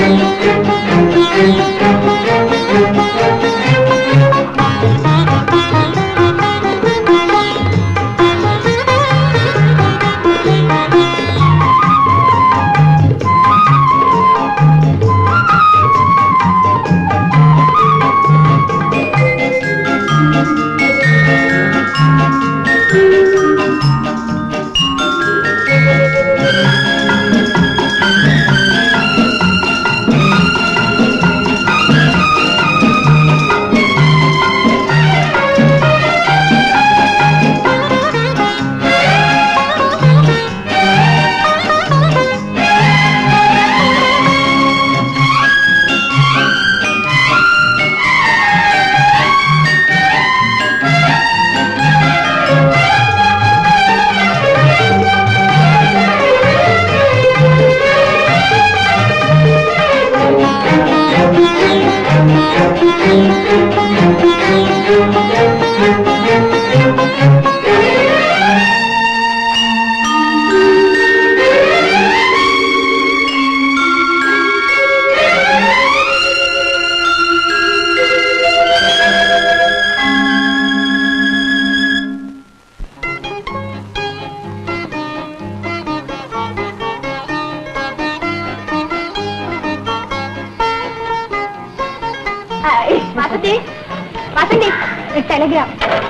Vasanthi Vasanthi telegram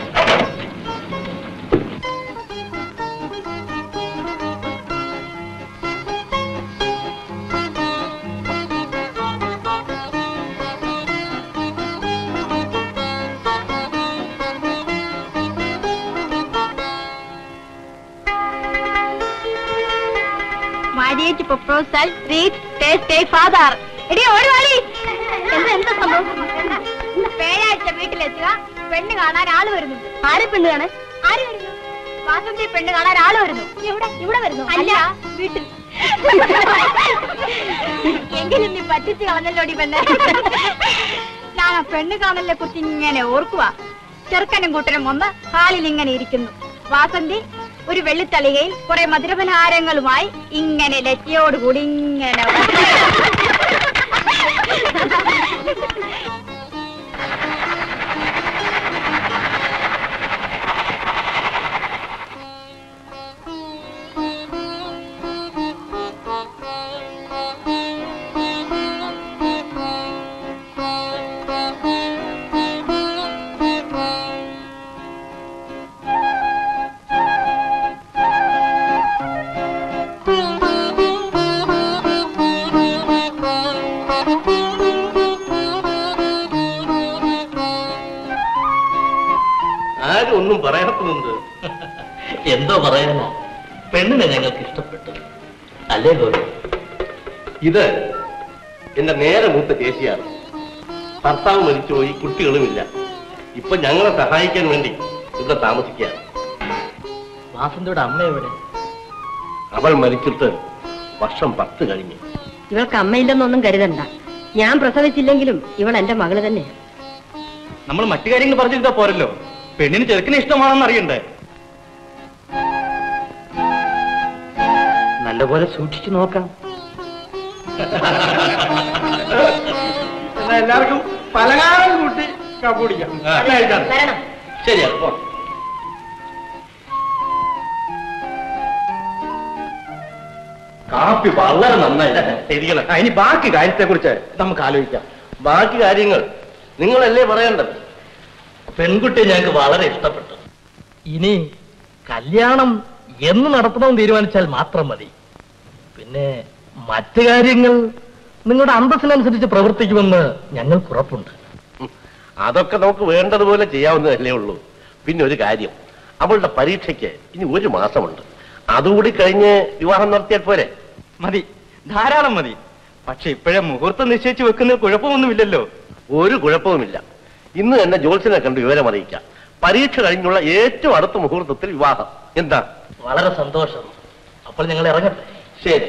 marriage proposal reach taste father എടി ഓടി വാടി എന്താ എന്താ സംഭവം വ്യാഴാഴ്ച വീട്ടിലെത്തുക പെണ്ണ് കാണാൻ ആള് വരുന്നു ആരെ പെണ്ണ് കാണാൻ ആര് വരുന്നു വാസന്തി പെണ്ണ് കാണാൻ ആള് വരുന്നു ഇവിടെ ഇവിടെ വരുന്നു അല്ല വീട്ടിൽ എങ്കിലും നീ പറ്റിച്ച് കളഞ്ഞല്ലോടി പെണ്ണ് ഞാൻ ആ പെണ്ണ് കാണലിനെ കുറിച്ച് ഇങ്ങനെ ഓർക്കുക ചെറുക്കനും കൂട്ടനും വന്ന് ഹാളിൽ ഇങ്ങനെ ഇരിക്കുന്നു വാസന്തി ഒരു വെള്ളിത്തളികയിൽ കുറെ മധുരപലഹാരങ്ങളുമായി ഇങ്ങനെ ലജ്ജയോടുകൂടി ഇങ്ങനെ ആരും ഒന്നും പറയാത്തതുണ്ട് എന്തോ പറയാനാ പെണ്ണിനെ ഞങ്ങൾക്ക് ഇഷ്ടപ്പെട്ടു അല്ലേ ഗോപി ഇത് എന്റെ നേരെ മൂത്ത ചേച്ചിയാണ് ഭർത്താവ് മരിച്ചുപോയി കുട്ടികളുമില്ല ഇപ്പൊ ഞങ്ങളെ സഹായിക്കാൻ വേണ്ടി ഇവിടെ താമസിക്കുകയാണ് വാസന്തിയുടെ അമ്മ എവിടെ അവൾ മരിച്ചിട്ട് വർഷം പത്ത് കഴിഞ്ഞു ഇവൾക്ക് അമ്മയില്ലെന്നൊന്നും കരുതണ്ട ഞാൻ പ്രസവിച്ചില്ലെങ്കിലും ഇവൾ എന്റെ മകള് തന്നെയാ നമ്മൾ മറ്റു കാര്യങ്ങൾ പറഞ്ഞിരുന്നാ പോരല്ലോ പെണ്ണിന് ചെറുക്കിനെ ഇഷ്ടമാണെന്ന് അറിയണ്ടേ നല്ലപോലെ സൂക്ഷിച്ചു നോക്കാം എന്നാ എല്ലാവർക്കും പലകാലം കൂട്ടി കപ്പുടിക്കാം വരണം ശരിയാ പോ. കാപ്പി വളരെ നന്നായി ശരിക്കണം ആ, ഇനി ബാക്കി കാര്യത്തെ കുറിച്ച് നമുക്ക് ആലോചിക്കാം ബാക്കി കാര്യങ്ങൾ നിങ്ങളല്ലേ പറയേണ്ടത് പെൺകുട്ടിയെ ഞങ്ങൾക്ക് വളരെ ഇഷ്ടപ്പെട്ടു ഇനി കല്യാണം എന്ന് നടത്തണമെന്ന് തീരുമാനിച്ചാൽ മാത്രം മതി പിന്നെ മറ്റു കാര്യങ്ങൾ നിങ്ങളുടെ അന്തസ്സിനനുസരിച്ച് പ്രവർത്തിക്കുമെന്ന് ഞങ്ങൾക്ക് ഉറപ്പുണ്ട് ഉം. അതൊക്കെ നമുക്ക് വേണ്ടതുപോലെ ചെയ്യാവുന്നതല്ലേ ഉള്ളൂ പിന്നെ ഒരു കാര്യം അവളുടെ പരീക്ഷയ്ക്ക് ഇനി ഒരു മാസമുണ്ട് അതുകൂടി കഴിഞ്ഞ് വിവാഹം നടത്തിയാൽ പോരെ മതി ധാരാളം മതി പക്ഷെ ഇപ്പോഴേ മുഹൂർത്തം നിശ്ചയിച്ച് വെക്കുന്ന കുഴപ്പമൊന്നുമില്ലല്ലോ ഒരു കുഴപ്പവുമില്ല ഇന്ന് തന്നെ ജോത്സ്യനെ കണ്ട് വിവരം അറിയിക്കാം പരീക്ഷ കഴിഞ്ഞുള്ള ഏറ്റവും അടുത്ത മുഹൂർത്തത്തിൽ വിവാഹം എന്താ വളരെ സന്തോഷം അപ്പോൾ ഞങ്ങൾ ഇറങ്ങട്ടെ ശരി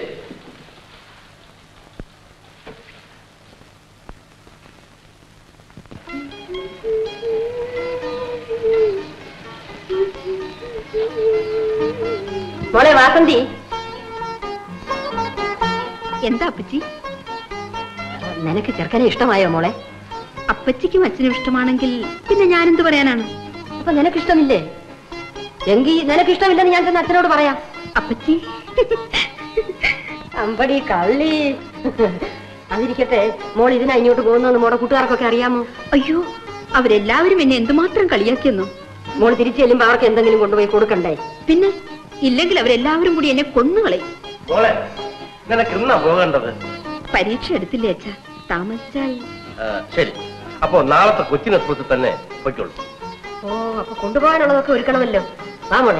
മോളെ വാസന്തി എന്താ അപ്പച്ചി നിനക്ക് ചെറുക്കനെ ഇഷ്ടമായോ മോളെ അപ്പച്ചിക്കും അച്ഛനും ഇഷ്ടമാണെങ്കിൽ പിന്നെ ഞാനെന്ത് പറയാനാണ് അപ്പൊ നിനക്ക് ഇഷ്ടമില്ലേ എങ്കിൽ നിനക്ക് ഇഷ്ടമില്ലെന്ന് ഞാൻ ചെന്ന് അച്ഛനോട് പറയാം അപ്പച്ചി അമ്പടി കള്ളി അതിരിക്കട്ടെ മോൾ ഇതിനാ ഇങ്ങോട്ട് പോകുന്നെന്ന് മോടെ കൂട്ടുകാർക്കൊക്കെ അറിയാമോ അയ്യോ അവരെല്ലാവരും എന്നെ എന്തുമാത്രം കളിയാക്കിയെന്നു മോൾ തിരിച്ചു ചെല്ലുമ്പോ അവർക്ക് എന്തെങ്കിലും കൊണ്ടുപോയി കൊടുക്കണ്ടേ പിന്നെ ഇല്ലെങ്കിൽ അവരെല്ലാവരും കൂടി എന്നെ കൊന്നുകളയും മോളെ നിനക്ക് ഇന്നാ പോകേണ്ടത് പരീക്ഷ എടുത്തില്ലേ അച്ഛാ താമസിച്ചാൽ ആ, ശരി അപ്പോ നാളത്തെ കൊച്ചിൻ എക്സ്പ്രസിൽ തന്നെ പൊയ്ക്കോളൂ ഓ അപ്പൊ കൊണ്ടുപോകാനുള്ളതൊക്കെ ഒരുക്കണമല്ലോ വാ മോളെ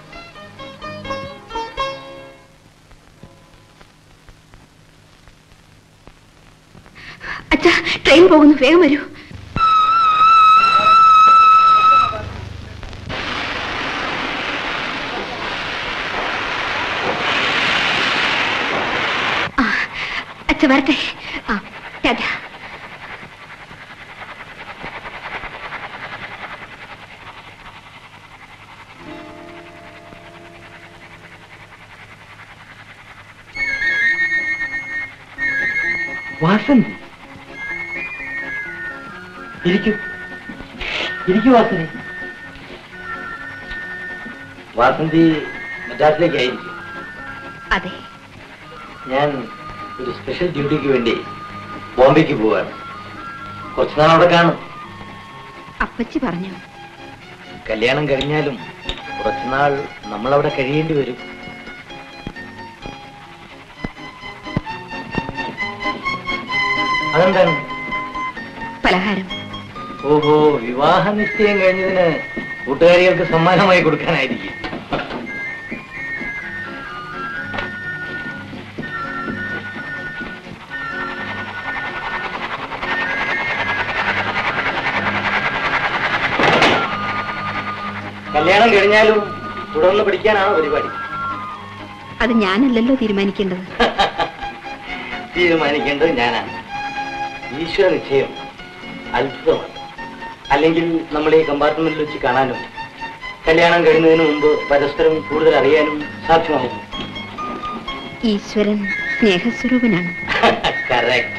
അച്ഛാ ട്രെയിൻ പോകുന്നു വേഗം വരൂ ആ, അച്ഛ വരട്ടെ ആ ടാറ്റ വാസന്തി ഇരിക്കൂ ഇരിക്കൂ വാസന്തി വാസന്തി മദ്രാസിലേക്ക് ആയിരിക്കും അതെ ഞാൻ ഒരു സ്പെഷ്യൽ ഡ്യൂട്ടിക്ക് വേണ്ടി ബോംബെക്ക് പോവാണ് കുറച്ചു നാൾ അവിടെ കാണും അപ്പച്ചി പറഞ്ഞു കല്യാണം കഴിഞ്ഞാലും കുറച്ചുനാൾ നമ്മളവിടെ കഴിയേണ്ടി വരും അതെന്താണ് പലഹാരം ഓഹോ വിവാഹ നിശ്ചയം കഴിഞ്ഞതിന് കൂട്ടുകാരികൾക്ക് സമ്മാനമായി കൊടുക്കാനായിരിക്കും കല്യാണം കഴിഞ്ഞാലും തുടർന്ന് പഠിക്കാനാണോ പരിപാടി അത് ഞാനല്ലല്ലോ തീരുമാനിക്കേണ്ടത് തീരുമാനിക്കേണ്ടത് ഞാനാണ് ഈശ്വര നിശ്ചയം അത്ഭുതമാണ് അല്ലെങ്കിൽ നമ്മൾ ഈ കമ്പാർട്ട്മെന്റിൽ വെച്ച് കാണാനും കല്യാണം കഴിയുന്നതിന് മുമ്പ് പരസ്പരം കൂടുതൽ അറിയാനും സാധ്യമാകും ഈശ്വരൻ സ്നേഹസ്വരൂപനാണ് കറക്റ്റ്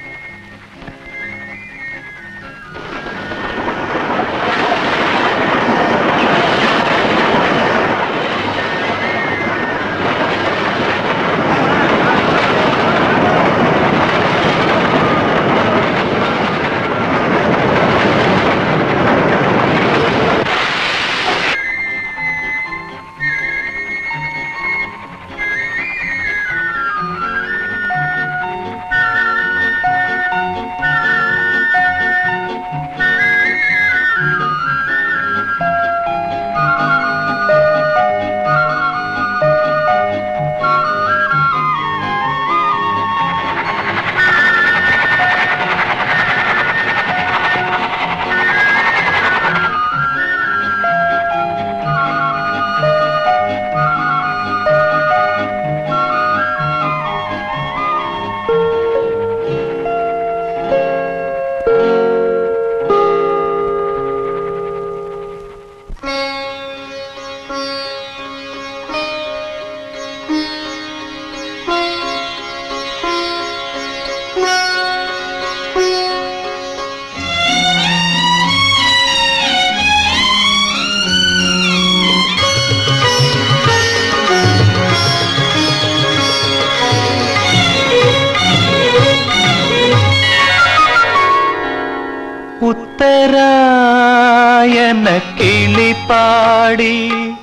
ഉത്തരായന കിളിപ്പാടി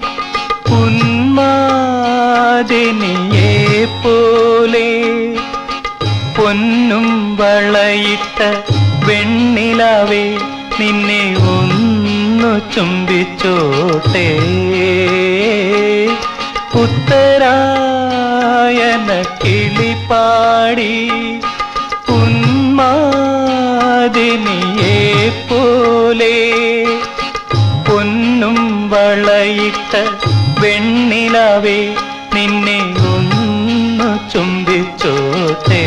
ഉന്മാദിനിയെ പോലെ പൊന്നും വളയിട്ട വെണ്ണിലാവേ നിന്നെ ഒന്നു ചുംബിച്ചോട്ടെ ഉത്തരായന കിളിപ്പാടി ഉന്മാദിനിയെ പോലെ പൊന്നും വളയിട്ട വെണ്ണിലാവേ നിന്നെ ഒന്നു ചുംബിച്ചോട്ടെ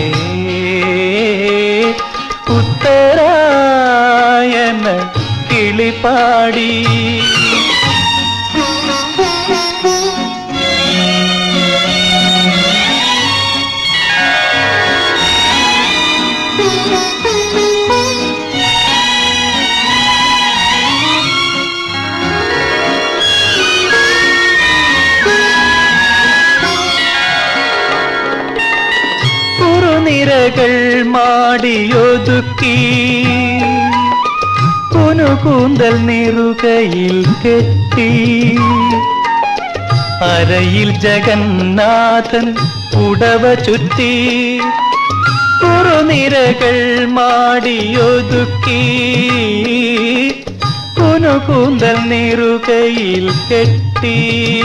ഉത്തരായന കിളിപ്പാടി ആ പൊൻനിരകൾ മാടിയൊതുക്കി പുനുകൂന്തൽ നെറുകയിൽ കെട്ടി അരയിൽ ജഗന്നാഥൻ ഉടവ ചുറ്റി കുറുനിരകൾ മാടിയൊതുക്കി കുനുകൂന്തൽ നെറുകയിൽ കെട്ടി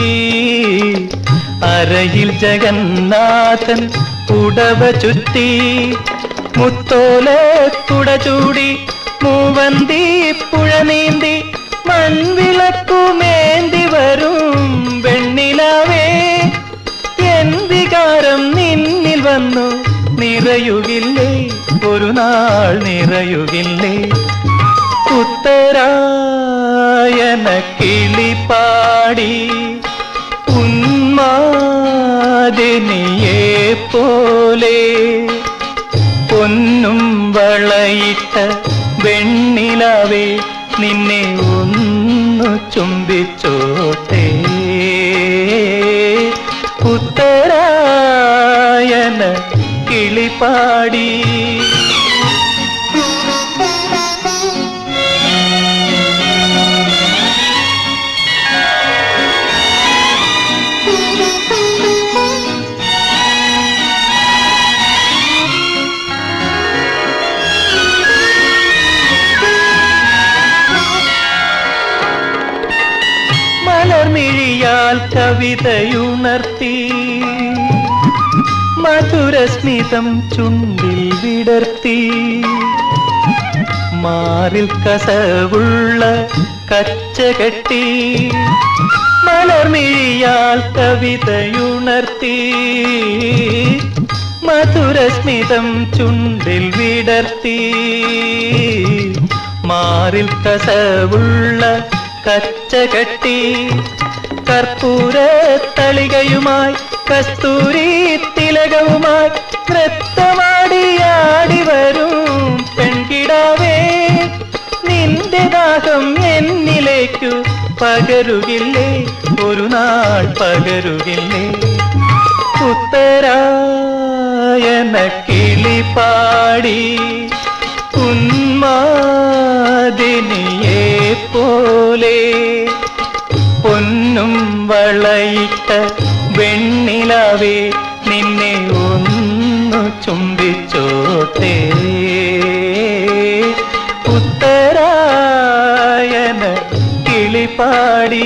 അരയിൽ ജഗന്നാഥൻ ഉടവ ചുറ്റി മുത്തോല കുട ചൂടി മൂവന്തി പുഴ നീന്തി മൺവിളക്കുമേന്തി വരും വെണ്ണിലാവേ എന്തികാരം നിന്നിൽ വന്നു നിറയുകില്ലേ ഒരു നാൾ നിറയുകില്ലേ ഉത്തരായന കിളിപ്പാടി ഉന്മാദിനിയെ പോലെ പൊന്നും വളയിട്ട വെണ്ണിലാവേ നിന്നെ ഒന്നു ചുംബിച്ചോട്ടെ ഉത്തരായന കിളിപ്പാടി മലർമിഴിയാൽ കവിതയുണർത്തി മധുരസ്മിതം ചുണ്ടിൽ വിടർത്തി മാറിൽ കസവുള്ള കച്ച കെട്ടി മലർമിഴിയാൽ കവിതയുണർത്തി മധുരസ്മിതം ചുണ്ടിൽ വിടർത്തി മാറിൽ കസവുള്ള കച്ച കെട്ടി കർപ്പൂര തളികയുമായി കസ്തൂരി തിലകവുമായി നൃത്തമാടിയാടി വരും പെൺകിടാവേ നിന്റെ ദാഹം എന്നിലേക്കു പകരുകില്ലേ ഒരു നാൾ പകരുകില്ലേ ഉത്തരായന കിളിപ്പാടി ഉന്മാദിനിയെ പോലെ പൊന്നും വളയിട്ട വെണ്ണിലാവേ നിന്നെ ഒന്നു ചുംബിച്ചോട്ടെ ഉത്തരായന കിളിപ്പാടി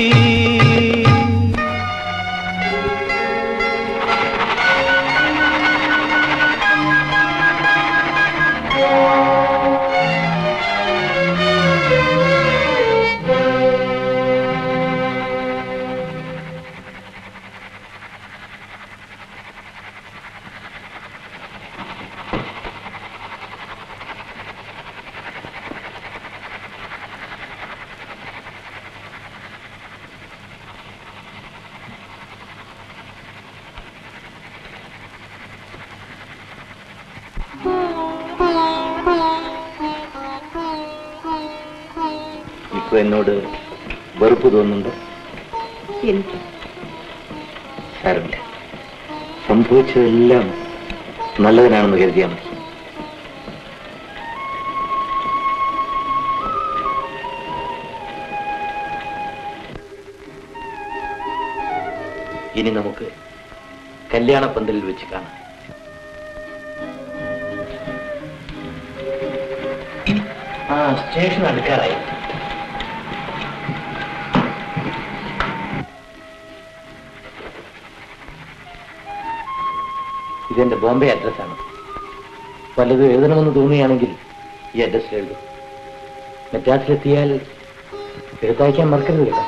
ഇപ്പൊ എന്നോട് വെറുപ്പ് തോന്നുന്നുണ്ടോ എനിക്ക് സാരമില്ല സംഭവിച്ചതെല്ലാം നല്ലതിനാണെന്ന് കരുതിയാൽ മതി ഇനി നമുക്ക് കല്യാണ പന്തലിൽ വെച്ച് കാണാം ആ സ്റ്റേഷൻ അടുക്കാറായി ഇതെന്റെ ബോംബെ അഡ്രസ്സാണ് പലതും എഴുതണമെന്ന് തോന്നുകയാണെങ്കിൽ ഈ അഡ്രസ്സിൽ എഴുതും മദ്രാസിലെത്തിയാൽ എഴുത്തയക്കാൻ മറക്കരുത് കേട്ടോ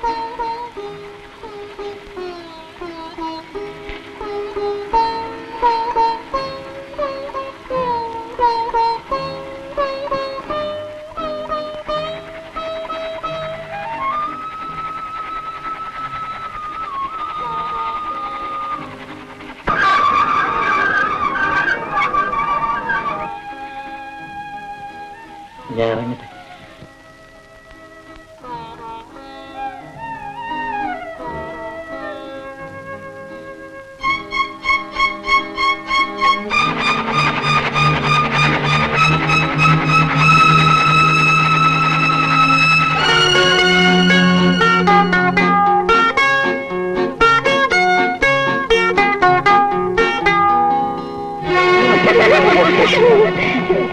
ഞാൻ ഇറങ്ങട്ടെ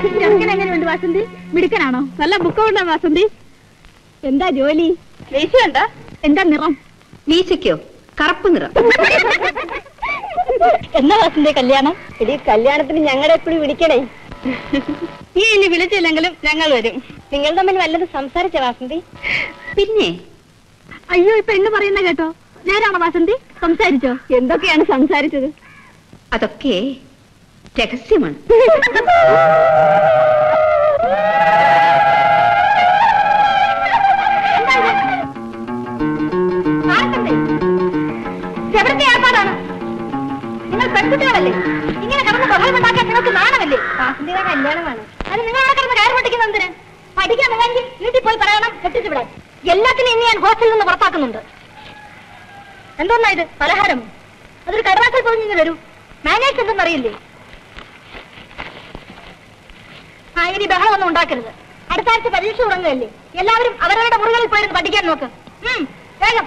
ചെറുക്കൻ എങ്ങനെയുണ്ട് വാസന്തി മിടുക്കനാണോ നല്ല ബുക്കുണ്ടോ വാസന്തി എന്താ ജോലി വേശുണ്ടോ എന്താ നിറം മീശയ്ക്കോ കറുപ്പ് നിറം എന്നാ വാസന്തി കല്യാണം എടി കല്യാണത്തിന് ഞങ്ങളുടെ എപ്പോഴും വിളിക്കണേ നീ ഇനി വിളിച്ചില്ലെങ്കിലും ഞങ്ങൾ വരും നിങ്ങൾ തമ്മിൽ വല്ലതും സംസാരിച്ച വാസന്തി പിന്നെ അയ്യോ ഇപ്പൊ എന്ന് പറയുന്ന കേട്ടോ നേരാണോ വാസന്തി സംസാരിച്ചോ എന്തൊക്കെയാണ് സംസാരിച്ചത് അതൊക്കെ രഹസ്യമാണ് ആർക്കണ്ടേ? എവിടുത്തെ ഏർപ്പാടാണ് നിങ്ങൾ പെൺകുട്ടികളല്ലേ ഇങ്ങനെ കിടന്ന് ബഹളം ഉണ്ടാക്കാൻ നിങ്ങൾക്ക് നാണമല്ലേ വാസന്തിയുടെ കല്യാണമാണ് അത് നിങ്ങൾ അവിടെ കിടന്ന് കയറി പൊട്ടിക്കുന്നത് എന്തിന് പഠിക്കാൻ വേണ്ടി വീട്ടിൽ പോയി പറയണം കെട്ടിച്ചു വിടാൻ എല്ലാത്തിനും ഇനി ഞാൻ ഹോസ്റ്റലിൽ നിന്ന് പുറത്താക്കുന്നുണ്ട് എന്തോന്നാ ഇത് പലഹാരം അതൊരു കടലാസിൽ പോയി നിന്ന് വരൂ മാനേജ് എന്തെന്ന് അറിയില്ലേ ആ ഇനി ബഹളമൊന്നും ഉണ്ടാക്കരുത് അടുത്ത ആഴ്ച പരീക്ഷ തുടങ്ങുകയല്ലേ എല്ലാവരും അവരവരുടെ മുറികളിൽ പോയിരുന്നു പഠിക്കാൻ നോക്ക് ഉം, വേഗം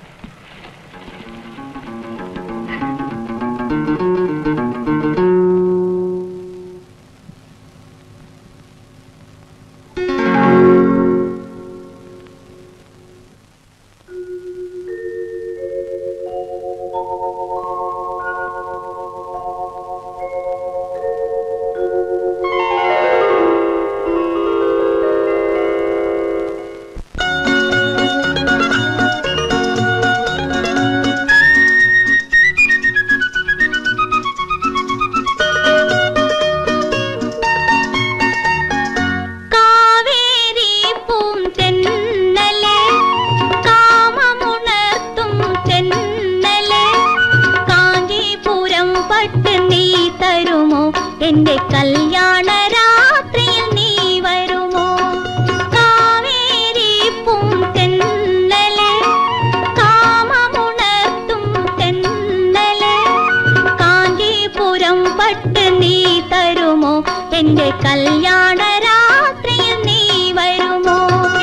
കാവേരി പൂന്തെന്നലെ കാമമുണർത്തും തെന്നലെ കാഞ്ചീപുരം പട്ട് നീ തരുമോ എന്റെ കല്യാണ രാത്രിയിൽ നീ വരുമോ കാവേരി പൂന്തെന്നലെ കാമമുണർത്തും തെന്നലെ കാഞ്ചീപുരം പട്ട് നീ തരുമോ എന്റെ കല്യാണ രാത്രിയിൽ നീ വരുമോ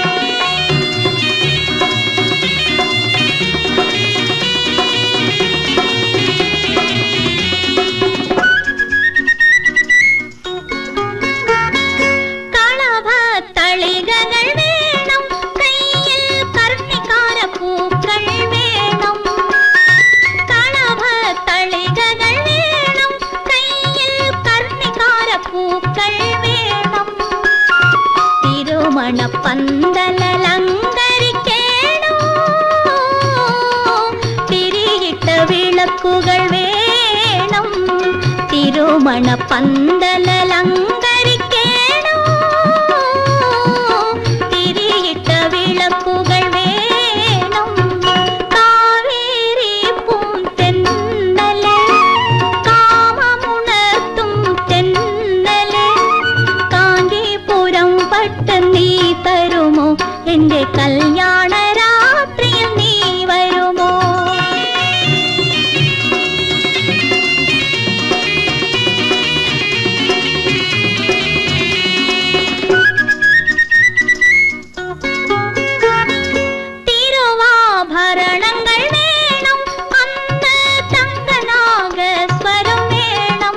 കളഭത്തളികകൾ വേണം കയ്യിൽ കർണിക്കാര പൂക്കൾ വേണം കളഭത്തളികകൾ വേണം കയ്യിൽ കർണിക്കാര പൂക്കൾ വേണം തിരുമണ പന്തലലങ്കരിക്കേണോ തിരിയിട്ട വിളക്കുകൾ വേണം തിരുമണ പന്തലലങ്കരിക്കേണോ തിരിയിട്ട വിളക്കുകൾ വേണം കാവേരി പൂന്തെന്നലെ കാമമുണർത്തും തെന്നലെ കാഞ്ചീപുരം പട്ട് നീ തരുമോ എന്റെ കല്യാണ രാത്രിയിൽ നീ വരുമോ തിരുവാഭരണങ്ങൾ വേണം അന്ന് തങ്കനാഗസ്വരം വേണം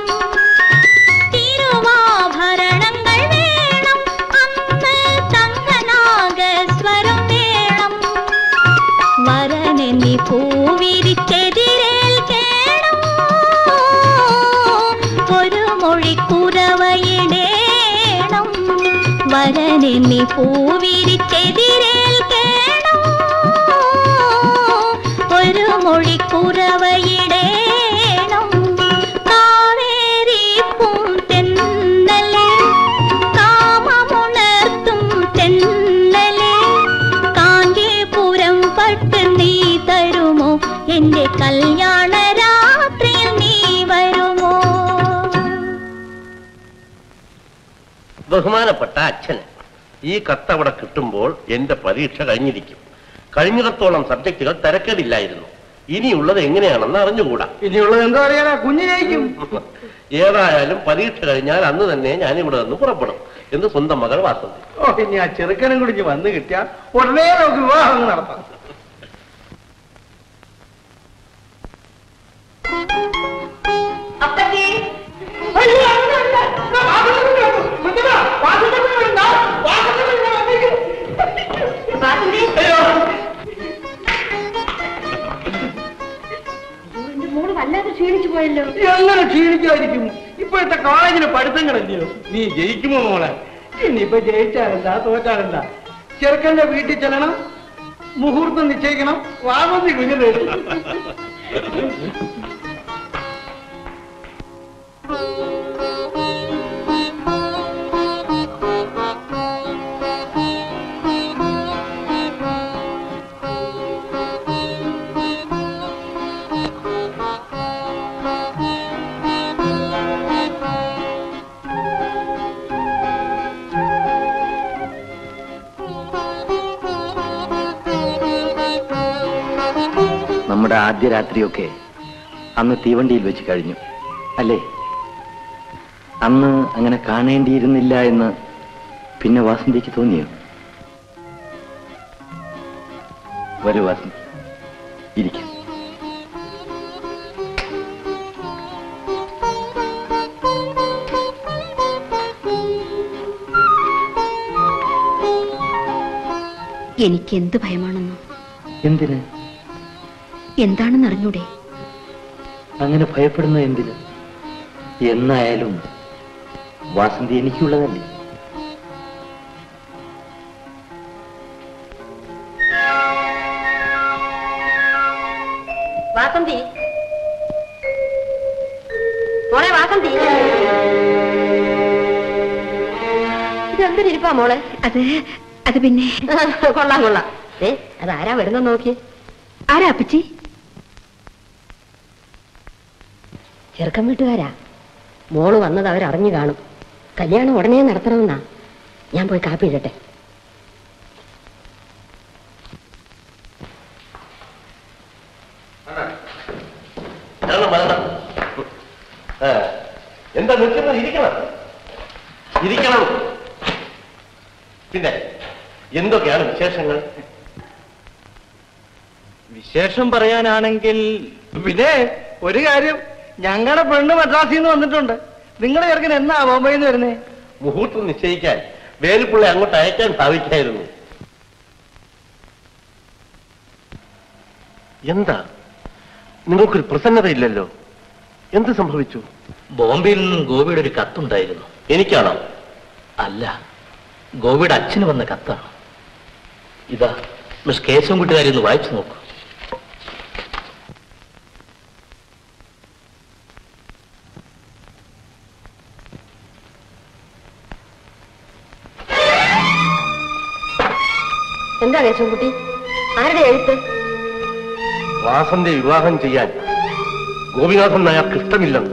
തിരുവാഭരണങ്ങൾ വേണം അന്ന് തങ്കനാഗസ്വരം വേണം വരനെന്നി പൂവിരിച്ചെതിരേൽക്കേണം ഒരു മൊഴിക്കുറവയിടേണം വരനെന്നി പൂവിരിച്ചെതിരേൽക്കേണം ഒരു മൊഴിക്കുറവയിടേണം കാവേരി പൂന്തെന്നലെ കാമമുണർത്തും തെന്നലെ കാഞ്ചീപുരം പട്ട് നീ തരുമോ എന്റെ കല്യാണ രാത്രിയിൽ നീ വരുമോ ബഹുമാനപ്പെട്ട അച്ഛന് ഈ കത്ത് അവിടെ കിട്ടുമ്പോൾ എന്റെ പരീക്ഷ കഴിഞ്ഞിരിക്കും കഴിഞ്ഞിടത്തോളം സബ്ജക്റ്റുകൾ തിരക്കേടില്ലായിരുന്നു ഇനിയുള്ളത് എങ്ങനെയാണെന്ന് അറിഞ്ഞുകൂടാ ഇനിയുള്ളത് എന്താ പറയാനാ കുഞ്ഞിനേക്കും ഏതായാലും പരീക്ഷ കഴിഞ്ഞാൽ അന്ന് തന്നെ ഞാൻ ഇവിടെ നിന്ന് പുറപ്പെടും എന്ന് സ്വന്തം മകൾ വാസന്തി ഓ ഇനി ആ ചെറുക്കനും കൂടി ഇങ്ങ് വന്ന് കിട്ടിയാൽ ഉടനെ നമുക്ക് വിവാഹം അങ്ങ് നടത്താം അപ്പച്ചി അയ്യോ, അല്ല, അല്ല. ആ, ആ, ആ, ആ, ആ, ആ, ആ, ഇപ്പോഴത്തെ കോളേജിലെ പഠിത്തങ്ങളല്ലയോ നീ ജയിക്കുമോ മോളെ ഇനിയിപ്പോ ജയിച്ചാലെന്താ തോറ്റാലെന്താ ചെറുക്കന്റെ വീട്ടിൽ ചെല്ലണം മുഹൂർത്തം നിശ്ചയിക്കണം വാമതി കുഞ്ഞു തരും നമ്മുടെ ആദ്യ രാത്രിയൊക്കെ അന്ന് തീവണ്ടിയിൽ വെച്ച് കഴിഞ്ഞു അല്ലേ അന്ന് അങ്ങനെ കാണേണ്ടിയിരുന്നില്ല എന്ന് പിന്നെ വാസന്തിക്ക് തോന്നിയോ വരൂ വാസന്തി ഇരിക്കും എനിക്ക് എന്ത് ഭയമാണെന്നോ എന്തിന് എന്താണെന്ന് അറിഞ്ഞൂടെ അങ്ങനെ ഭയപ്പെടുന്ന എന്തിന് എന്നായാലും വാസന്തി എനിക്കുള്ളതല്ലേ വാസന്തി മോളെ വാസന്തി ഇതെന്തൊരിപ്പാ മോളെ അത് അത് പിന്നെ കൊള്ളാം കൊള്ളാം ഏ അതാരാ വരുന്ന നോക്കി ആരാ അപ്പച്ചി ചെറുക്കൻ വീട്ടുകാരാ മോള് വന്നത് അവരറിഞ്ഞു കാണും കല്യാണം ഉടനെ നടത്തണമെന്നാ ഞാൻ പോയി കാപ്പി ഇടട്ടെ വരണം, വരണം. ആ, എന്താ നിൽക്കുന്നത് ഇരിക്കണം ഇരിക്കണം പിന്നെ എന്തൊക്കെയാണ് വിശേഷങ്ങൾ വിശേഷം പറയാനാണെങ്കിൽ പിന്നെ ഒരു കാര്യം ഞങ്ങളുടെ പെണ്ണ് മദ്രാസിൽ നിന്ന് വന്നിട്ടുണ്ട് നിങ്ങളുടെ ചെറുക്കൻ എന്നാ ബോംബെയിൽ നിന്ന് വരുന്നേ മുഹൂർത്തം നിശ്ചയിക്കാൻ വേലുപ്പിള്ളെ അങ്ങോട്ട് അയക്കാൻ സാധിക്കായിരുന്നു എന്താ നിങ്ങൾക്കൊരു പ്രസന്നതയില്ലല്ലോ എന്ത് സംഭവിച്ചു ബോംബെയിൽ നിന്നും ഗോപിയുടെ ഒരു കത്തുണ്ടായിരുന്നു എനിക്കാണോ അല്ല ഗോപിയുടെ അച്ഛന് വന്ന കത്താണ് ഇതാ മിസ് കേശവൻകുട്ടികാരി ഒന്ന് വായിച്ചു നോക്കൂ എന്താ കേശവൻകുട്ടി ആരുടെ എഴുത്ത് വാസന്റെ വിവാഹം ചെയ്യാൻ ഗോപിനാഥൻ നായർക്ക് ഇഷ്ടമില്ലെന്ന്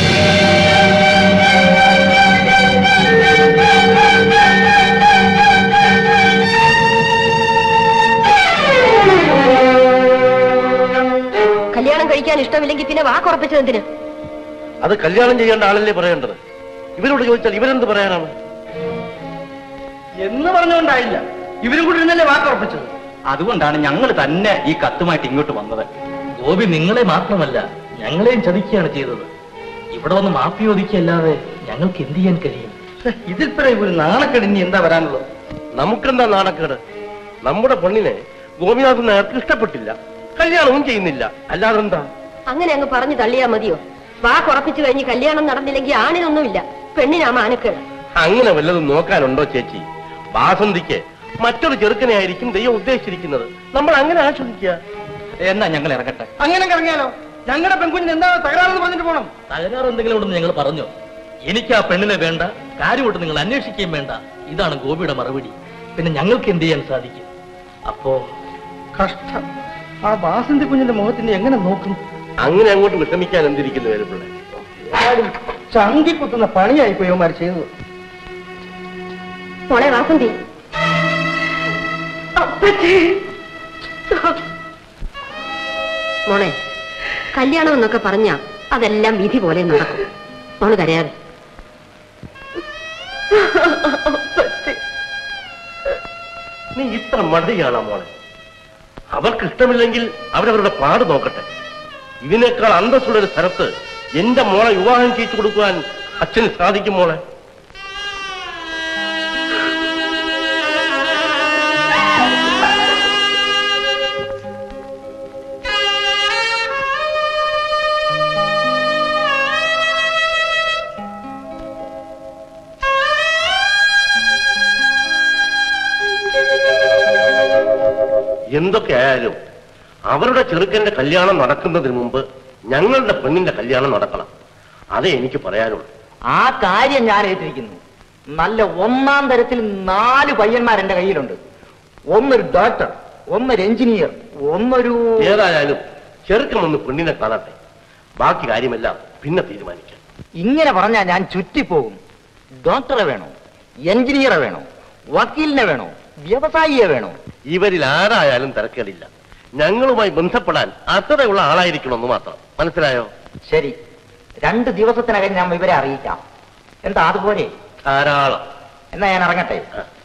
കല്യാണം കഴിക്കാൻ ഇഷ്ടമില്ലെങ്കിൽ പിന്നെ വാക്കുറപ്പിച്ചത് എന്തിന് അത് കല്യാണം ചെയ്യേണ്ട ആളല്ലേ പറയേണ്ടത് ഇവരോട് ചോദിച്ചാൽ ഇവരെന്ത് പറയാനാണ് എന്ന് പറഞ്ഞുകൊണ്ടായില്ല ഇവരും കൂടി ഇരുന്നല്ലേ വാക്കുറപ്പിച്ചത് അതുകൊണ്ടാണ് ഞങ്ങൾ തന്നെ ഈ കത്തുമായിട്ട് ഇങ്ങോട്ട് വന്നത് ഗോപി നിങ്ങളെ മാത്രമല്ല ഞങ്ങളെയും ചതിക്കുകയാണ് ചെയ്തത് ഇവിടെ വന്ന് മാപ്പി ഒതുക്കിയല്ലാതെ ഞങ്ങൾക്ക് എന്ത് ചെയ്യാൻ കഴിയും ഇതിൽ പിറകെ ഒരു നാണക്കേട് ഇനി എന്താ വരാനുള്ളത് നമുക്കെന്താ നാണക്കേട് നമ്മുടെ പെണ്ണിനെ ഗോപിനാഥൻ നായർക്ക് ഇഷ്ടപ്പെട്ടില്ല കല്യാണവും ചെയ്യുന്നില്ല അല്ലാതെ എന്താ അങ്ങനെ അങ്ങ് പറഞ്ഞു തള്ളിയാ മതിയോ വാക്കുറപ്പിച്ചു കഴിഞ്ഞ് കല്യാണം നടന്നില്ലെങ്കിൽ ആണിനൊന്നുമില്ല പെണ്ണിനാ മാനക്കേട് അങ്ങനെ വല്ലതും നോക്കാനുണ്ടോ ചേച്ചി വാസന്തിക്ക് മറ്റൊരു ചെറുക്കനെ ആയിരിക്കും ദൈവം ഉദ്ദേശിച്ചിരിക്കുന്നത് നമ്മൾ അങ്ങനെ ആശ്വസിക്കുക എന്നാ ഞങ്ങൾ ഇറങ്ങട്ടെ അങ്ങനെ ഇറങ്ങിയാലോ ഞങ്ങളുടെ പെൺകുഞ്ഞിന് എന്താ തകരാറെന്ന് പറഞ്ഞിട്ട് പോണം തകരാറ് എന്തെങ്കിലും ഉണ്ടെന്ന് ഞങ്ങൾ പറഞ്ഞു എനിക്ക് ആ പെണ്ണിനെ വേണ്ട കാര്യമായിട്ട് നിങ്ങൾ അന്വേഷിക്കുകയും വേണ്ട ഇതാണ് ഗോപിയുടെ മറുപടി പിന്നെ ഞങ്ങൾക്ക് എന്ത് ചെയ്യാൻ സാധിക്കും അപ്പോ കഷ്ടം ആ വാസന്തി കുഞ്ഞിന്റെ മുഖത്തിന്റെ എങ്ങനെ നോക്കും അങ്ങനെ അങ്ങോട്ട് വിഷമിക്കാൻ എന്തിരിക്കുന്നു വേലുപിള്ളെ ചങ്കി കുത്തുന്ന പണിയായി പോയവന്മാർ ചെയ്തത് മോളെ വാസന്തി മോളെ കല്യാണം എന്നൊക്കെ പറഞ്ഞ അതെല്ലാം വിധി പോലെ നടക്കും മോള് കരയാതെ നീ ഇത്ര മടിയാണോ മോളെ അവർക്ക് ഇഷ്ടമില്ലെങ്കിൽ അവരവരുടെ പാട് നോക്കട്ടെ ഇതിനേക്കാൾ അന്തസ്സുള്ള ഒരു സ്ഥലത്ത് എന്റെ മോളെ വിവാഹം ചെയ്തു കൊടുക്കുവാൻ അച്ഛന് സാധിക്കും മോളെ എന്തൊക്കെ ആയാലും അവരുടെ ചെറുക്കന്റെ കല്യാണം നടക്കുന്നതിന് മുമ്പ് ഞങ്ങളുടെ പെണ്ണിന്റെ കല്യാണം നടക്കണം അതേ എനിക്ക് പറയാനുള്ളൂ ആ കാര്യം ഞാൻ ഏറ്റിരിക്കുന്നു നല്ല ഒന്നാം തരത്തിൽ നാല് പയ്യന്മാർ എന്റെ കയ്യിലുണ്ട് ഒന്നൊരു ഡോക്ടർ ഒന്നൊരു എഞ്ചിനീയർ ഒന്നൊരു ഏതായാലും ചെറുക്കൻ ഒന്ന് പെണ്ണിനെ കാണട്ടെ ബാക്കി കാര്യമെല്ലാം പിന്നെ തീരുമാനിക്കാം ഇങ്ങനെ പറഞ്ഞാൽ ഞാൻ ചുറ്റിപ്പോകും ഡോക്ടറെ വേണോ എഞ്ചിനീയറെ വേണോ വക്കീലിനെ വേണോ വ്യവസായിയെ വേണോ ഇവരിൽ ആരായാലും തിരക്കേടില്ല ഞങ്ങളുമായി ബന്ധപ്പെടാൻ അത്രയുള്ള ആളായിരിക്കണമെന്ന് മാത്രം മനസ്സിലായോ ശരി രണ്ട് ദിവസത്തിനകം ഞാൻ ഇവരെ അറിയിക്കാം എന്താ അതുപോലെ ധാരാളം എന്നാ ഞാൻ ഇറങ്ങട്ടെ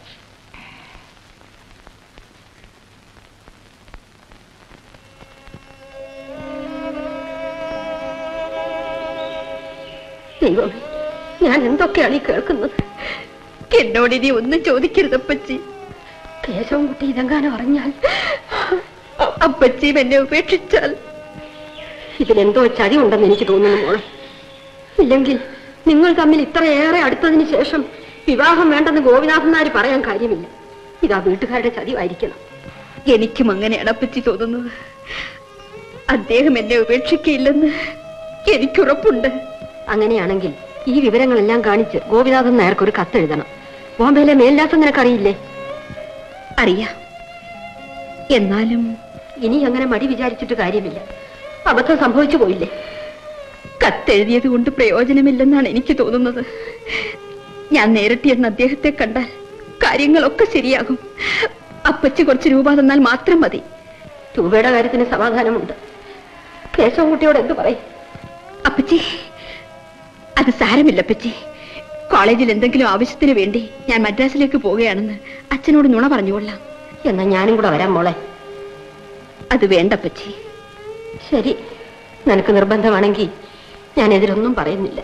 ദൈവമേ ഞാൻ എന്തൊക്കെയാണ് ഈ കേൾക്കുന്നത് എന്നോട് ഇനി ഒന്നും ചോദിക്കരുത് അപ്പച്ചി കേശവൻകുട്ടി ഇതെങ്ങാനും അറിഞ്ഞാൽ അപ്പച്ചിയും എന്നെ ഉപേക്ഷിച്ചാൽ ഇതിലെന്തോ ചതി ഉണ്ടെന്ന് എനിക്ക് തോന്നുന്നു മോളെ ഇല്ലെങ്കിൽ നിങ്ങൾ തമ്മിൽ ഇത്രയേറെ അടുത്തതിന് ശേഷം വിവാഹം വേണ്ടെന്ന് ഗോപിനാഥൻ നായർ പറയാൻ കാര്യമില്ല ഇതാ വീട്ടുകാരുടെ ചതിവായിരിക്കണം എനിക്കും അങ്ങനെയാണ് അപ്പച്ചി തോന്നുന്നത് അദ്ദേഹം എന്നെ ഉപേക്ഷിക്കയില്ലെന്ന് എനിക്കുറപ്പുണ്ട് അങ്ങനെയാണെങ്കിൽ ഈ വിവരങ്ങളെല്ലാം കാണിച്ച് ഗോപിനാഥൻ നായർക്ക് ഒരു കത്തെഴുതണം ബോംബെയിലെ മേൽലാസം നിനക്കറിയില്ലേ അറിയാം എന്നാലും ഇനി അങ്ങനെ മടി വിചാരിച്ചിട്ട് കാര്യമില്ല അബദ്ധം സംഭവിച്ചു പോയില്ലേ കത്തെഴുതിയത് കൊണ്ട് പ്രയോജനമില്ലെന്നാണ് എനിക്ക് തോന്നുന്നത് ഞാൻ നേരിട്ട് എന്ന് അദ്ദേഹത്തെ കണ്ടാൽ കാര്യങ്ങളൊക്കെ ശരിയാകും അപ്പച്ചി കുറച്ച് രൂപ തന്നാൽ മാത്രം മതി രൂപയുടെ കാര്യത്തിന് സമാധാനമുണ്ട് കേശവൻകുട്ടിയോട് എന്ത് പറയും അപ്പച്ചി അത് സാരമില്ല അപ്പച്ചി കോളേജിൽ എന്തെങ്കിലും ആവശ്യത്തിന് വേണ്ടി ഞാൻ മദ്രാസിലേക്ക് പോവുകയാണെന്ന് അച്ഛനോട് നുണ പറഞ്ഞുകൊള്ളാം എന്നാ ഞാനും കൂടെ വരാം മോളെ അത് വേണ്ട അപ്പച്ചി ശരി നിനക്ക് നിർബന്ധമാണെങ്കിൽ ഞാൻ എതിരൊന്നും പറയുന്നില്ല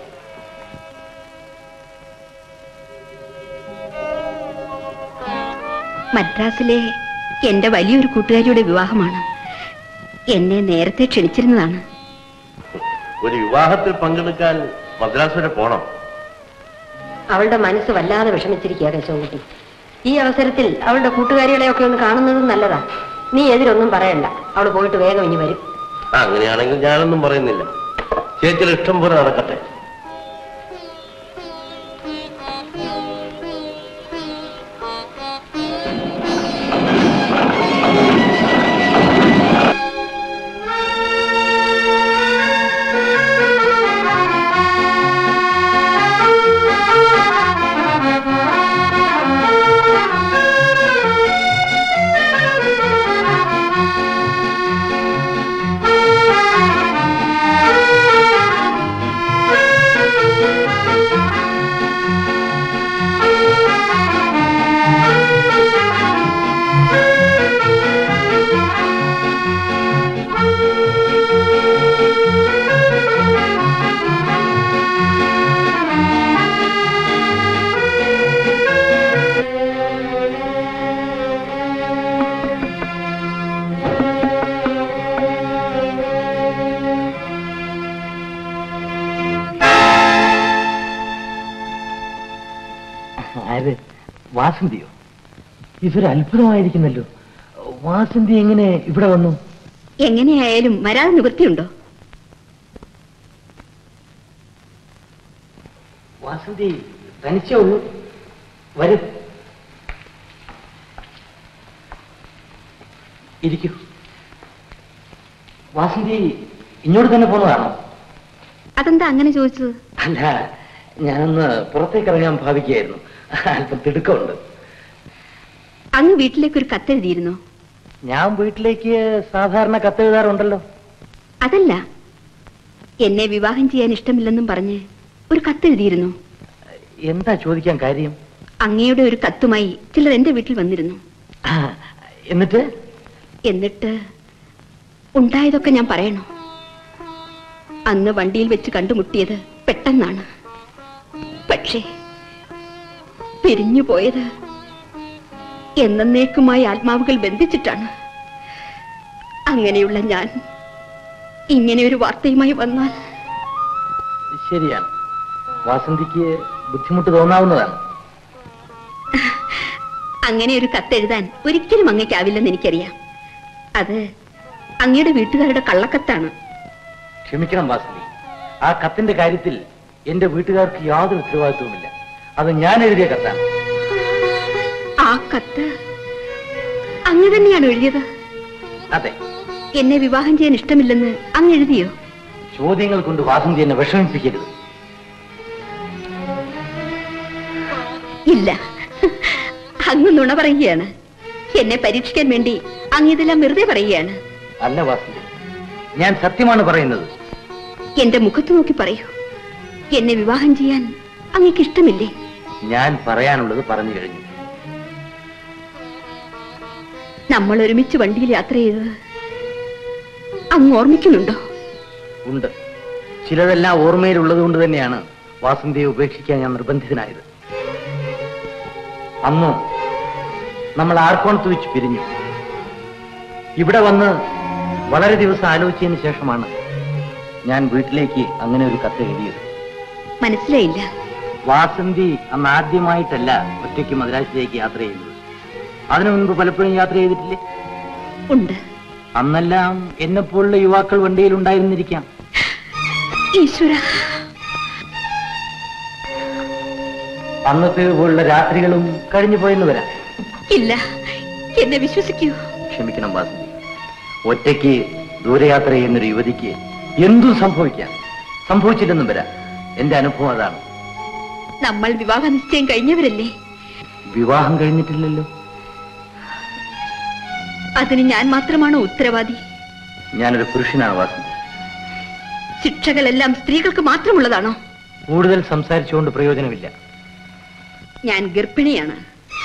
മദ്രാസിലെ എന്റെ വലിയൊരു കൂട്ടുകാരിയുടെ വിവാഹമാണ് എന്നെ നേരത്തെ ക്ഷണിച്ചിരുന്നതാണ് ഒരു വിവാഹത്തിൽ പങ്കെടുക്കാൻ മദ്രാസ് വരെ പോണം അവളുടെ മനസ്സ് വല്ലാതെ വിഷമിച്ചിരിക്കുക കേശവൻകുട്ടി ഈ അവസരത്തിൽ അവളുടെ കൂട്ടുകാരികളെയൊക്കെ ഒന്ന് കാണുന്നത് നല്ലതാ നീ എതിരൊന്നും പറയണ്ട അവൾ പോയിട്ട് വേഗം ഇനി വരും ആ, അങ്ങനെയാണെങ്കിൽ ഞാനൊന്നും പറയുന്നില്ല ചേച്ചിയുടെ ഇഷ്ടം പോലെ നടക്കട്ടെ ആര് വാസന്തിയോ ഇതൊരു അത്ഭുതമായിരിക്കുന്നല്ലോ വാസന്തി എങ്ങനെ ഇവിടെ വന്നു എങ്ങനെയായാലും വരാതെ നിവൃത്തിയുണ്ടോ വാസന്തി തനിച്ചേ ഉള്ളൂ വരൂ ഇരിക്കൂ വാസന്തി ഇങ്ങോട്ട് തന്നെ പോന്നതാണോ അതെന്താ അങ്ങനെ ചോദിച്ചത് അല്ല ഞാനൊന്ന് പുറത്തേക്ക് ഇറങ്ങാൻ ഭാവിക്കുകയായിരുന്നു അല്പം തിടുക്കമുണ്ട് അങ്ങ് വീട്ടിലേക്ക് ഒരു കത്തെഴുതിയിരുന്നോ ഞാൻ വീട്ടിലേക്ക് സാധാരണ കത്തെഴുതാറുണ്ടല്ലോ അതല്ല എന്നെ വിവാഹം ചെയ്യാൻ ഇഷ്ടമില്ലെന്നും പറഞ്ഞ് ഒരു കത്തെഴുതിയിരുന്നു എന്താ ചോദിക്കാൻ കാര്യം അങ്ങയുടെ ഒരു കത്തുമായി ചിലർ എന്റെ വീട്ടിൽ വന്നിരുന്നു ആ, എന്നിട്ട് എന്നിട്ട് ഉണ്ടായതൊക്കെ ഞാൻ പറയണോ അന്ന് വണ്ടിയിൽ വെച്ച് കണ്ടുമുട്ടിയത് പെട്ടെന്നാണ് പക്ഷേ പിരിഞ്ഞു പോയത് എന്നേക്കുമായി ആത്മാവുകൾ ബന്ധിച്ചിട്ടാണ് അങ്ങനെയുള്ള ഞാൻ ഇങ്ങനെ ഒരു വാർത്തയുമായി വന്നാൽ ശരിയാണ് വാസന്തിക്ക് ബുദ്ധിമുട്ട് തോന്നാവുന്നതാണ് അങ്ങനെ ഒരു കത്തെഴുതാൻ ഒരിക്കലും അങ്ങയ്ക്കാവില്ലെന്ന് എനിക്കറിയാം അത് അങ്ങയുടെ വീട്ടുകാരുടെ കള്ളക്കത്താണ് ക്ഷമിക്കണം വാസന്തി ആ കത്തിന്റെ കാര്യത്തിൽ എന്റെ വീട്ടുകാർക്ക് യാതൊരു ഉത്തരവാദിത്വവുമില്ല അത് ഞാൻ എഴുതിയ കത്താണ് ആ കത്ത് അങ്ങ് തന്നെയാണ് എഴുതിയത് അതെ എന്നെ വിവാഹം ചെയ്യാൻ ഇഷ്ടമില്ലെന്ന് അങ്ങ് എഴുതിയോ ചോദ്യങ്ങൾ കൊണ്ട് വാസന്തി എന്നെ വിഷമിപ്പിക്കരുത് ഇല്ല അങ്ങ് നുണ പറയുകയാണ് എന്നെ പരീക്ഷിക്കാൻ വേണ്ടി അങ്ങ് ഇതെല്ലാം വെറുതെ പറയുകയാണ് അല്ല വാസന്തി ഞാൻ സത്യമാണ് പറയുന്നത് എന്റെ മുഖത്ത് നോക്കി പറയൂ എന്നെ വിവാഹം ചെയ്യാൻ അങ്ങക്ക് ഇഷ്ടമില്ലേ ഞാൻ പറയാനുള്ളത് പറഞ്ഞു കഴിഞ്ഞു നമ്മൾ ഒരുമിച്ച് വണ്ടിയിൽ യാത്ര ചെയ്തത് അങ്ങ് ഓർമ്മിക്കുന്നുണ്ടോ ഉണ്ട് ചിലതെല്ലാം ഓർമ്മയിലുള്ളത് കൊണ്ട് തന്നെയാണ് വാസന്തിയെ ഉപേക്ഷിക്കാൻ ഞാൻ നിർബന്ധിതനായത് അന്ന് നമ്മൾ ആർക്കോണത്ത് വെച്ച് പിരിഞ്ഞു ഇവിടെ വന്ന് വളരെ ദിവസം ആലോചിച്ചതിന് ശേഷമാണ് ഞാൻ വീട്ടിലേക്ക് അങ്ങനെ ഒരു കത്ത് എഴുതിയത് മനസ്സിലായില്ല വാസന്തി അന്ന് ആദ്യമായിട്ടല്ല ഒറ്റയ്ക്ക് മദ്രാസിലേക്ക് യാത്ര ചെയ്യുന്നത് അതിനു മുൻപ് പലപ്പോഴും യാത്ര ചെയ്തിട്ടില്ലേ ഉണ്ട് അന്നെല്ലാം എന്നെപ്പോലുള്ള യുവാക്കൾ വണ്ടിയിൽ ഉണ്ടായിരുന്നിരിക്കാം ഈശ്വര അന്നത്തെ പോലുള്ള രാത്രികളും കഴിഞ്ഞു പോയെന്ന് വരാം ഇല്ല എന്നെ വിശ്വസിക്കൂ ക്ഷമിക്കണം വാസന്തി ഒറ്റയ്ക്ക് ദൂരയാത്ര ചെയ്യുന്നൊരു യുവതിക്ക് എന്തും സംഭവിക്കാം സംഭവിച്ചില്ലെന്നും വരാം എന്റെ അനുഭവം അതാണ് നമ്മൾ വിവാഹ നിശ്ചയം കഴിഞ്ഞവരല്ലേ വിവാഹം കഴിഞ്ഞിട്ടില്ലല്ലോ അതിന് ഞാൻ മാത്രമാണോ ഉത്തരവാദി ഞാനൊരു പുരുഷനാണ് വാസന്തി ശിക്ഷകളെല്ലാം സ്ത്രീകൾക്ക് മാത്രമുള്ളതാണോ കൂടുതൽ സംസാരിച്ചുകൊണ്ട് പ്രയോജനമില്ല ഞാൻ ഗർഭിണിയാണ്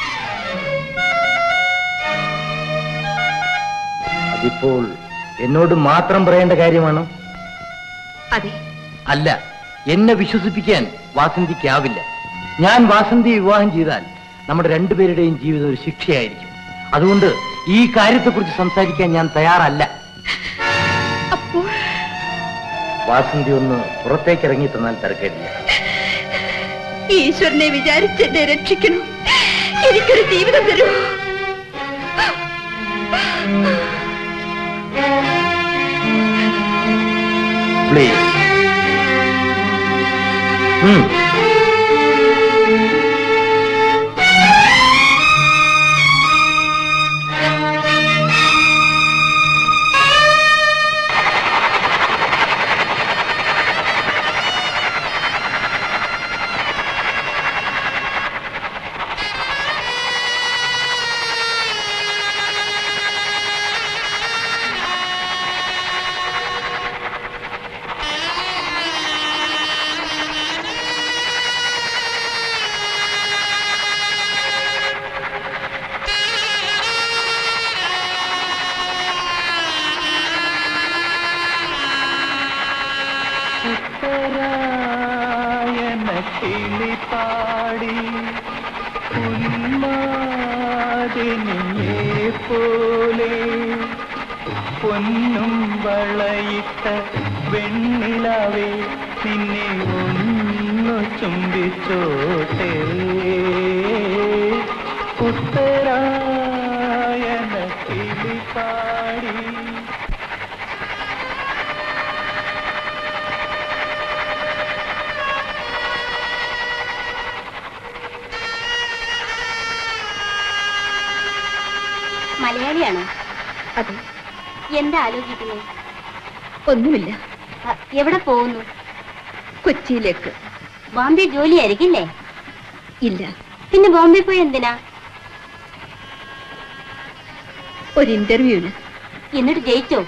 അതിപ്പോൾ എന്നോട് മാത്രം പറയേണ്ട കാര്യമാണോ അതെ അല്ല എന്നെ വിശ്വസിപ്പിക്കാൻ വാസന്തിക്കാവില്ല ഞാൻ വാസന്തി വിവാഹം ചെയ്താൽ നമ്മുടെ രണ്ടുപേരുടെയും ജീവിതം ഒരു ശിക്ഷയായിരിക്കും അതുകൊണ്ട് ഈ കാര്യത്തെക്കുറിച്ച് സംസാരിക്കാൻ ഞാൻ തയ്യാറല്ല അപ്പോൾ വാസന്തി ഒന്ന് പുറത്തേക്ക് ഇറങ്ങി തന്നാൽ തിരക്കേടില്ല ഈശ്വരനെ വിചാരിച്ച് എന്നെ രക്ഷിക്കണം എനിക്കൊരു ജീവിതം തരൂ പ്ലീസ് ഉത്തരായന കിളിപ്പാടി ഉന്മാദിനിയെ പോലെ പൊന്നും വളയിട്ട വെണ്ണിലാവേ നിന്നെ ഒന്നു ചുംബിച്ചോട്ടെ ഉത്തരായന കിളിപ്പാടി മലയാളിയാണോ അതെ എന്താ ആലോചിക്കുന്നത് ഒന്നുമില്ല അ, എവിടെ പോകുന്നു കൊച്ചിയിലേക്ക് ബോംബെ ജോലിയായിരിക്കില്ലേ ഇല്ല പിന്നെ ബോംബെ പോയി എന്തിനാ ഒരു ഇന്റർവ്യൂവിന് എന്നിട്ട് ജയിച്ചോ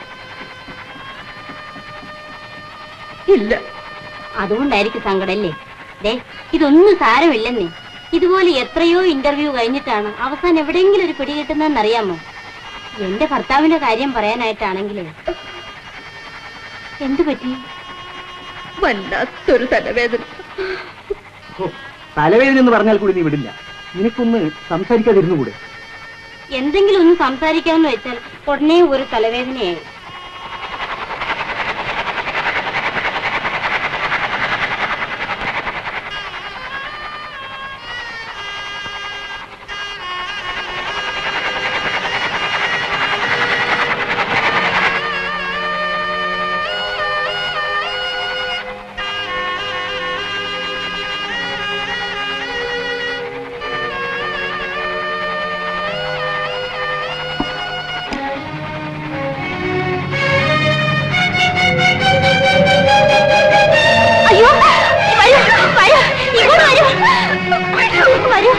ഇല്ല അതുകൊണ്ടായിരിക്കും സങ്കടല്ലേ ദേ ഇതൊന്നും സാരമില്ലെന്നേ ഇതുപോലെ എത്രയോ ഇന്റർവ്യൂ കഴിഞ്ഞിട്ടാണ് അവസാനം എവിടെയെങ്കിലും ഒരു പിടി കിട്ടുന്നതെന്ന് അറിയാമോ എന്റെ ഭർത്താവിന്റെ കാര്യം പറയാനായിട്ടാണെങ്കിലേ എന്തു പറ്റി വല്ലാത്തൊരു തലവേദന തലവേദന എന്ന് പറഞ്ഞാൽ കൂടി നീ വിടില്ല നിനക്കൊന്ന് സംസാരിക്കാതിരുന്നുകൂടെ എന്തെങ്കിലും ഒന്ന് സംസാരിക്കാമെന്ന് വെച്ചാൽ ഉടനെ ഒരു തലവേദനയായി വരൂ വരൂ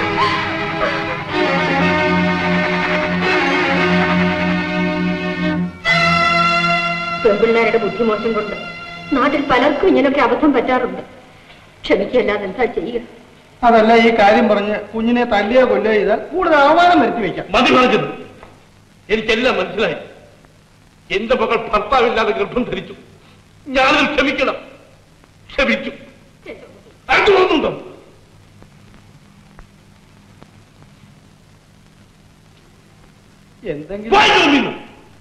പെൺപിള്ളേരുടെ ബുദ്ധിമോശം കൊണ്ട് നാട്ടിൽ പലർക്കും ഇങ്ങനെയൊക്കെ അബദ്ധം പറ്റാറുണ്ട് ക്ഷമിക്കല്ലാതെ എന്താ ചെയ്യുക അതല്ല ഈ കാര്യം പറഞ്ഞ് കുഞ്ഞിനെ തല്ലിയോ കൊല്ലോ ചെയ്താൽ കൂടുതൽ അവമാനം വരുത്തി വെക്കാം മതി പറഞ്ഞത് എനിക്കെല്ലാം മനസ്സിലായി എന്റെ മകൾ ഭർത്താവില്ലാതെ ഗർഭം ധരിച്ചു ഞാനത് ക്ഷമിക്കണം ക്ഷമിച്ചു അത് തോന്നുന്നുണ്ടോ എന്തെങ്കിലും വായി തോന്നുന്നു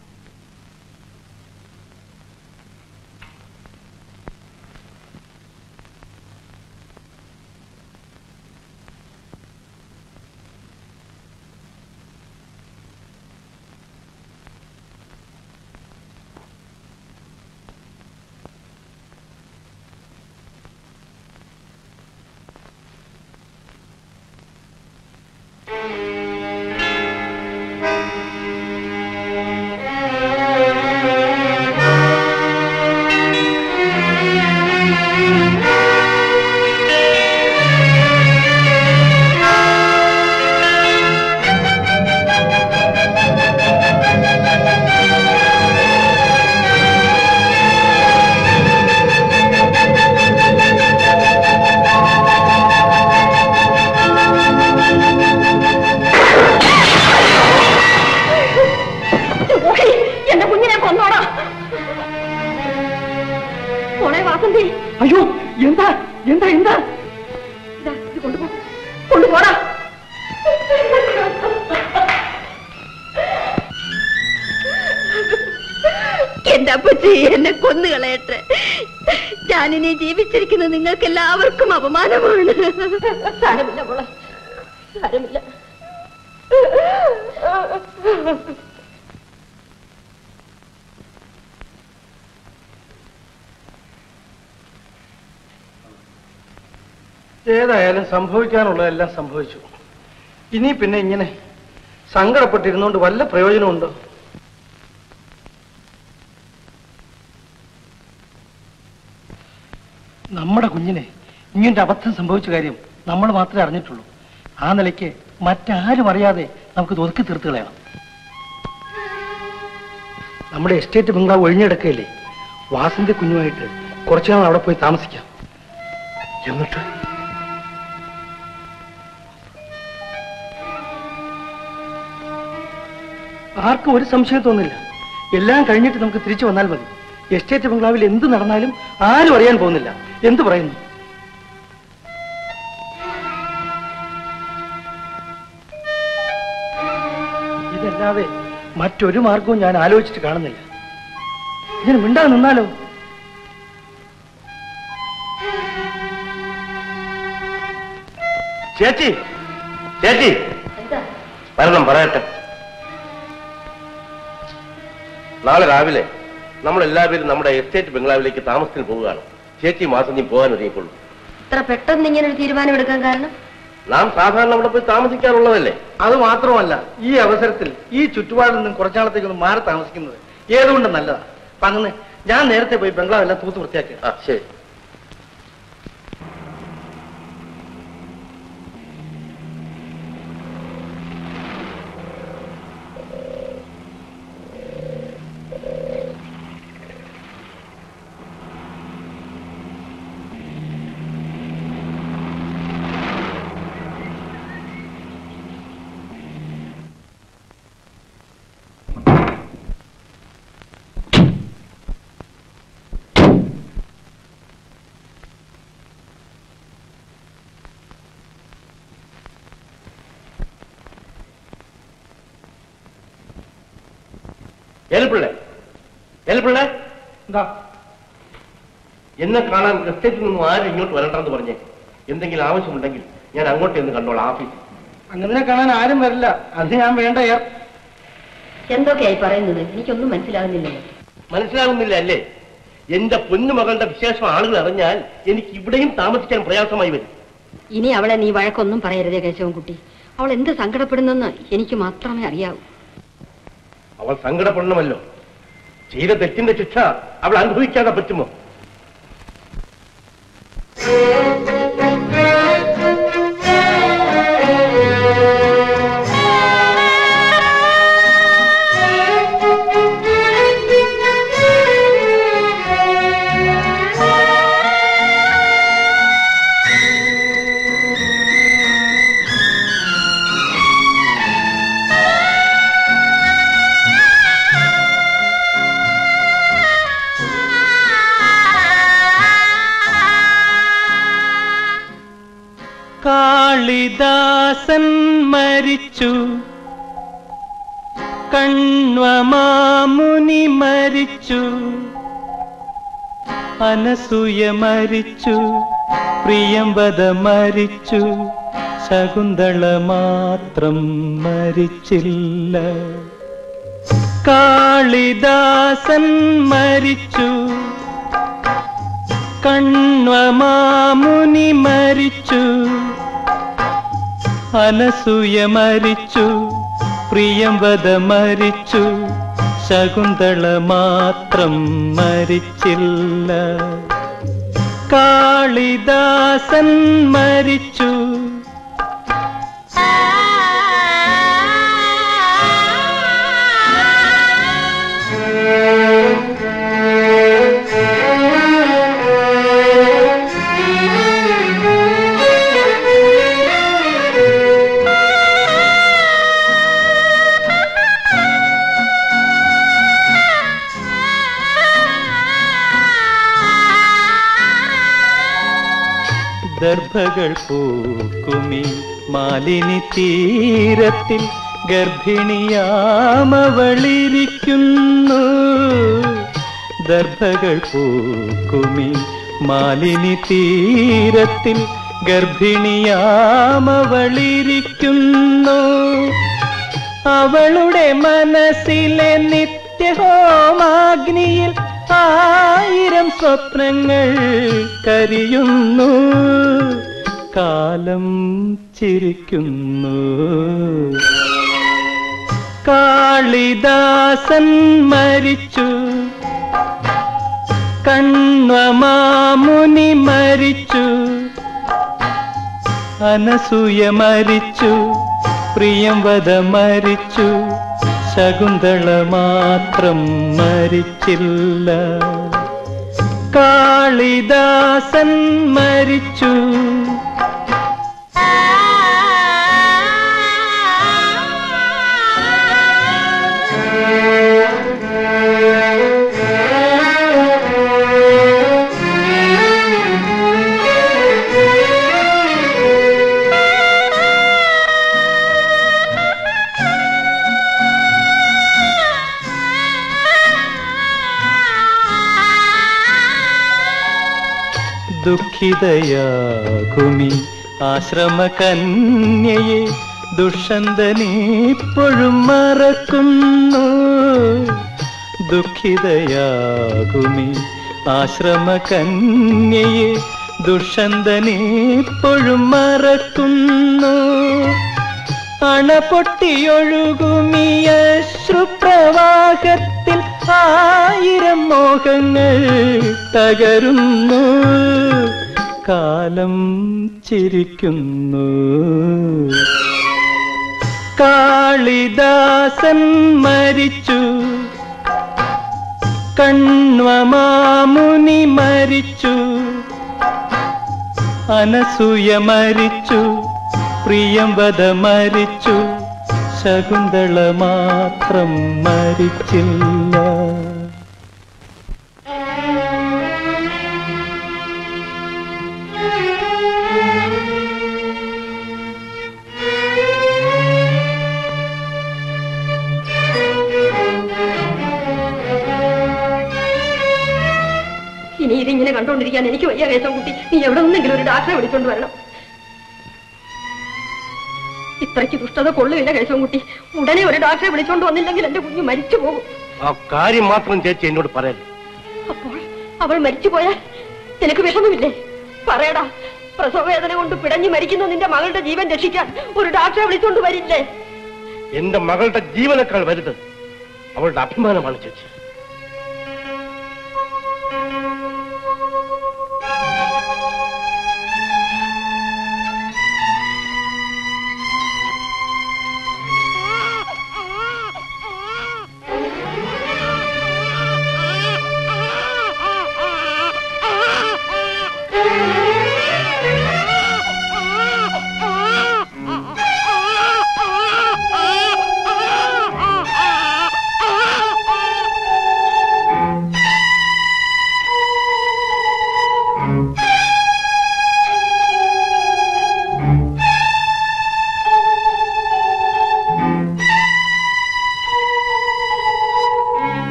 ഓഹേ, എന്റെ കുഞ്ഞിനെ കൊന്നോടാ മോളെ വാസന്തി അയ്യോ എന്താ എന്താ എന്താ ഇതാ, ഇത് കൊണ്ടുപോ കൊണ്ടുപോടാ എന്റെ അപ്പച്ചി എന്നെ കൊന്നുകളയട്ടെ ഞാനിനി ജീവിച്ചിരിക്കുന്ന നിങ്ങൾക്ക് എല്ലാവർക്കും അപമാനമാണ് സാരമില്ല മോളെ സാരമില്ല ഏതായാലും സംഭവിക്കാനുള്ളതെല്ലാം സംഭവിച്ചു ഇനി പിന്നെ ഇങ്ങനെ സങ്കടപ്പെട്ടിരുന്നോണ്ട് വല്ല പ്രയോജനമുണ്ടോ നമ്മുടെ കുഞ്ഞിനെ ഇങ്ങനൊരു അബദ്ധം സംഭവിച്ച കാര്യം നമ്മൾ മാത്രമേ അറിഞ്ഞിട്ടുള്ളൂ ആ നിലയ്ക്ക് മറ്റാരും അറിയാതെ നമുക്ക് ഇത് ഒതുക്കി തീർത്ത് കളയണം നമ്മുടെ എസ്റ്റേറ്റ് ബംഗ്ലാവ് ഒഴിഞ്ഞെടുക്കയില്ലേ വാസന്തി കുഞ്ഞുമായിട്ട് കുറച്ചു നാൾ അവിടെ പോയി താമസിക്കാം എന്നിട്ട് ആർക്കും ഒരു സംശയം തോന്നില്ല എല്ലാം കഴിഞ്ഞിട്ട് നമുക്ക് തിരിച്ചു വന്നാൽ മതി എസ്റ്റേറ്റ് ബംഗ്ലാവിൽ എന്ത് നടന്നാലും ആരും അറിയാൻ പോകുന്നില്ല എന്ത് പറയുന്നു ഇതല്ലാതെ മറ്റൊരു മാർഗവും ഞാൻ ആലോചിച്ചിട്ട് കാണുന്നില്ല ഇതിന് മിണ്ടാതെ നിന്നാലോ ചേച്ചി ചേച്ചി എന്താ വരണം പറയട്ടെ നാളെ രാവിലെ നമ്മൾ എല്ലാവരും നമ്മുടെ എസ്റ്റേറ്റ് ബംഗ്ലാവിലേക്ക് താമസത്തിന് പോവുകയാണ് ചേച്ചി മാസം നീ പോകാൻ ഒരുങ്ങിക്കൊള്ളു ഇത്ര പെട്ടെന്ന് ഇങ്ങനെ ഒരു തീരുമാനം എടുക്കാൻ കാരണം നാം സാധാരണ അവിടെ പോയി താമസിക്കാറുള്ളതല്ലേ അത് മാത്രമല്ല ഈ അവസരത്തിൽ ഈ ചുറ്റുപാടിൽ നിന്നും കുറച്ചാളത്തേക്ക് ഒന്ന് മാറി താമസിക്കുന്നത് ഏതുകൊണ്ട് നല്ലതാ അപ്പൊ അങ്ങനെ ഞാൻ നേരത്തെ പോയി ബംഗ്ലാവെല്ലാം തൂത്ത് വൃത്തിയാക്കി ആ ശരി ഏൽപ്പിള്ളേ ഏൽപ്പിള്ളേ എന്താ എന്നെ കാണാൻ എസ്റ്റേറ്റിൽ നിന്നും ആരും ഇങ്ങോട്ട് വരണ്ടെന്ന് പറഞ്ഞേ എന്തെങ്കിലും ആവശ്യമുണ്ടെങ്കിൽ ഞാൻ അങ്ങോട്ട് എന്ന് കണ്ടോളാം ആഫീസിൽ അങ്ങനെ കാണാൻ ആരും വരില്ല അത് ഞാൻ വേണ്ട ഏർ എന്തൊക്കെയായി പറയുന്നത് എനിക്കൊന്നും മനസ്സിലാകുന്നില്ലല്ലോ മനസ്സിലാകുന്നില്ല അല്ലേ എന്റെ പൊന്നുമകളുടെ വിശേഷം ആളുകൾ അറിഞ്ഞാൽ എനിക്ക് ഇവിടെയും താമസിക്കാൻ പ്രയാസമായി വരും ഇനി അവളെ നീ വഴക്കൊന്നും പറയരുതേ കേശവൻകുട്ടി അവൾ എന്ത് സങ്കടപ്പെടുന്നെന്ന് എനിക്ക് മാത്രമേ അറിയാവൂ അവൾ സങ്കടപ്പെടണമല്ലോ ചെയ്ത തെറ്റിന്റെ ശിക്ഷ അവൾ അനുഭവിക്കാതെ പറ്റുമോ ആ കാളിദാസൻ മരിച്ചു കണ്വമാമുനി മരിച്ചു അനസൂയ മരിച്ചു പ്രിയംവദ മരിച്ചു ശകുന്തള മാത്രം മരിച്ചില്ല കാളിദാസൻ മരിച്ചു കണ്വമാമുനി മരിച്ചു അനസൂയ മരിച്ചു പ്രിയംവദ മരിച്ചു ശകുന്തള മാത്രം മരിച്ചില്ല കാളിദാസൻ മരിച്ചു ദർഭകൾ പൂക്കുമി മാലിനി തീരത്തിൽ ഗർഭിണിയാമവളിരിക്കുന്നു ദർഭകൾ പൂക്കുമി മാലിനി തീരത്തിൽ ഗർഭിണിയാമവളിരിക്കുന്നു അവളുടെ മനസ്സിലെ നിത്യഹോമാഗ്നിയിൽ ആയിരം സ്വപ്നങ്ങൾ കരിയുന്നു കാലം ചിരിക്കുന്നു കാളിദാസൻ മരിച്ചു കണ്വമാമുനി മരിച്ചു അനസൂയ മരിച്ചു പ്രിയംവദ മരിച്ചു ശകുന്തള മാത്രം മരിച്ചില്ല കാളിദാസൻ മരിച്ചു ദുഃഖിതയാകുമി ആശ്രമകന്യയെ ദുഷന്തനിപ്പോഴും മറക്കുന്നു ദുഃഖിതയാകുമി ആശ്രമകന്യയെ ദുഷന്തനിപ്പോഴും മറക്കുന്നു അണപൊട്ടിയൊഴുകുമിയ ശ്രുപ്രവാഹത്തിൽ ആയിരം മോഹങ്ങൾ തകരുന്നു കാലം ചിരിക്കുന്നു കാളിദാസൻ മരിച്ചു കണ്വമാമുനി മരിച്ചു അനസൂയ മരിച്ചു പ്രിയംവദ മരിച്ചു ശകുന്തള മാത്രം മരിച്ചില്ല ഇനി ഇതിങ്ങനെ കണ്ടോണ്ടിരിക്കാൻ എനിക്ക് വയ്യ കേശവൻകുട്ടി നീ എവിടെ നിന്നെങ്കിലും ഒരു ഡാക്ടറെ വിളിച്ചോണ്ട് വരണം ഇത്രയ്ക്ക് ദുഷ്ടത കൊള്ളുകയില്ല കേശവൻകുട്ടി ഉടനെ ഒരു ഡാക്ടറെ വിളിച്ചോണ്ട് വന്നില്ലെങ്കിൽ എന്റെ കുഞ്ഞ് മരിച്ചു പോകും ആ കാര്യം മാത്രം ചേച്ചി എന്നോട് പറയല്ലേ അപ്പോൾ അവൾ മരിച്ചു പോയാൽ നിനക്ക് വിഷമമില്ലേ പറയടാ പ്രസവവേദന കൊണ്ട് പിടഞ്ഞു മരിക്കുന്ന നിന്റെ മകളുടെ ജീവൻ രക്ഷിക്കാൻ ഒരു ഡാക്ടറെ വിളിച്ചോണ്ട് വരില്ലേ എന്റെ മകളുടെ ജീവനേക്കാൾ വലുത് അവളുടെ അഭിമാനമാണ് ചേച്ചി Ah!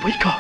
പോയിക്കോ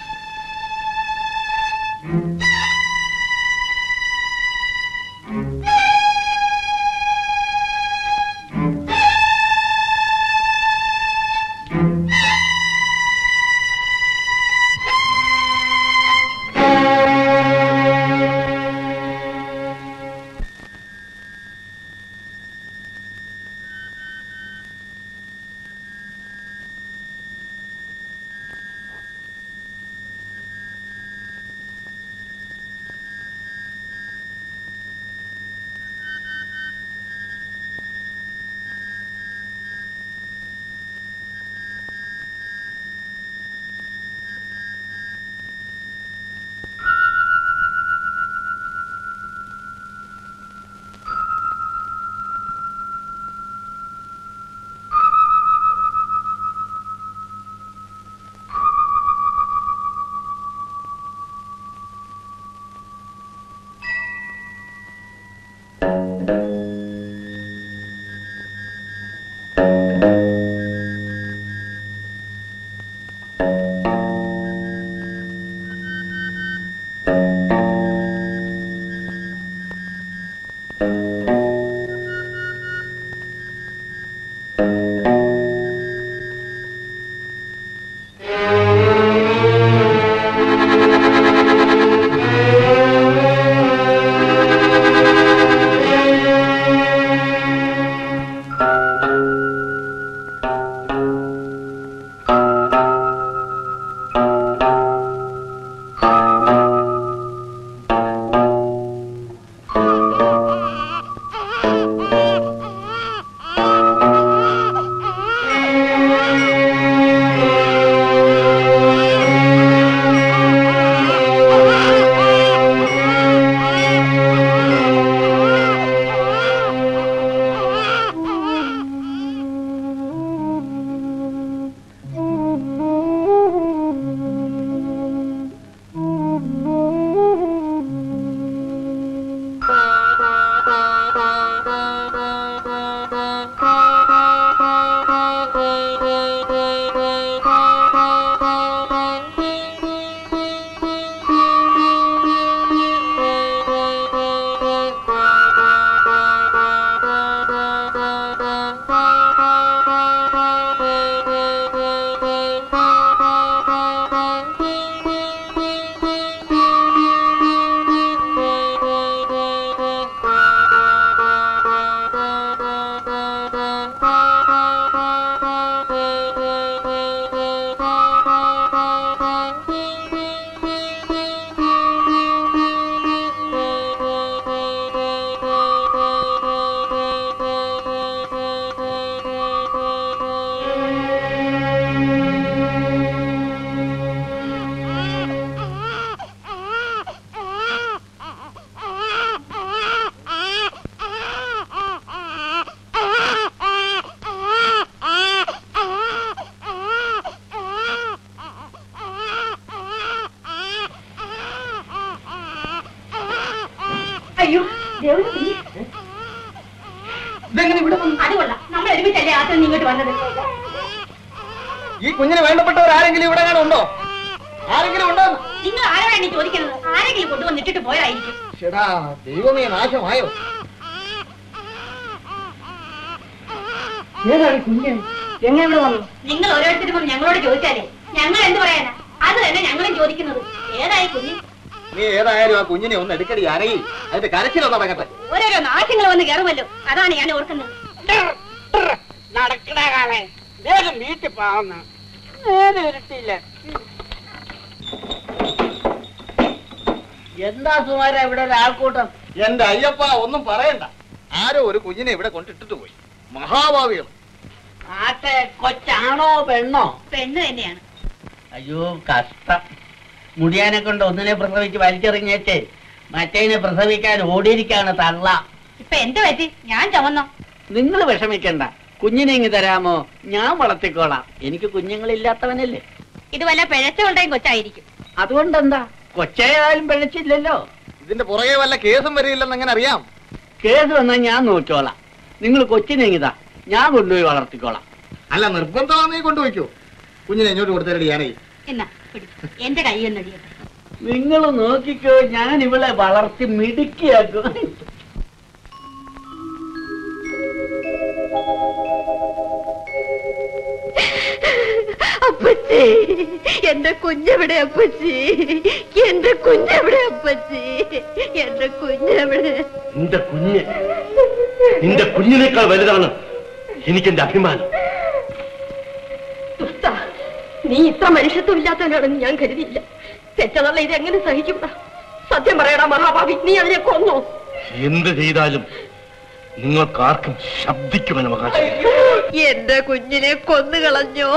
അയ്യോ ദേവന് കുഞ്ഞ്. ഇതെങ്ങനെ ഇവിടെ വന്നു അത് കൊള്ളാം നമ്മൾ ഒരുമിച്ചല്ലേ ആദ്യം ഇങ്ങോട്ട് വന്നത് ഈ കുഞ്ഞിന് വേണ്ടപ്പെട്ടവർ ആരെങ്കിലും ഇവിടെ കാണും ഉണ്ടോ ആരെങ്കിലും ഉണ്ടോ നിങ്ങൾ ആരോടാണ് ഈ ചോദിക്കുന്നത് ആരെങ്കിലും കൊണ്ടുവന്നിട്ടിട്ട് പോയതായിരിക്കും ചേടാ ദൈവമേ നാശമായോ ഏതാണ് കുഞ്ഞ് എങ്ങനെ ഇവിടെ വന്നു നിങ്ങൾ ഓരോരുത്തരും വന്ന് ഞങ്ങളോട് ചോദിച്ചാലേ ഞങ്ങൾ എന്ത് പറയാനാ അത് തന്നെ ഞങ്ങളും ചോദിക്കുന്നത് ഏതായി കുഞ്ഞ് നീ ഏതായാലും ആ കുഞ്ഞിനെ ഒന്ന് എടുക്കടി അരയിൽ അതിന്റെ കരച്ചിലൊന്നും നടക്കട്ടെ ഓരോരോ നാശങ്ങൾ വന്ന് കയറുമല്ലോ അതാണ് ഞാൻ ഓർക്കുന്നത് നടക്കണ കാണേ വേഗം വീട്ടിൽ പോവുന്ന നേരെ ഇരുട്ടില്ല എന്താ സുമാര ഇവിടെ ഒരു ആൾക്കൂട്ടം എന്റെ അയ്യപ്പ ഒന്നും പറയണ്ട ആരോ ഒരു കുഞ്ഞിനെ ഇവിടെ കൊണ്ടിട്ടിട്ട് പോയി മഹാഭാവികൾ ആട്ടെ കൊച്ചാണോ പെണ്ണോ പെണ്ണ് തന്നെയാണ് അയ്യോ കഷ്ടം മുടിയാനെ കൊണ്ട് ഒന്നിനെ പ്രസവിച്ച് വലിച്ചെറിഞ്ഞേച്ചേ മറ്റേനെ പ്രസവിക്കാൻ ഓടിയിരിക്കാണ് തള്ള ഇപ്പൊ എന്ത് പറ്റി ഞാൻ ചുമന്നോ നിങ്ങൾ വിഷമിക്കണ്ട കുഞ്ഞിനെ ഇങ്ങ് തരാമോ ഞാൻ വളർത്തിക്കോളാം എനിക്ക് കുഞ്ഞുങ്ങളില്ലാത്തവനല്ലേ ഇത് വല്ല പിഴച്ചുകൊണ്ടേയും കൊച്ചായിരിക്കും അതുകൊണ്ടെന്താ കൊച്ചായാലും പിഴച്ചില്ലല്ലോ ഇതിന്റെ പുറകെ വല്ല കേസും വരില്ലെന്ന് എങ്ങനെ അറിയാം കേസ് വന്നാൽ ഞാൻ നോക്കിക്കോളാം നിങ്ങൾ കൊച്ചിനെ ഇങ്ങിതാ ഞാൻ കൊണ്ടുപോയി വളർത്തിക്കോളാം അല്ല നിർബന്ധമാണെന്നേ കൊണ്ടുപോയിക്കോ കുഞ്ഞിനെ ഇങ്ങോട്ട് കൊടുത്തരടി ഞാനേ എന്നാ എന്റെ കൈ ഒന്നടിയട്ടെ നിങ്ങൾ നോക്കിക്കോ ഞാൻ ഇവളെ വളർത്തി മിടുക്കിയാക്കും അപ്പച്ചി എന്റെ കുഞ്ഞെവിടെ അപ്പച്ചി എന്റെ കുഞ്ഞെവിടെ അപ്പച്ചി എന്റെ കുഞ്ഞെവിടെ നിന്റെ കുഞ്ഞ് നിന്റെ കുഞ്ഞിനേക്കാൾ വലുതാണ് എനിക്കെന്റെ അഭിമാനം ദുഷ്ട നീ ഇത്ര മനുഷ്യത്വം ഇല്ലാത്തവനാണെന്ന് ഞാൻ കരുതിയില്ല തെറ്റതല്ല ഇത് എങ്ങനെ സഹിക്കൂടാ സത്യം പറയടാ മഹാഭാവി നീ അതിനെ കൊന്നോ എന്ത് ചെയ്താലും നിങ്ങൾക്കാർക്കും ശബ്ദിക്കുവാൻ അവകാശം എന്റെ കുഞ്ഞിനെ കൊന്നുകളഞ്ഞോ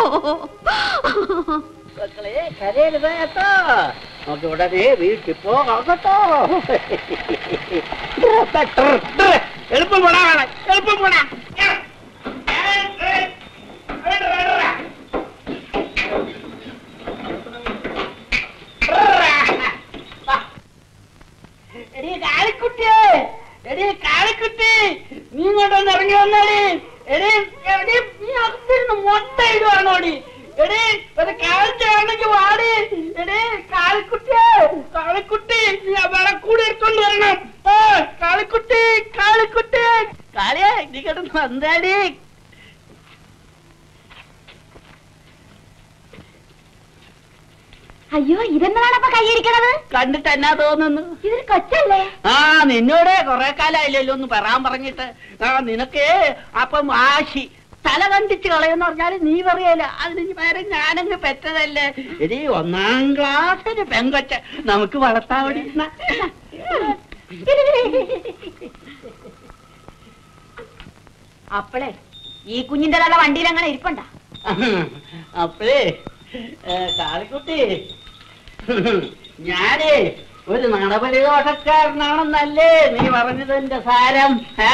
മക്കളെ കരയരുത് കേട്ടോ നമുക്ക് ഉടനെ വീട്ടിൽ പോകാം കേട്ടോ എളുപ്പം പോടാ വേണം എളുപ്പം പോടാ എടീ കാളിക്കുട്ടിയെ എടീ കാളിക്കുട്ടി നീ ഇങ്ങോട്ടൊന്ന് ഇറങ്ങി വന്നാടി എടീ എടീ നീ അകത്തിരുന്ന് മൊട്ട ഇടുവാണോടി എടീ ഒരു കാഴ്ചയാണെങ്കിൽ വാടി എടീ കാളിക്കുട്ടിയെ കാളിക്കുട്ടി നീ അവളെ കൂടി എടുക്കൊണ്ട് വരണം ഏ കാളിക്കുട്ടി കാളിക്കുട്ടി കാളിയെ നീ കിടന്ന് വന്നാടി അയ്യോ ഇതെന്താണ് അപ്പൊ കൈയിരിക്കണത് കണ്ടിട്ട് എന്നാ തോന്നുന്നു ഇതൊരു കൊച്ചല്ലേ ആ നിന്നോട് കൊറേ കാലായില്ലല്ലോ ഒന്ന് പറയാൻ പറഞ്ഞിട്ട് ആ നിനക്ക് അപ്പം ആശി തല കണ്ടിച്ച് കളയെന്ന് പറഞ്ഞാല് നീ പറയല അതിന് പേരെ ഞാനങ്ങ് പെറ്റതല്ലേ എടി ഒന്നാം ക്ലാസ്സിന് പെങ്കൊച്ച നമുക്ക് വളർത്താൻ വേണ്ടി ന- അപ്പളേ ഈ കുഞ്ഞിന്റെ തല വണ്ടിയിൽ അങ്ങനെ ഇരിപ്പണ്ട അപ്പഴേ ഏ, കാളിക്കുട്ടി ഞാനേ ഒരു നടപടി ദോഷക്കാരനാണെന്നല്ലേ നീ പറഞ്ഞതിന്റെ സാരം ഏ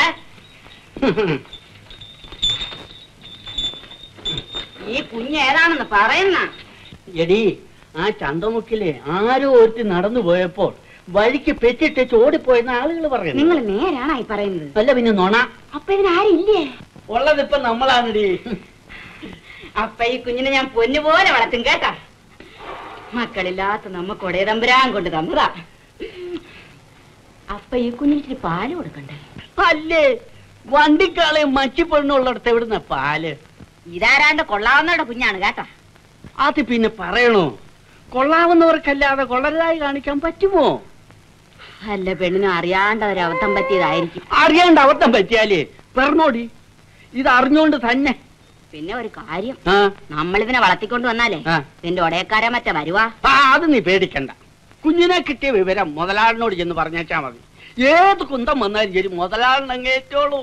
ഈ കുഞ്ഞ് ഏതാണെന്ന് പറയുന്ന എടി ആ ചന്തമുക്കിലെ ആരോ ഒരുത്തി നടന്നു പോയപ്പോൾ വഴിക്ക് പെറ്റിട്ട് ചോടിപ്പോയെന്ന് ആളുകൾ പറയുന്നു നിങ്ങൾ നേരാണായി പറയുന്നത് അല്ല പിന്നെ നുണ അപ്പൊ ഇതിനാരില്ലേ ഉള്ളതിപ്പോ നമ്മളാണെടി അപ്പൊ ഈ കുഞ്ഞിനെ ഞാൻ പൊന്നുപോലെ വളർത്തും കേട്ടാ മക്കളില്ലാത്ത നമ്മക്ക് ഒടേ തമ്പുരാൻ കൊണ്ട് തന്നതാ അപ്പൊ ഈ കുഞ്ഞിന് ഇച്ചിരി പാല് കൊടുക്കണ്ടേ അല്ലേ വണ്ടിക്കാളെ മച്ചിപ്പെണ്ണുള്ളിടത്ത് എവിടുന്ന പാല് ഇതാരാണ്ട് കൊള്ളാവുന്നവരുടെ കുഞ്ഞാണ് കേട്ടാ അത് പിന്നെ പറയണോ കൊള്ളാവുന്നവർക്കല്ലാതെ കൊള്ളരുതായി കാണിക്കാൻ പറ്റുമോ അല്ല പെണ്ണിനും അറിയാണ്ട് ഒരു അബദ്ധം പറ്റിയതായിരിക്കും അറിയാണ്ട് അബദ്ധം പറ്റിയാലേ പറഞ്ഞോടി ഇത് അറിഞ്ഞോണ്ട് തന്നെ പിന്നെ ഒരു കാര്യം ആ നമ്മളിതിനെ വളർത്തിക്കൊണ്ട് വന്നാലേ ആ. ഇതിന്റെ ഒടയക്കാരെ മറ്റേ വരുവാ ആ അത് നീ പേടിക്കണ്ട കുഞ്ഞിനെ കിട്ടിയ വിവരം മുതലാളിനോട് ചെന്ന് പറഞ്ഞേച്ചാ മതി ഏത് കുന്തം വന്നാലും ശരി മുതലാളിനങ്ങേറ്റോളും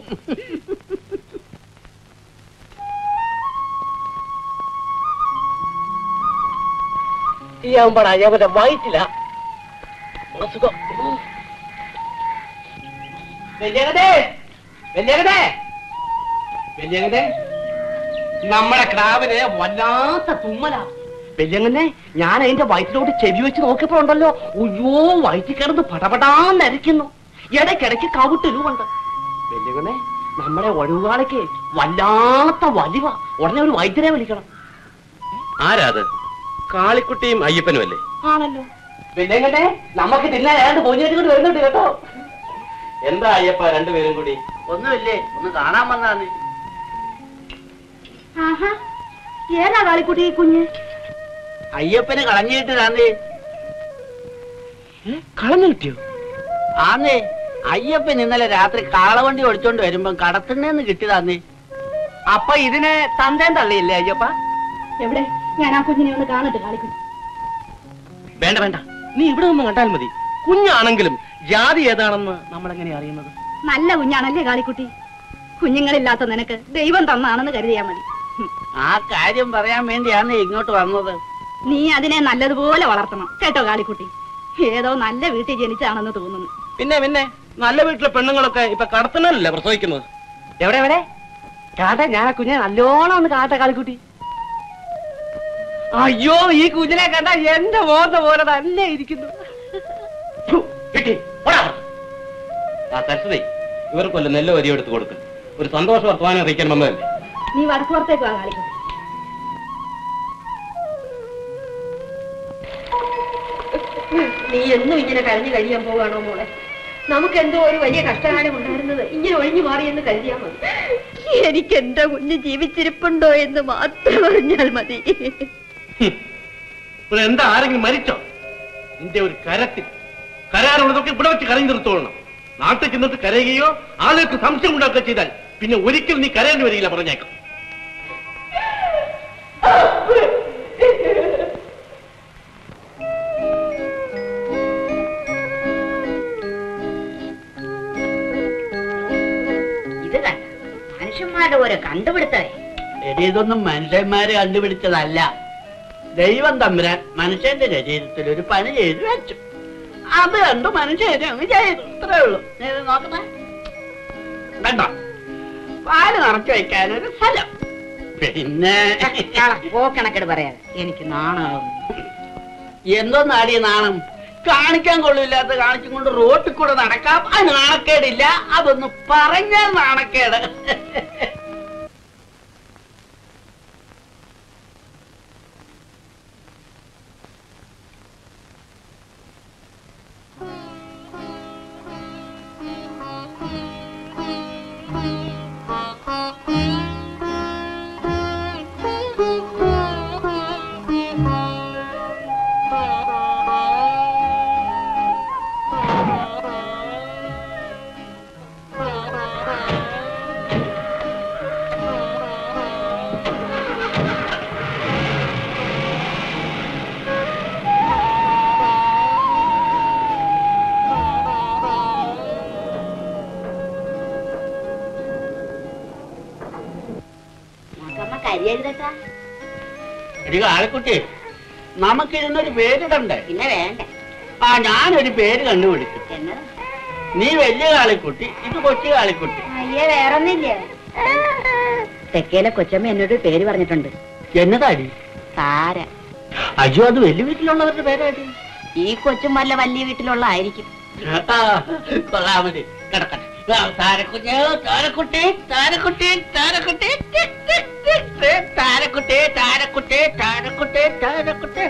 ഈ ആവുമ്പോഴാ അവന്റെ വയറ്റില അസുഖം വെല്ലിയകതേ വെല്ലിയകതേ വെല്ലിയകതേ നമ്മുടെ ക്രാവിന് വല്ലാത്ത തുമ്മല വെല്ലിയങ്ങനെ ഞാൻ അതിന്റെ വയറ്റിലോട്ട് ചെവി വെച്ച് നോക്കിയപ്പോ ഉണ്ടല്ലോ അയ്യോ വയറ്റിൽ കിടന്ന് പടപടാന്നരിക്കുന്നു ഇടയ്ക്കിടയ്ക്ക് കവിട്ടിലുമുണ്ട് വെല്ലിയങ്ങനെ നമ്മളെ ഒഴിവാളയ്ക്ക് വല്ലാത്ത വലിവ ഉടനെ ഒരു വൈദ്യരെ വിളിക്കണം ആരാ അത് കാളിക്കുട്ടിയും അയ്യപ്പനും അല്ലേ ആണല്ലോ വെല്ലിയങ്ങനെ നമുക്ക് തിന്നാൻ ഏതാണ്ട് പോഞ്ഞിട്ട് കൊണ്ട് വരുന്നുണ്ട് കേട്ടോ എന്താ അയ്യപ്പ രണ്ടുപേരും കൂടി ഒന്നുമില്ലേ ഒന്ന് കാണാൻ വന്നാന്ന് ആഹാ ഏതാ കാളിക്കുട്ടി ഈ കുഞ്ഞ് അയ്യപ്പന് കളഞ്ഞിട്ട് താന്നേ കളഞ്ഞു കിട്ടിയോ ആന്നേ അയ്യപ്പൻ ഇന്നലെ രാത്രി കാളവണ്ടി ഓടിച്ചോണ്ട് വരുമ്പം കടത്തുന്നേന്ന് കിട്ടിയതാന്നേ അപ്പൊ ഇതിനെ തന്തേം തള്ളിയില്ലേ അയ്യപ്പ എവിടെ ഞാൻ ആ കുഞ്ഞിനെ ഒന്ന് കാണട്ടെ കാളിക്കുട്ടി വേണ്ട വേണ്ട നീ ഇവിടെ നിന്ന് കണ്ടാൽ മതി കുഞ്ഞാണെങ്കിലും ജാതി ഏതാണെന്ന് നമ്മൾ എങ്ങനെ അറിയുന്നത് നല്ല കുഞ്ഞാണല്ലേ കാളിക്കുട്ടി കുഞ്ഞുങ്ങളില്ലാത്ത നിനക്ക് ദൈവം തന്നാണെന്ന് കരുതിയാ മതി ഹും. ആ കാര്യം പറയാൻ വേണ്ടിയാന്നേ ഇങ്ങോട്ട് വന്നത് നീ അതിനെ നല്ലതുപോലെ വളർത്തണം കേട്ടോ കാളിക്കുട്ടി ഏതോ നല്ല വീട്ടിൽ ജനിച്ചാണെന്ന് തോന്നുന്നു പിന്നെ പിന്നെ നല്ല വീട്ടിലെ പെണ്ണുങ്ങളൊക്കെ ഇപ്പൊ കടത്തണല്ലേ പ്രസവിക്കുന്നത് എവിടെ എവിടെ കാട്ടെ ഞാൻ ആ കുഞ്ഞെ നല്ലോണം ഒന്ന് കാട്ടെ കാളിക്കുട്ടി അയ്യോ ഈ കുഞ്ഞിനെ കണ്ട എന്റെ മോത്ത പോലെ തന്നെ ഇരിക്കുന്നു ഫു, കിട്ടി. പോടാ. ആ സരസ്വതി ഇവർക്കൊല്ല നെല്ല് വരി എടുത്ത് കൊടുക്ക് ഒരു സന്തോഷ വർത്തമാനം അറിയിക്കാൻ വന്നതല്ലേ നീ വടക്ക് പുറത്തേക്ക് വാ കാളിക്കുട്ടി നീ എന്നും ഇങ്ങനെ കരഞ്ഞു കഴിയാൻ പോവാണോ മോളെ നമുക്ക് എന്തോ ഒരു വലിയ കഷ്ടകാലം ഉണ്ടായിരുന്നത് ഇങ്ങനെ ഒഴിഞ്ഞു മാറിയെന്ന് കരുതിയാൽ മതി എനിക്ക് എന്റെ കുഞ്ഞ് ജീവിച്ചിരിപ്പുണ്ടോ എന്ന് മാത്രം അറിഞ്ഞാൽ മതി ഇവിടെ എന്താ ആരെങ്കിലും മരിച്ചോ നിന്റെ ഒരു കരത്തിൽ കരാറുള്ളതൊക്കെ ഇവിടെ വെച്ച് കരഞ്ഞു നിർത്തോളണം നാട്ടിൽ ചെന്നിട്ട് കരയുകയോ ആളുകൾക്ക് സംശയം ഉണ്ടാക്കുകയോ ചെയ്താൽ പിന്നെ ഒരിക്കലും നീ കരയേണ്ടി വരില്ല പറഞ്ഞേക്കാം ഇത് കണ്ട മനുഷ്യന്മാരുടെ ഓരോ കണ്ടുപിടുത്തമേ എടി ഇതൊന്നും മനുഷ്യന്മാര് കണ്ടുപിടിച്ചതല്ല ദൈവം തമ്പുരാൻ മനുഷ്യന്റെ ശരീരത്തിൽ ഒരു പണി ചെയ്ത് വെച്ചു അത് കണ്ടു മനുഷ്യരെ അങ്ങ് ചെയ്തു ഇത്രേ ഉള്ളൂ നീ ഇത് നോക്കട്ടെ കണ്ടോ പാല് നിറച്ചു വയ്ക്കാൻ ഒരു സ്ഥലം പിന്നെ പോക്കണക്കെട് പറയാതെ എനിക്ക് നാണാവും എന്തോന്നാടി നാണം കാണിക്കാൻ കൊള്ളില്ലാത്ത കാണിച്ചും കൊണ്ട് റോട്ടിൽ കൂടെ നടക്കാം അതിന് നാണക്കേടില്ല അതൊന്ന് പറഞ്ഞാൽ നാണക്കേട് നോക്കമ്മ കരിയരുതട്ടാ എടി കാളിക്കുട്ടി നമുക്കിതിനൊരു പേരിടണ്ടേ പിന്നെ വേണ്ട ആ ഞാനൊരു പേര് കണ്ടുപിടിച്ചു എന്നതാ നീ വലിയ കാളിക്കുട്ടി ഇത് കൊച്ചു കാളിക്കുട്ടി അയ്യേ വേറൊന്നില്ല തെക്കേലെ കൊച്ചമ്മ എന്നോട് പേര് പറഞ്ഞിട്ടുണ്ട് എന്നതാടി താര അയ്യോ അത് വലിയ വീട്ടിലുള്ളവരുടെ പേരാടി ഈ കൊച്ചും വല്ല വലിയ വീട്ടിലുള്ള ആയിരിക്കും ആ, കൊള്ളാമതി കിടക്കട്ടെ ആ, താരക്കുഞ്ഞ് താരക്കുട്ടി താരക്കുട്ടി താരക്കുട്ടി ടിക്, ടിക്, ടിക്, ടിക്, താരക്കുട്ടി താരക്കുട്ടി താരക്കുട്ടി താരക്കുട്ടി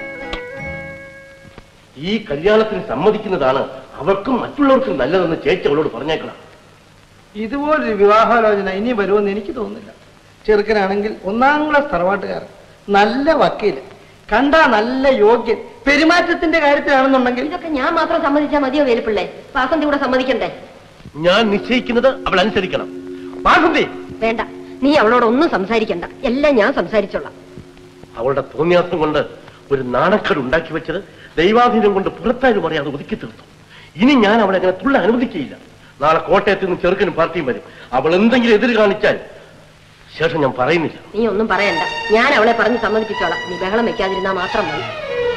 ഈ കല്യാണത്തിന് സമ്മതിക്കുന്നതാണ് അവൾക്കും മറ്റുള്ളവർക്കും നല്ലതെന്ന് ചേച്ചി അവളോട് പറഞ്ഞേക്കണം ഇതുപോലൊരു വിവാഹാലോചന ഇനി വരുമെന്ന് എനിക്ക് തോന്നുന്നില്ല ചെറുക്കനാണെങ്കിൽ ഒന്നാം ക്ലാസ് തറവാട്ടുകാരൻ നല്ല വക്കീല് കണ്ടാ നല്ല യോഗ്യൻ പെരുമാറ്റത്തിന്റെ കാര്യത്തിലാണെന്നുണ്ടെങ്കിൽ ഇതൊക്കെ ഞാൻ മാത്രം സമ്മതിച്ചാൽ മതിയോ വേലുപ്പിള്ളേ വാസന്തി കൂടെ സമ്മതിക്കണ്ടേ ഞാൻ നിശ്ചയിക്കുന്നത് അവൾ അനുസരിക്കണം വാസന്തി വേണ്ട നീ അവളോട് ഒന്നും സംസാരിക്കണ്ട എല്ലാം ഞാൻ സംസാരിച്ചോളാം അവളുടെ തോന്നിയാസം കൊണ്ട് ഒരു നാണക്കേട് ഉണ്ടാക്കി വെച്ചത് ദൈവാധീനം കൊണ്ട് പുറത്താരും അറിയാതെ ഒതുക്കി തീർത്തു ഇനി ഞാൻ അവളെ അങ്ങനെ തുള്ള അനുവദിക്കുകയില്ല നാളെ കോട്ടയത്ത് നിന്ന് ചെറുക്കനും പാർട്ടിയും വരും അവൾ എന്തെങ്കിലും എതിര് കാണിച്ചാൽ ശേഷം ഞാൻ പറയുന്നില്ല നീ ഒന്നും പറയണ്ട ഞാൻ അവളെ പറഞ്ഞ് സമ്മതിപ്പിച്ചോളാം നീ ബഹളം വെക്കാതിരുന്നാ മാത്രം മതി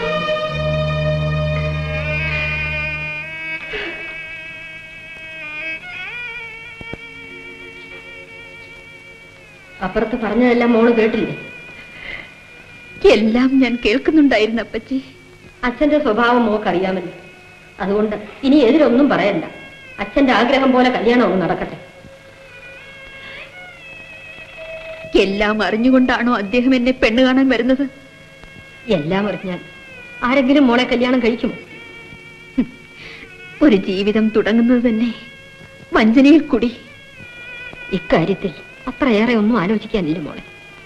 അപ്പുറത്ത് പറഞ്ഞതെല്ലാം മോള് കേട്ടില്ലേ എല്ലാം ഞാൻ കേൾക്കുന്നുണ്ടായിരുന്നു അപ്പച്ചി അച്ഛന്റെ സ്വഭാവം മോക്കറിയാമല്ലോ അതുകൊണ്ട് ഇനി എതിരൊന്നും പറയണ്ട അച്ഛന്റെ ആഗ്രഹം പോലെ കല്യാണം ഒന്ന് നടക്കട്ടെ എല്ലാം അറിഞ്ഞുകൊണ്ടാണോ അദ്ദേഹം എന്നെ പെണ്ണ് കാണാൻ വരുന്നത് എല്ലാം അറിഞ്ഞാൽ ആരെങ്കിലും മോളെ കല്യാണം കഴിക്കുമോ ഒരു ജീവിതം തുടങ്ങുന്നത് തന്നെ വഞ്ചനയിൽ കൂടി ഇക്കാര്യത്തിൽ അത്രയേറെ ഒന്നും ആലോചിക്കാനില്ല മോളെ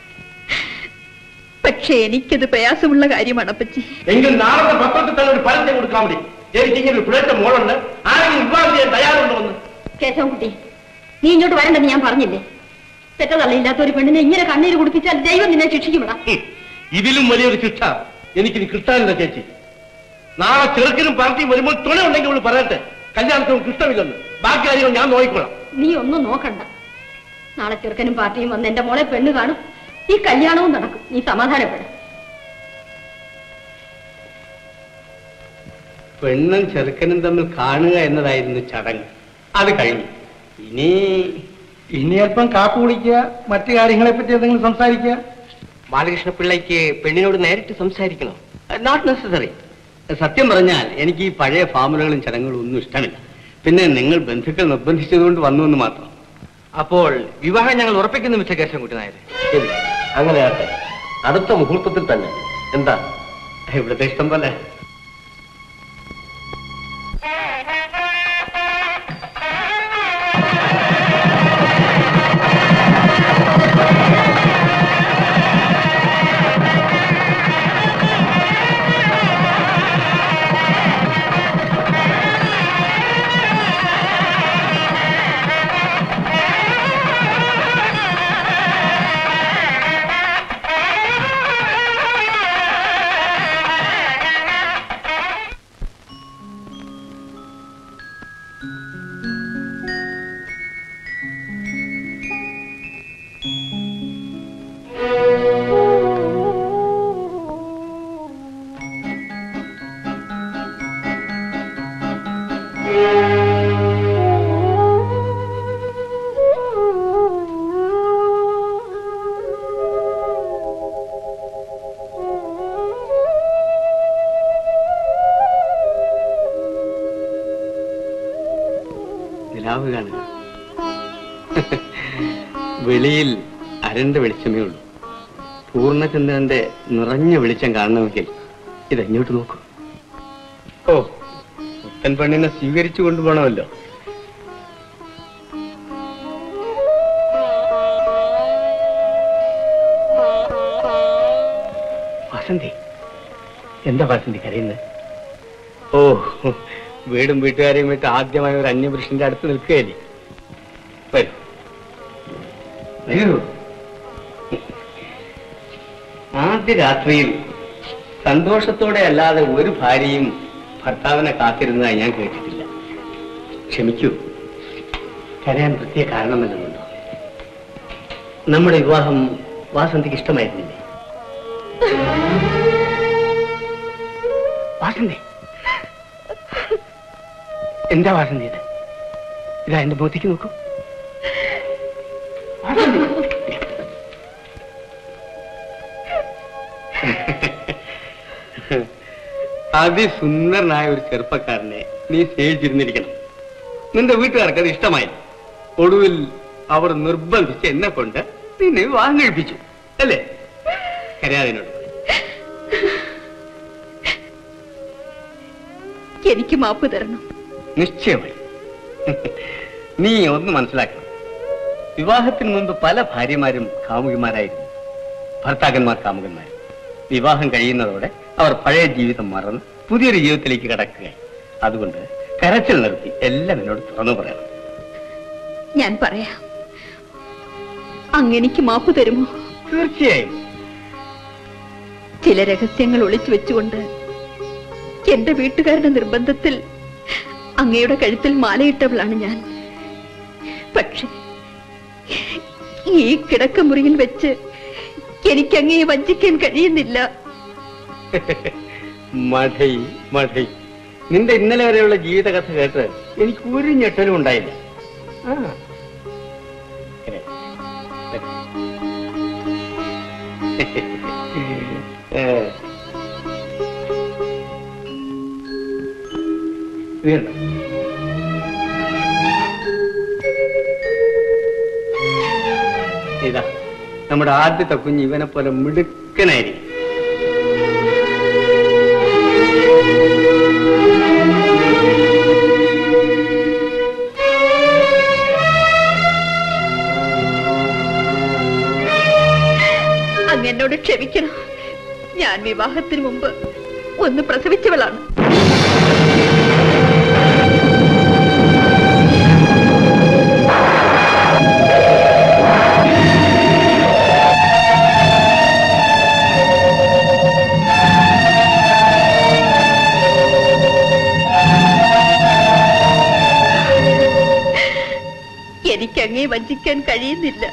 പക്ഷെ എനിക്കത് പ്രയാസമുള്ള കാര്യമാണ് അപ്പച്ചി എങ്കിൽ നാളത്തെ പത്രത്തിൽ തന്നെ ഒരു പരസ്യം കൊടുക്കാൻ വേണ്ടി എനിക്ക് ഇങ്ങനെ ഒരു പിഴച്ച മോളുണ്ട് ആരെങ്കിലും വിവാഹം ചെയ്യാൻ തയ്യാറുണ്ടോ എന്ന് കേശവൻകുട്ടി നീ ഇങ്ങോട്ട് വരണ്ടെന്ന് ഞാൻ പറഞ്ഞില്ലേ തെറ്റതള്ളയില്ലാത്ത ഒരു പെണ്ണിനെ ഇങ്ങനെ കണ്ണീര് കുടിപ്പിച്ചാൽ ദൈവം നിന്നെ ശിക്ഷിക്കുമടാ ഹും, ഇതിലും വലിയൊരു ശിക്ഷ എനിക്കിനി കിട്ടാനില്ല ചേച്ചി നാളെ ചെറുക്കനും പാർട്ടിയും വരുമ്പോൾ തുണ ഉണ്ടെങ്കിൽ അവള് പറയട്ടെ കല്യാണത്തിന് അവൾക്ക് ഇഷ്ടമില്ലെന്ന് ബാക്കി കാര്യങ്ങൾ ഞാൻ നോക്കിക്കോളാം നീ ഒന്നും നോക്കണ്ട നാളെ ചെറുക്കനും പാർട്ടിയും വന്ന് എന്റെ മോളെ പെണ്ണ് കാണും ഈ കല്യാണവും നടക്കും നീ സമാധാനപ്പെട പെണ്ണും ചെറുക്കനും തമ്മിൽ കാണുക എന്നതായിരുന്നു ചടങ്ങ് അത് കഴിഞ്ഞു ഇനി ഇനി അല്പം കാപ്പി കുടിക്കുക മറ്റു കാര്യങ്ങളെ പറ്റി എന്തെങ്കിലും സംസാരിക്കുക ബാലകൃഷ്ണ പിള്ളയ്ക്ക് പെണ്ണിനോട് നേരിട്ട് സംസാരിക്കണം നോട്ട് നെസസറി സത്യം പറഞ്ഞാൽ എനിക്ക് ഈ പഴയ ഫാമുലകളും ചടങ്ങുകളും ഒന്നും ഇഷ്ടമില്ല പിന്നെ നിങ്ങൾ ബന്ധുക്കൾ നിർബന്ധിച്ചതുകൊണ്ട് വന്നു എന്ന് മാത്രം അപ്പോൾ വിവാഹം ഞങ്ങൾ ഉറപ്പിക്കുന്നു മിസ്റ്റർ കേശവൻകുട്ടി നായർ ശരി അങ്ങനെ ആട്ടെ അടുത്ത മുഹൂർത്തത്തിൽ തന്നെ എന്താ ഇവിടുത്തെ ഇഷ്ടം പോലെ നിലാവ് കാണുക വെളിയിൽ അരണ്ട വെളിച്ചമേ ഉള്ളൂ പൂർണ്ണചന്ദ്രന്റെ നിറഞ്ഞ വെളിച്ചം കാണണമെങ്കിൽ ഇതെങ്ങോട്ട് നോക്കൂ ഓ പുത്തൻ പെണ്ണിനെ സ്വീകരിച്ചു കൊണ്ടുപോകണമല്ലോ വസന്തി എന്താ വസന്തി കരയുന്നത് ഓ വീടും വീട്ടുകാരെയും വിട്ട് ആദ്യമായി ഒരു അന്യപുരുഷന്റെ അടുത്ത് നിൽക്കുകയല്ലേ വരൂ വരൂ ആദ്യ രാത്രിയിൽ സന്തോഷത്തോടെ അല്ലാതെ ഒരു ഭാര്യയും ഭർത്താവിനെ കാത്തിരുന്നതായി ഞാൻ കേട്ടിട്ടില്ല ക്ഷമിക്കൂ കരയാൻ പ്രത്യേക കാരണമല്ലെന്നുണ്ടോ നമ്മുടെ വിവാഹം വാസന്തിക്ക് ഇഷ്ടമായിരുന്നില്ലേ വാസന്തി എന്താ വാസന്തി ഇത് ഇതാ എന്റെ ബോധിക്ക് നോക്കൂ വാസന്തി. അതിസുന്ദരനായ ഒരു ചെറുപ്പക്കാരനെ നീ സ്നേഹിച്ചിരുന്നിരിക്കണം നിന്റെ വീട്ടുകാർക്ക് അത് ഇഷ്ടമായി ഒടുവിൽ അവർ നിർബന്ധിച്ച് എന്നെ കൊണ്ട് നിന്നെ വിവാഹം കഴിപ്പിച്ചു അല്ലേ കരയാതിനോട് എനിക്ക് മാപ്പ് തരണം നിശ്ചയമായി നീ ഒന്ന് മനസ്സിലാക്കണം വിവാഹത്തിന് മുൻപ് പല ഭാര്യമാരും കാമുകിമാരായിരുന്നു ഭർത്താക്കന്മാർ കാമുകന്മാർ വിവാഹം കഴിയുന്നതോടെ അവർ പഴയ ജീവിതം മറന്ന് പുതിയൊരു ജീവിതത്തിലേക്ക് കടക്കുകയായി അതുകൊണ്ട് കരച്ചിൽ നിർത്തി എല്ലാം എന്നോട് തുറന്നു പറയണം ഞാൻ പറയാം അങ്ങെനിക്ക് മാപ്പ് തരുമോ തീർച്ചയായും ചില രഹസ്യങ്ങൾ ഒളിച്ചു വെച്ചുകൊണ്ട് എന്റെ വീട്ടുകാരുടെ നിർബന്ധത്തിൽ അങ്ങയുടെ കഴുത്തിൽ മാലയിട്ടവളാണ് ഞാൻ പക്ഷെ ഈ കിടക്കമുറിയിൽ വെച്ച് എനിക്ക് അങ്ങയെ വഞ്ചിക്കാൻ കഴിയുന്നില്ല മഠൈ മഠൈ നിന്റെ ഇന്നലെ വരെയുള്ള ജീവിതകഥ കേട്ട് എനിക്ക് ഒരു ഞെട്ടലും ഉണ്ടായില്ല ആ. ഇങ്ങനെ. ഏ. വീണ്ടും ഇതാ നമ്മുടെ ആദ്യത്തെ കുഞ്ഞ് ഇവനെ പോലെ മിടുക്കനായിരിക്കും അങ്ങ് എന്നോട് ക്ഷമിക്കണം ഞാൻ വിവാഹത്തിന് മുമ്പ് ഒന്ന് പ്രസവിച്ചവളാണ് എനിക്ക് അങ്ങേ വഞ്ചിക്കാൻ കഴിയുന്നില്ല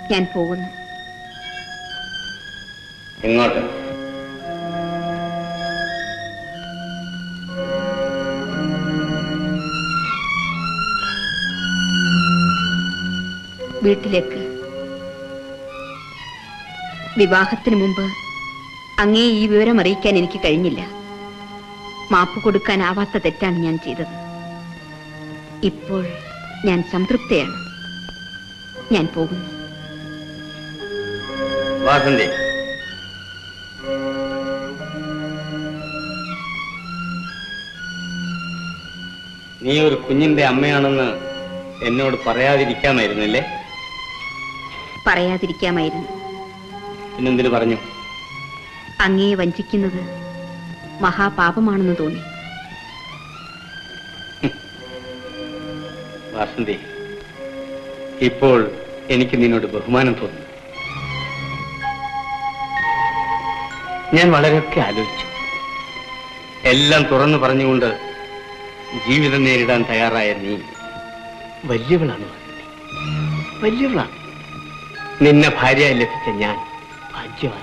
ഞാൻ പോകുന്നു എങ്ങോട്ട് വീട്ടിലേക്ക് വിവാഹത്തിന് മുമ്പ് അങ്ങേ ഈ വിവരം അറിയിക്കാൻ എനിക്ക് കഴിഞ്ഞില്ല മാപ്പ് കൊടുക്കാനാവാത്ത തെറ്റാണ് ഞാൻ ചെയ്തത് ഇപ്പോൾ ഞാൻ സംതൃപ്തയാണ് ഞാൻ പോകുന്നു വാസന്തി നീ ഒരു കുഞ്ഞിന്റെ അമ്മയാണെന്ന് എന്നോട് പറയാതിരിക്കാമായിരുന്നില്ലേ പറയാതിരിക്കാമായിരുന്നു പിന്നെന്തിനു പറഞ്ഞു അങ്ങയെ വഞ്ചിക്കുന്നത് മഹാപാപമാണെന്ന് തോന്നി വാസന്തി ഇപ്പോൾ എനിക്ക് നിന്നോട് ബഹുമാനം തോന്നുന്നു ഞാൻ വളരെയൊക്കെ ആലോചിച്ചു എല്ലാം തുറന്നു പറഞ്ഞുകൊണ്ട് ജീവിതം നേരിടാൻ തയ്യാറായ നീ വലിയവളാണ് വാസന്തി. വലിയവളാണ് നിന്നെ ഭാര്യയായി ലഭിച്ച ഞാൻ ഭാഗ്യവാൻ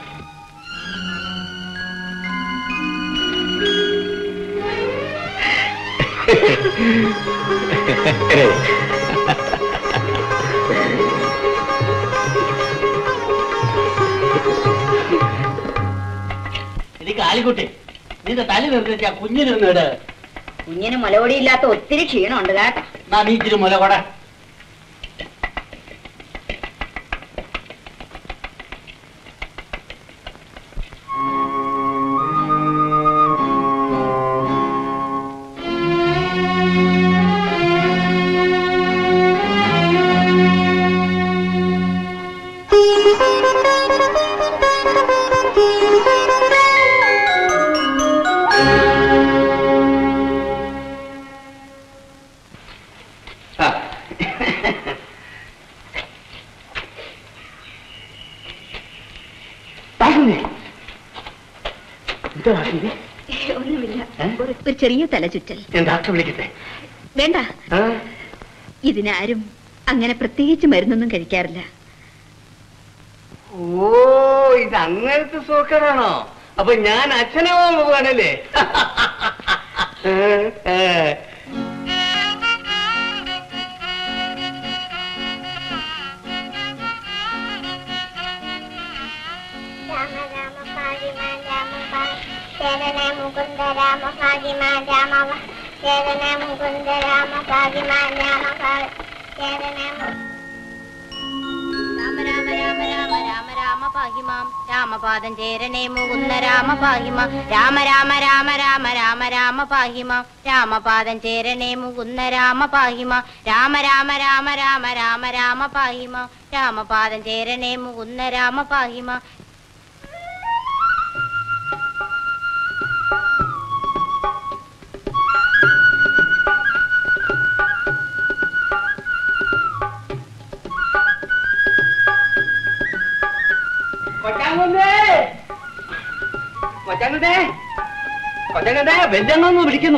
എനിക്ക് ആലിക്കുട്ടി നിന്റെ തല നിർത്തിച്ച കുഞ്ഞിന് നിന്നിട് കുഞ്ഞിന് മുലകൊടിയില്ലാത്ത ഒത്തിരി ക്ഷീണമുണ്ട് കേട്ടോ നാ നീ ഇച്ചിരി മുല കൊട എന്താ വാസന്തി ഒന്നുമില്ല ഒരു ഒരു ചെറിയ തലചുറ്റൽ ഞാൻ ഡോക്ടറെ വിളിക്കട്ടെ വേണ്ട ആ ഇതിനാരും അങ്ങനെ പ്രത്യേകിച്ച് മരുന്നൊന്നും കഴിക്കാറില്ല ഓ ഇത് അങ്ങനത്തെ സൂക്കറാണോ അപ്പൊ ഞാൻ അച്ഛനാവാൻ പോവാണല്ലേ രാമ രാമ ഭാഗ്യമാൻ രാമ ശരണ മുകുന്ദ രാമ ഭാഗ്യമാൻ രാമ ശരണ മുകുന്ദ രാമ ഭാഗ്യമാൻ രാമ ശരണ രാമ രാമ രാമ രാമ രാമ രാമ പാഹിമാം രാമപാദം ചേരണേ മുകുന്ന രാമ പാഹിമാം രാമ രാമ രാമ രാമ രാമ രാമ പാഹിമാം രാമപാദം ചേരണേ മുകുന്ന രാമ പാഹിമാം രാമ രാമ രാമ രാമ രാമ രാമ പാഹിമാം രാമപാദം ചേരണേ മുകുന്ന രാമ പാഹിമാം കൊച്ചാങ്കുന്നേ കൊച്ചാങ്കുന്നേ കൊച്ചാങ്കുന്നേ വെല്ലെണ്ണൊന്ന് വിളിക്കുന്നു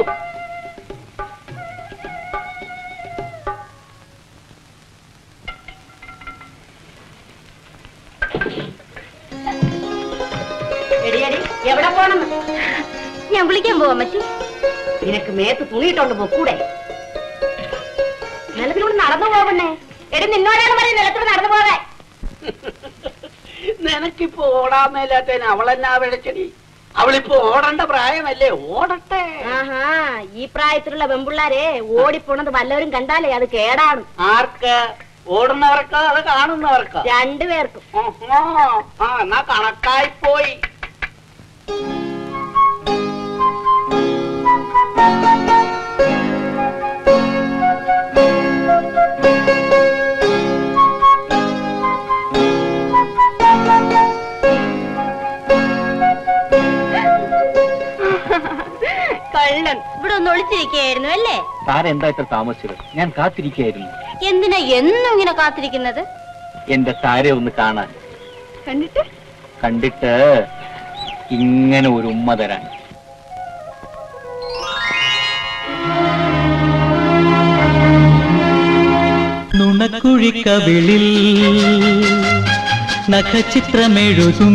എടിയടി എവിടെ പോണം ഞാൻ വിളിക്കാൻ പോവാൻ പറ്റി നിനക്ക് മേത്ത് തുണിയിട്ടോണ്ട് പൊക്കൂടെ നിലത്തിലൂടെ നടന്നു പോകണേ എടി നിന്നോടാണ് പറയും നിലത്തൂടെ നടന്നു പോകാൻ നിനക്കിപ്പോ ഓടാൻ മേലാത്തതിന് അവളെന്നാ വിളിച്ചടി അവളിപ്പോ ഓടേണ്ട പ്രായമല്ലേ ഓടട്ടെ ആഹാ ഈ പ്രായത്തിലുള്ള പെമ്പിള്ളാരെ ഓടിപ്പോണത് വല്ലവരും കണ്ടാലേ അത് കേടാണ് ആർക്ക് ഓടുന്നവർക്കോ അത് കാണുന്നവർക്കോ രണ്ടുപേർക്കും ഓഹോ, ആ എന്നാ കണക്കായി പോയി കള്ളൻ ഇവിടെ ഒന്ന് ഒളിച്ചിരിക്കുകയായിരുന്നു അല്ലേ താരെന്താ ഇത്ര താമസിച്ചത് ഞാൻ കാത്തിരിക്കുകയായിരുന്നു എന്തിനാ എന്നും ഇങ്ങനെ കാത്തിരിക്കുന്നത് എന്റെ താരെ ഒന്ന് കാണാൻ കണ്ടിട്ട് കണ്ടിട്ട് ഇങ്ങനെ ഒരു ഉമ്മ തരാൻ നുണ നുണക്കുഴിക്കവിളിൽ നഖചിത്രമെഴുതും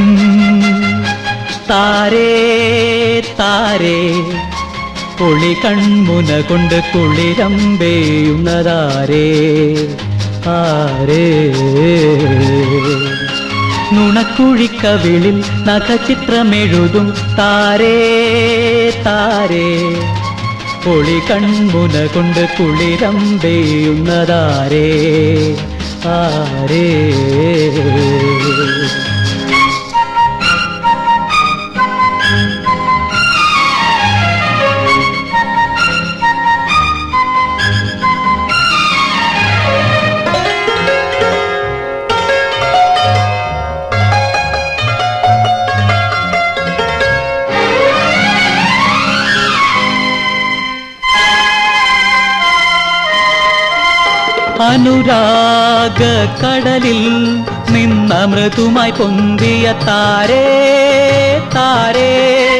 താരേ താരേ കുളി കൺമുന കൊണ്ട് കുളിരമ്പേയുന്നതാരേ ആരേ നുണക്കുഴിക്കവിളിൽ നഖചിത്രമെഴുതും താരേ താരേ പൊളി കൺമുന കൊണ്ട് കുളിരമ്പെയ്യുന്നതാരേ ആരേ അനുരാഗ കടലിൽ നിന്ന മൃദുമായി പൊന്തിയ താരേ താരേ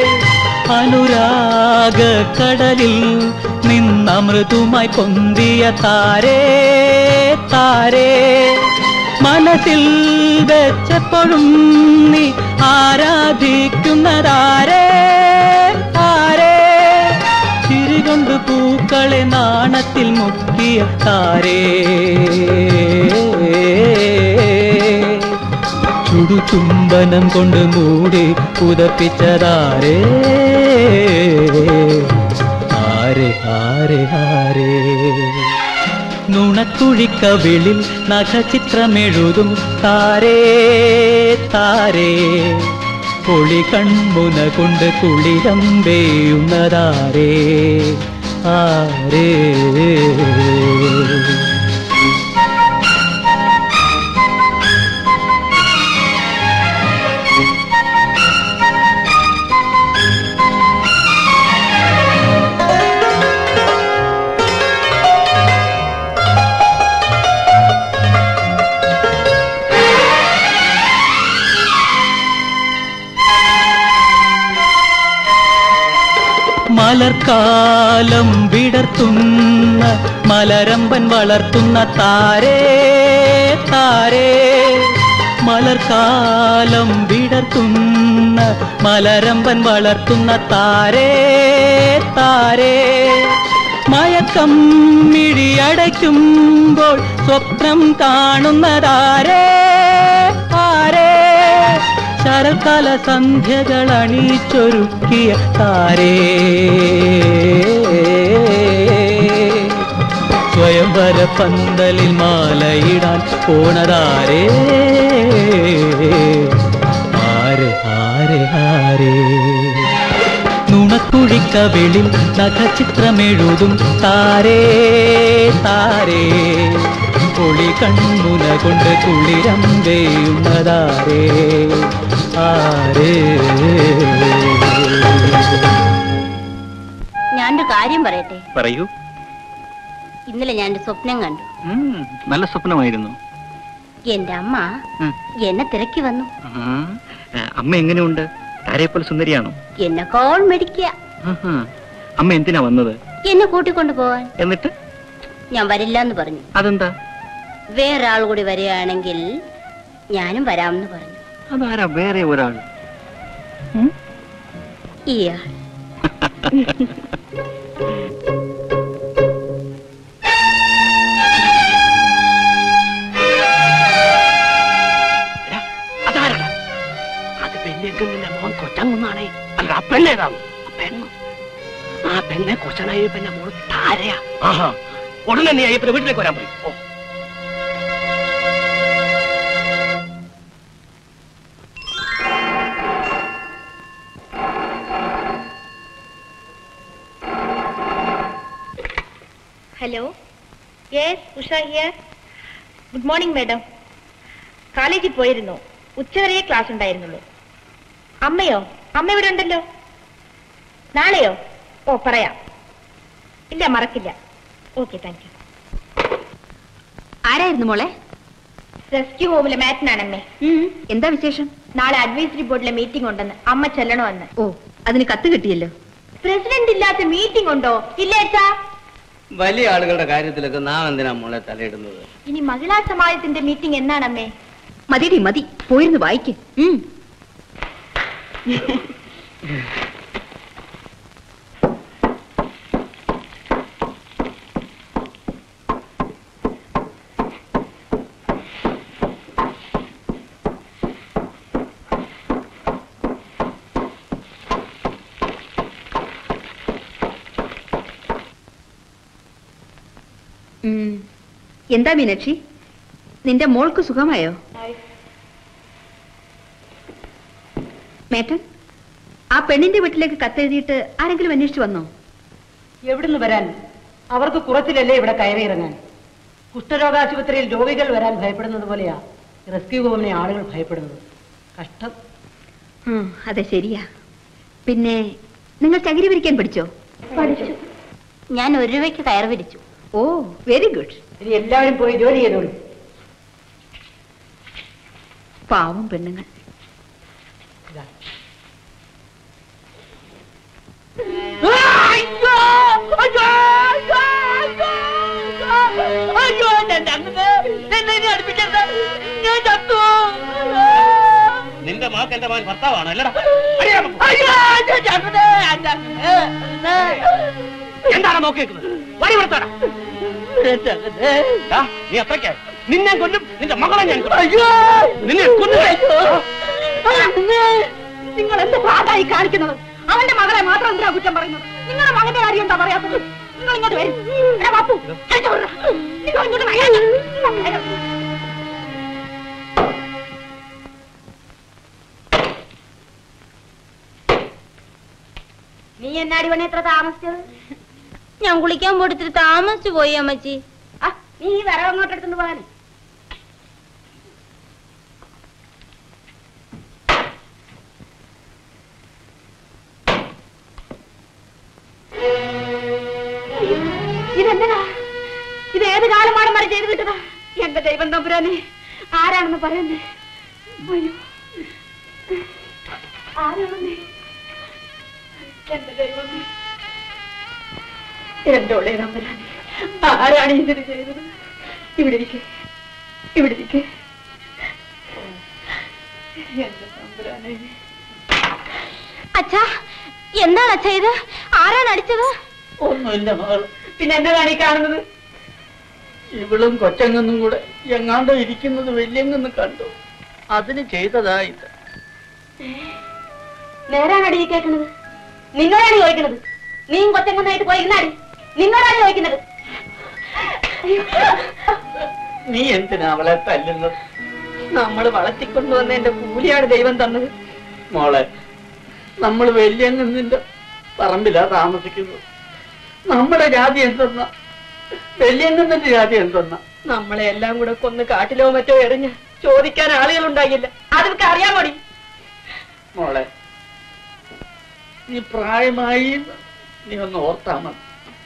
അനുരാഗ കടലിൽ നിന്ന മൃദുമായി പൊന്തിയ താരേ താരേ മനസ്സിൽ വെച്ചപ്പോഴും നീ ആരാധിക്കുന്നതാരേ ആരേ ചിരികൊണ്ട് പൂക്കളെ നാണത്തിൽ മുക്കിയ താരേ ചുടുചുംബനം കൊണ്ട് മൂടി പുതപ്പിച്ചതാരേ ആരെ ആരെ ആരേ നുണക്കുഴിക്കവിളിൽ നഖചിത്രമെഴുതും താരേ താരേ പൊളി കൺമുന കൊണ്ട് കുളിരമ്പേയുന്നതാരേ ആരേ മലർക്കാലം വിടർത്തുന്ന മലരമ്പൻ വളർത്തുന്ന താരേ താരേ മലർക്കാലം വിടർത്തുന്ന മലരമ്പൻ വളർത്തുന്ന താരേ താരേ മയക്കം മിഴിയടയ്ക്കുമ്പോൾ സ്വപ്നം കാണുന്നതാരേ ആരേ ശരൽക്കാല സന്ധ്യകൾ അണിച്ചൊരുക്കിയ താരേ സ്വയംവര പന്തലിൽ മാലയിടാൻ പോണതാരേ ആരെ ആരെ ആരേ നുണക്കുഴിക്കവിളിൽ നഖചിത്രമെഴുതും താരേ താരേ പൊളി കൺമുന കൊണ്ട് കുളിരമ്പെയ്യുന്നതാരേ ആരേ ഞാനൊരു കാര്യം പറയട്ടെ പറയൂ ഇന്നലെ ഞാനൊരു സ്വപ്നം കണ്ടു ഉം, നല്ല സ്വപ്നമായിരുന്നു എന്റെ അമ്മ ഉം. എന്നെ തിരക്കി വന്നു ആ, അമ്മ എങ്ങനെയുണ്ട് താരയെപ്പോലെ സുന്ദരിയാണോ എന്നെ കോൾ മെടിക്കുക ആഹാ. അമ്മ എന്തിനാ വന്നത് എന്നെ കൂട്ടിക്കൊണ്ടു പോവാൻ എന്നിട്ട് ഞാൻ വരില്ല എന്ന് പറഞ്ഞു അതെന്താ വേറൊരാൾ കൂടി വരികയാണെങ്കിൽ ഞാനും വരാമെന്ന് പറഞ്ഞു അതാരാ വേറെ ഒരാൾ ഇയാൾ അതാരടാ അത് പെണ്ണെങ്കിന്റെ മോൻ കൊച്ചങ്ങുന്നാണേ അല്ല ആ പെണ്ണേതാണ് ആ പെണ്ണ് ആ പെണ്ണെ കൊച്ചനയ്യപ്പന്റെ മോൾ താരയാ ആഹാ ഉടനെ നീ അയ്യപ്പന്റെ വീട്ടിലേക്ക് വരാൻ പറയും oh hello yes Usha here good morning madam കോളേജിൽ പോയിരുന്നു ഉച്ചവരെയേ ക്ലാസ് ഉണ്ടായിരുന്നുള്ളൂ അമ്മയോ അമ്മ ഇവിടെ ഉണ്ടല്ലോ നാളെയോ ഓ പറയാം ഇല്ല മറക്കില്ല ഓക്കെ താങ്ക് യു ആരായിരുന്നു മോളെ റെസ്ക്യൂ ഹോമിലെ മാറ്റിനാണ് അമ്മേ എന്താ വിശേഷം നാളെ അഡ്വൈസറി ബോർഡിലെ മീറ്റിംഗ് ഉണ്ടെന്ന് അമ്മ ചെല്ലണമെന്ന് ഓ അതിന് കത്ത് കിട്ടിയല്ലോ പ്രസിഡന്റ് ഇല്ലാത്ത മീറ്റിംഗ് ഉണ്ടോ ഇല്ല അച്ഛാ വലിയ ആളുകളുടെ കാര്യത്തിലൊക്കെ നാം എന്തിനാ മോളെ തലയിടുന്നത് ഇനി മഹിളാ സമാജത്തിന്റെ മീറ്റിംഗ് എന്നാണമ്മേ മതിടി മതി പോയിരുന്നു വായിക്ക് ഉം. എന്താ മീനാക്ഷി നിന്റെ മോൾക്ക് സുഖമായോ മേട്ടൻ ആ പെണ്ണിന്റെ വീട്ടിലേക്ക് കത്തെഴുതിയിട്ട് ആരെങ്കിലും അന്വേഷിച്ചു വന്നോ എവിടുന്ന് വരാൻ അവർക്ക് കുറച്ചിലല്ലേ ഇവിടെ കയറിയിറങ്ങാൻ കുഷ്ഠരോഗാശുപത്രിയിൽ രോഗികൾ വരാൻ ഭയപ്പെടുന്നത് പോലെയാ റെസ്ക്യൂ ഹോമിനെ ആളുകൾ ഭയപ്പെടുന്നത് കഷ്ടം ഉം, അതെ ശരിയാ പിന്നെ നിങ്ങൾ ചകിരി വിരിക്കാൻ പഠിച്ചോ പഠിച്ചു ഞാൻ ഒരു രൂപയ്ക്ക് കയർ വിരിച്ചു ഓ വെരി ഗുഡ് ഇനി എല്ലാവരും പോയി ജോലി ചെയ്തോളൂ പാവം പെണ്ണുങ്ങൾ അയ്യോ അയ്യോ അയ്യോ അയ്യോ അയ്യോ എന്റെ അങ്ങനെ എന്നെ ഇനി അടുപ്പിക്കണ്ട ഞാൻ ചത്തു നിന്റെ മാക്ക് എന്റെ മകൻ ഭർത്താവാണ് അല്ലടാ അയ്യോ എന്റെ ചങ്ങനെ എന്റെ അങ്ങനെ എന്താണ് നോക്കി വെക്കുന്നത് വരി കൊടുത്താടാ നീ അത്രയ്ക്കായി നിന്നെ കൊല്ലും നിന്റെ മകളെ ഞാൻ കൊല്ലും. അയ്യോ നിന്നെ കൊന്നില്ലേ നിങ്ങൾ എന്ത് പാടായി കാണിക്കുന്നത് അവന്റെ മകളെ മാത്രം എന്തിനാ കുറ്റം പറയുന്നത് നിങ്ങളുടെ മകന്റെ കാര്യം എന്താ പറയാത്തത് നിങ്ങൾ ഇങ്ങോട്ട് വരും എടാ ബാപ്പു അയച്ചു വിടടാ. നിങ്ങൾ ഇങ്ങോട്ട് വരാൻ. നീ എന്നാടി പണി എത്ര താമസിച്ചത് ഞാൻ കുളിക്കാൻ പോയിട്ട് താമസിച്ചു പോയി അമ്മച്ചി ആ, നീ ഈ വരവ് അങ്ങോട്ട് എടുത്തോണ്ട് പോകാൻ ഇതെന്താ ഇത് ഏത് കാലമാണ് മറി ചെയ്ത് വിട്ടതാ എന്റെ ദൈവം തമ്പുരാനെ ആരാണെന്ന് പറയുന്നേ അയ്യോ ആരാണെന്നേ എന്റെ ദൈവമേ എന്റെ ഉള്ളേ തമ്പുരാനെ ആരാണ് ഇതിന് ചെയ്തത് ഇവിടെ ഇരിക്കെ ഇവിടെ ഇരിക്കെ എന്റെ തമ്പുരാനെ അച്ഛാ എന്താണ് അച്ഛാ ഇത് ആരാണ് അടിച്ചത് ഒന്നുമില്ല മകൾ പിന്നെ എന്നതാണ് ഈ കാണുന്നത് ഇവളും കൊച്ചങ്ങും കൂടെ എങ്ങാണ്ടോ ഇരിക്കുന്നത് വലിയങ്ങെന്ന് കണ്ടു അതിന് ചെയ്തതാ ഇത് നേരാണ് അടി കേൾക്കുന്നത് നിങ്ങളാണ് ചോദിക്കുന്നത് നീയും കൊച്ചങ്ങനായിട്ട് പോയിരുന്നാടി നിങ്ങളാണ് ചോദിക്കുന്നത് നീ എന്തിനാ അവളെ തല്ലുന്നത് നമ്മൾ വളർത്തിക്കൊണ്ടുവന്ന എന്റെ കൂലിയാണ് ദൈവം തന്നത് മോളെ നമ്മൾ വലിയങ്ങന്നിന്റെ പറമ്പിലാ താമസിക്കുന്നത് നമ്മുടെ ജാതി എന്തെന്ന വലിയങ്ങന്നിന്റെ ജാതി എന്തെന്ന നമ്മളെ എല്ലാം കൂടെ കൊന്ന് കാട്ടിലോ മറ്റോ എറിഞ്ഞ് ചോദിക്കാൻ ആളുകൾ ഉണ്ടാകില്ല അതൊക്കെ അറിയാൻ മതി മോളെ നീ പ്രായമായി എന്ന് നീ ഒന്ന് ഓർത്താ മതി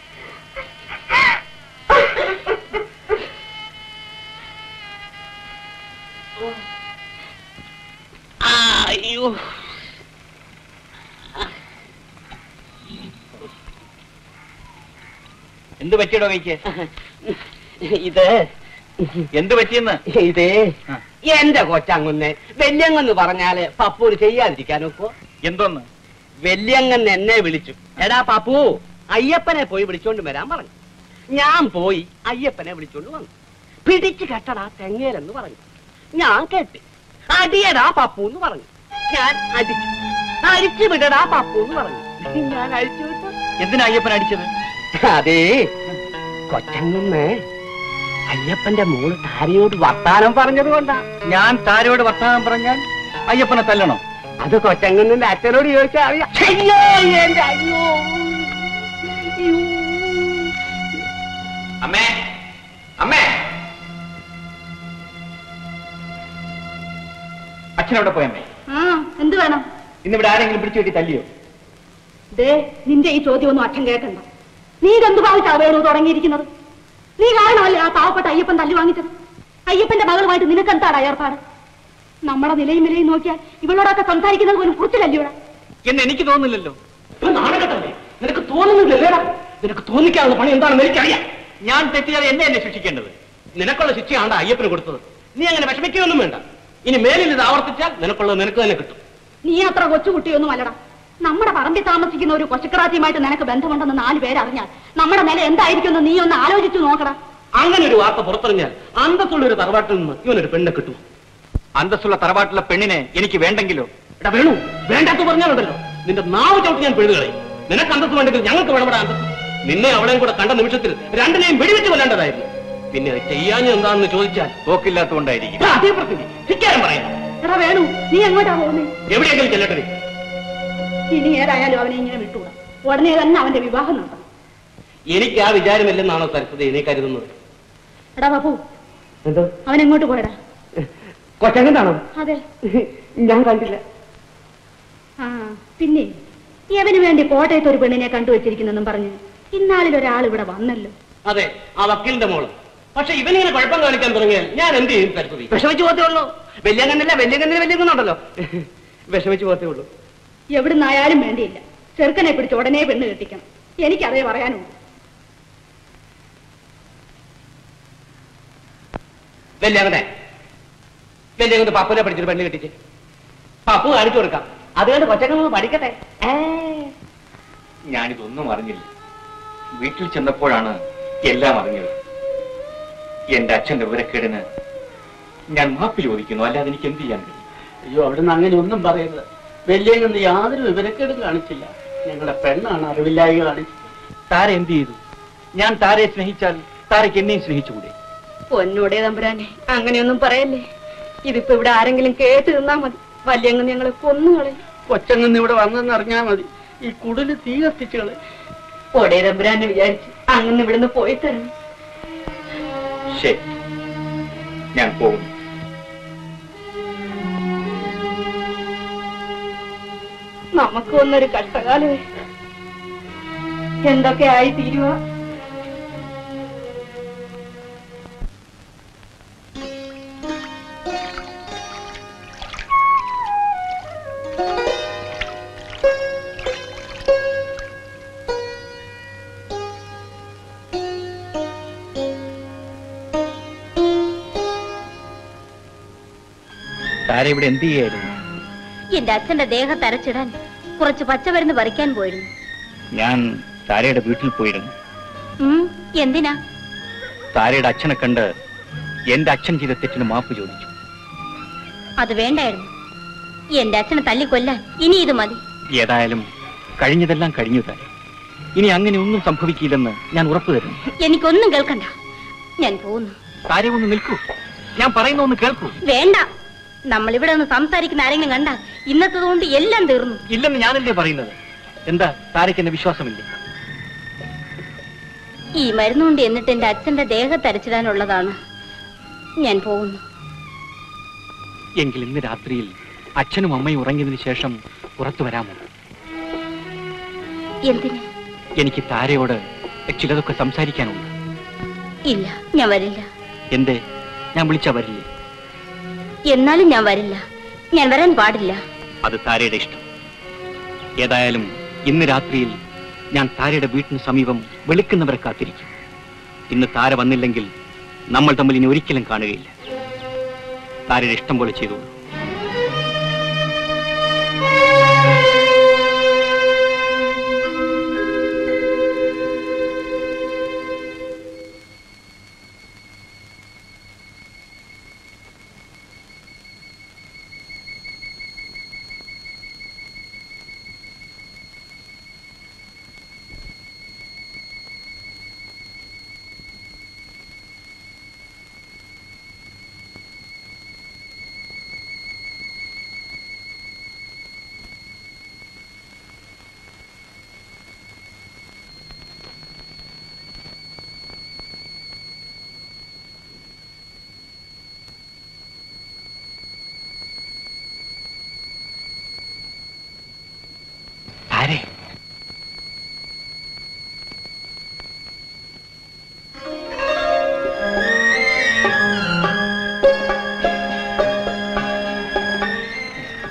അയ്യോ എന്ത് പറ്റിയടോ കൈക്ക് ഇത് എന്ത് പറ്റിയെന്ന് ഇതേ ആ. എന്റെ കൊച്ചങ്ങുന്നെ വല്യങ്ങെന്ന് പറഞ്ഞാല് പപ്പൂര് ചെയ്യാതിരിക്കാനൊക്കോ എന്തോന്ന് വല്യങ്ങൻ എന്നെ വിളിച്ചു എടാ പപ്പു അയ്യപ്പനെ പോയി വിളിച്ചോണ്ട് വരാൻ പറഞ്ഞു ഞാൻ പോയി അയ്യപ്പനെ വിളിച്ചോണ്ട് വന്നു പിടിച്ചു കെട്ടടാ തെങ്ങേലെന്ന് പറഞ്ഞു ഞാൻ കേട്ടി അടിയടാ പപ്പു എന്ന് പറഞ്ഞു ഞാൻ അടിച്ചു അടിച്ചു വിടടാ പപ്പു എന്ന് പറഞ്ഞു ഞാൻ അടിച്ചു വിട്ടു എന്തിനാ അയ്യപ്പൻ അടിച്ചത് അതേ കൊച്ചങ്ങന്ന് അയ്യപ്പന്റെ മോള് താരയോട് വർത്താനം പറഞ്ഞത് കൊണ്ടാ ഞാൻ താരോട് വർത്തമാനം പറഞ്ഞാൽ അയ്യപ്പനെ തല്ലണോ അത് കൊച്ചങ്ങന്നിന്റെ അച്ഛനോട് ചോദിച്ചാൽ അറിയാം അയ്യോ എന്റെ അയ്യോ അയ്യോ. അമ്മേ അമ്മേ അച്ഛനവിടെ പോയമ്മേ ആ എന്ത് വേണം ഇന്നിവിടെ ആരെങ്കിലും പിടിച്ചു കെട്ടി തല്ലിയോ ദേ നിന്റെ ഈ ചോദ്യമൊന്നും അച്ഛൻ കേൾക്കണ്ട നീ ഇതെന്ത് ഭാവിച്ചാ വേണു തുടങ്ങിയിരിക്കുന്നത് നീ കാരണമല്ലേ ആ പാവപ്പെട്ട അയ്യപ്പൻ തല്ലി വാങ്ങിച്ചത് അയ്യപ്പന്റെ മകളുമായിട്ട് നിനക്കെന്താണ് ഏർപ്പാട് നമ്മുടെ നിലയും വിലയും നോക്കിയാൽ ഇവളോടൊക്കെ സംസാരിക്കുന്നത് പോലും കുറിച്ചില്ലല്ലോടാ എന്ന് എനിക്ക് തോന്നുന്നില്ലല്ലോ നാണകത്തല്ലേ നിനക്ക് തോന്നുന്നില്ലല്ലേടാ നിനക്ക് തോന്നിക്കാനുള്ള പണി എന്താണെന്ന് എനിക്കറിയാം ഞാൻ തെറ്റിയാൽ എന്നെ എന്നെ ശിക്ഷിക്കേണ്ടത് നിനക്കുള്ള ശിക്ഷയാണ് അയ്യപ്പന് കൊടുത്തത് നീ അങ്ങനെ വിഷമിക്കുകയൊന്നും വേണ്ട ഇനി മേലിൽ ഇത് ആവർത്തിച്ചാൽ നിനക്കുള്ളത് നിനക്ക് തന്നെ കിട്ടും നീ അത്ര കൊച്ചുകുട്ടിയൊന്നും അല്ലടാ നമ്മുടെ പറമ്പിൽ താമസിക്കുന്ന ഒരു കൊച്ചക്കറാത്തിയുമായിട്ട് നിനക്ക് ബന്ധമുണ്ടെന്ന് നാല് പേരറിഞ്ഞാൽ നമ്മുടെ നില എന്തായിരിക്കുമെന്ന് നീ ഒന്ന് ആലോചിച്ചു നോക്കടാ അങ്ങനെ ഒരു വാർത്ത പുറത്തറിഞ്ഞാൽ അന്തസ്സുള്ള ഒരു തറവാട്ടിൽ നിന്ന് ഇവനൊരു പെണ്ണെ കിട്ടും അന്തസ്സുള്ള തറവാട്ടിലെ പെണ്ണിനെ എനിക്ക് വേണ്ടെങ്കിലോ എടാ വേണു വേണ്ടാത്ത പറഞ്ഞാലുണ്ടല്ലോ നിന്റെ നാവ് ചവിട്ടി ഞാൻ പിഴുതുകളെ നിനക്ക് അന്തസ് വേണ്ടെങ്കിൽ ഞങ്ങൾക്ക് വേണപ്പെടാ അന്തസ് നിന്നെ അവളെയും കൂടെ കണ്ട നിമിഷത്തിൽ രണ്ടിനെയും വെടിവെച്ച് കൊല്ലേണ്ടതായിരുന്നു പിന്നെ അത് ചെയ്യാഞ്ഞ എന്താണെന്ന് ചോദിച്ചാൽ തോക്കില്ലാത്തതുകൊണ്ടായിരിക്കും അതേ പ്രശ്നം ധിക്കാരം പറയാം എടാ വേണു നീ എങ്ങോട്ടാ പോകുന്നേ എവിടെയെങ്കിലും ചെല്ലട്ടെ ഇനി ഏതായാലും അവനെ ഇങ്ങനെ വിട്ടുകൂടാ ഉടനെ തന്നെ അവന്റെ വിവാഹം നടത്തണം എനിക്ക് ആ വിചാരമില്ലെന്നാണോ സരസ്വതി നീ കരുതുന്നത് എടാ ബാബു എന്തോ അവൻ എങ്ങോട്ട് പോയടാ കൊച്ചങ്ങനാണോ അതെ ഞാൻ കണ്ടില്ല ആ പിന്നെ ഇവന് വേണ്ടി കോട്ടയത്ത് ഒരു പെണ്ണിനെ കണ്ടുവച്ചിരിക്കുന്നെന്നും പറഞ്ഞ് ഇന്നാളിൽ ഒരാൾ ഇവിടെ വന്നല്ലോ അതെ ആ വക്കീലിന്റെ മോള് പക്ഷെ ഇവനിങ്ങനെ കുഴപ്പം കാണിക്കാൻ തുടങ്ങിയാൽ ഞാൻ എന്ത് ചെയ്യും സരസ്വതി വിഷമിച്ചു പോത്തേ ഉള്ളൂ വലിയ കണ്ണില്ല വലിയ കണ്ണിന് വലിയ കണ്ണുണ്ടല്ലോ വിഷമിച്ചു പോത്തേ ഉള്ളൂ എവിടുന്നായാലും വേണ്ടിയില്ല ചെറുക്കനെ പിടിച്ച് ഉടനെ പെണ്ണ് കെട്ടിക്കണം എനിക്കതേ പറയാനുള്ളൂ വെല്ലങ്ങനെ വെല്ലങ്ങോട്ട് പപ്പുനെ പഠിച്ചൊരു പെണ്ണ് കെട്ടിച്ച് പപ്പു കാണിച്ചു കൊടുക്കാം അതുകൊണ്ട് കൊച്ചങ്ങൾ പഠിക്കട്ടെ ഞാനിതൊന്നും അറിഞ്ഞില്ല വീട്ടിൽ ചെന്നപ്പോഴാണ് എല്ലാം അറിഞ്ഞത് എന്റെ അച്ഛന്റെ വിവരക്കേടിന് ഞാൻ മാപ്പ് ചോദിക്കുന്നു അല്ലാതെ എനിക്ക് എന്ത് ചെയ്യാൻ കഴിയും അയ്യോ അവിടുന്ന് അങ്ങനെ ഒന്നും പറയരുത് വലിയ യാതൊരു വിവരക്കേടും കാണിച്ചില്ല ഞങ്ങളുടെ പെണ്ണാണ് അറിവില്ലായ്മ കാണിച്ചത് താര എന്ത് ചെയ്തു ഞാൻ താരയെ സ്നേഹിച്ചാൽ താരയ്ക്ക് എന്നെയും സ്നേഹിച്ചുകൂടെ പൊന്നോടെ തമ്പുരാനെ അങ്ങനെയൊന്നും പറയല്ലേ ഇതിപ്പോ ഇവിടെ ആരെങ്കിലും കേട്ട് നിന്നാ മതി വല്യങ്ങ് ഞങ്ങളെ കൊന്നുകളെ കൊച്ചങ്ങന്ന് ഇവിടെ വന്നെന്ന് അറിഞ്ഞാൽ മതി ഈ കുടില് തീ കത്തിച്ചുകളെ ഒടേ തമ്പുരാനെ വിചാരിച്ച് അങ്ങനെ ഇവിടുന്ന് പോയി തരണം ശരി ഞാൻ പോകുന്നു നമുക്ക് ഒന്നൊരു കഷ്ടകാലമേ എന്തൊക്കെ ആയി തീരുവ താര ഇവിടെ എന്ത് ചെയ്യായിരുന്നു എന്റെ അച്ഛന്റെ ദേഹത്ത് അരച്ചിടാൻ കുറച്ച് പച്ചമരുന്ന് പറിക്കാൻ പോയിരുന്നു ഞാൻ താരയുടെ വീട്ടിൽ പോയിരുന്നു ഉം, എന്തിനാ താരയുടെ അച്ഛനെ കണ്ട് എന്റെ അച്ഛൻ ചെയ്ത തെറ്റിന് മാപ്പ് ചോദിച്ചു അത് വേണ്ടായിരുന്നു എന്റെ അച്ഛനെ തല്ലിക്കൊല്ലാൻ ഇനി ഇത് മതി ഏതായാലും കഴിഞ്ഞതെല്ലാം കഴിഞ്ഞു താര ഇനി അങ്ങനെ ഒന്നും സംഭവിക്കില്ലെന്ന് ഞാൻ ഉറപ്പു തരുന്നു എനിക്കൊന്നും കേൾക്കണ്ട ഞാൻ പോകുന്നു താര ഒന്ന് നിൽക്കൂ ഞാൻ പറയുന്ന ഒന്ന് കേൾക്കൂ വേണ്ട നമ്മൾ ഇവിടെ ഒന്ന് സംസാരിക്കുന്ന ആരെങ്കിലും കണ്ട ഇന്നത്തത് കൊണ്ട് എല്ലാം തീർന്നു ഇല്ലെന്ന് ഞാനല്ലേ പറയുന്നത് എന്താ താരയ്ക്ക് എന്നെ വിശ്വാസമില്ലേ ഈ മരുന്നുകൊണ്ട് എന്നിട്ട് എന്റെ അച്ഛന്റെ ദേഹത്ത് അരച്ചിടാനുള്ളതാണ് ഞാൻ പോകുന്നു എങ്കിൽ ഇന്ന് രാത്രിയിൽ അച്ഛനും അമ്മയും ഉറങ്ങിയതിനു ശേഷം പുറത്തു വരാമോ എന്തിന് എനിക്ക് താരയോട് ചിലതൊക്കെ സംസാരിക്കാനുണ്ട് ഇല്ല ഞാൻ വരില്ല എന്തേ ഞാൻ വിളിച്ചാ വരില്ലേ എന്നാലും ഞാൻ വരില്ല ഞാൻ വരാൻ പാടില്ല അത് താരയുടെ ഇഷ്ടം ഏതായാലും ഇന്ന് രാത്രിയിൽ ഞാൻ താരയുടെ വീട്ടിന് സമീപം വെളുക്കുന്നവരെ കാത്തിരിക്കും ഇന്ന് താര വന്നില്ലെങ്കിൽ നമ്മൾ തമ്മിൽ ഇനി ഒരിക്കലും കാണുകയില്ല താരയുടെ ഇഷ്ടം പോലെ ചെയ്തോളൂ താരേ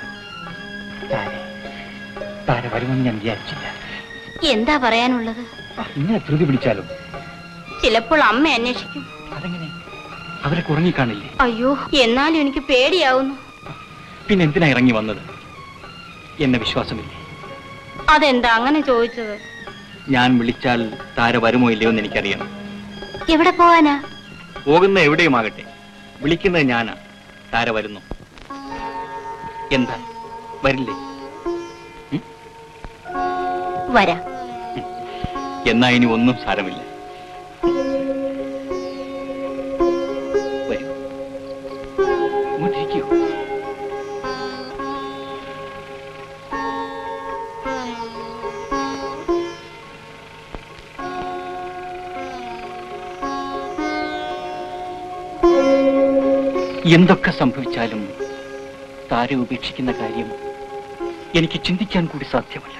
താര താര വരുമെന്ന് ഞാൻ വിചാരിച്ചില്ല എന്താ പറയാനുള്ളത് ഇങ്ങനെ ധൃതി പിടിച്ചാലും ചിലപ്പോൾ അമ്മ അന്വേഷിക്കും അതെങ്ങനെ അവരൊക്കെ ഉറങ്ങിക്കാണില്ലേ അയ്യോ എന്നാലും എനിക്ക് പേടിയാവുന്നു പിന്നെ എന്തിനാ ഇറങ്ങി വന്നത് എന്നെ വിശ്വാസമില്ലേ അതെന്താ അങ്ങനെ ചോദിച്ചത് ഞാൻ വിളിച്ചാൽ താര വരുമോ ഇല്ലയോ എന്ന് എനിക്കറിയണം എവിടെ പോവാനാ പോകുന്ന എവിടെയുമാകട്ടെ വിളിക്കുന്നത് ഞാനാ താര വരുന്നു എന്താ വരില്ലേ വരാം എന്നാ ഇനി ഒന്നും സാരമില്ല വരൂ ഇങ്ങോട്ടിരിക്കൂ എന്തൊക്കെ സംഭവിച്ചാലും താരെ ഉപേക്ഷിക്കുന്ന കാര്യം എനിക്ക് ചിന്തിക്കാൻ കൂടി സാധ്യമല്ല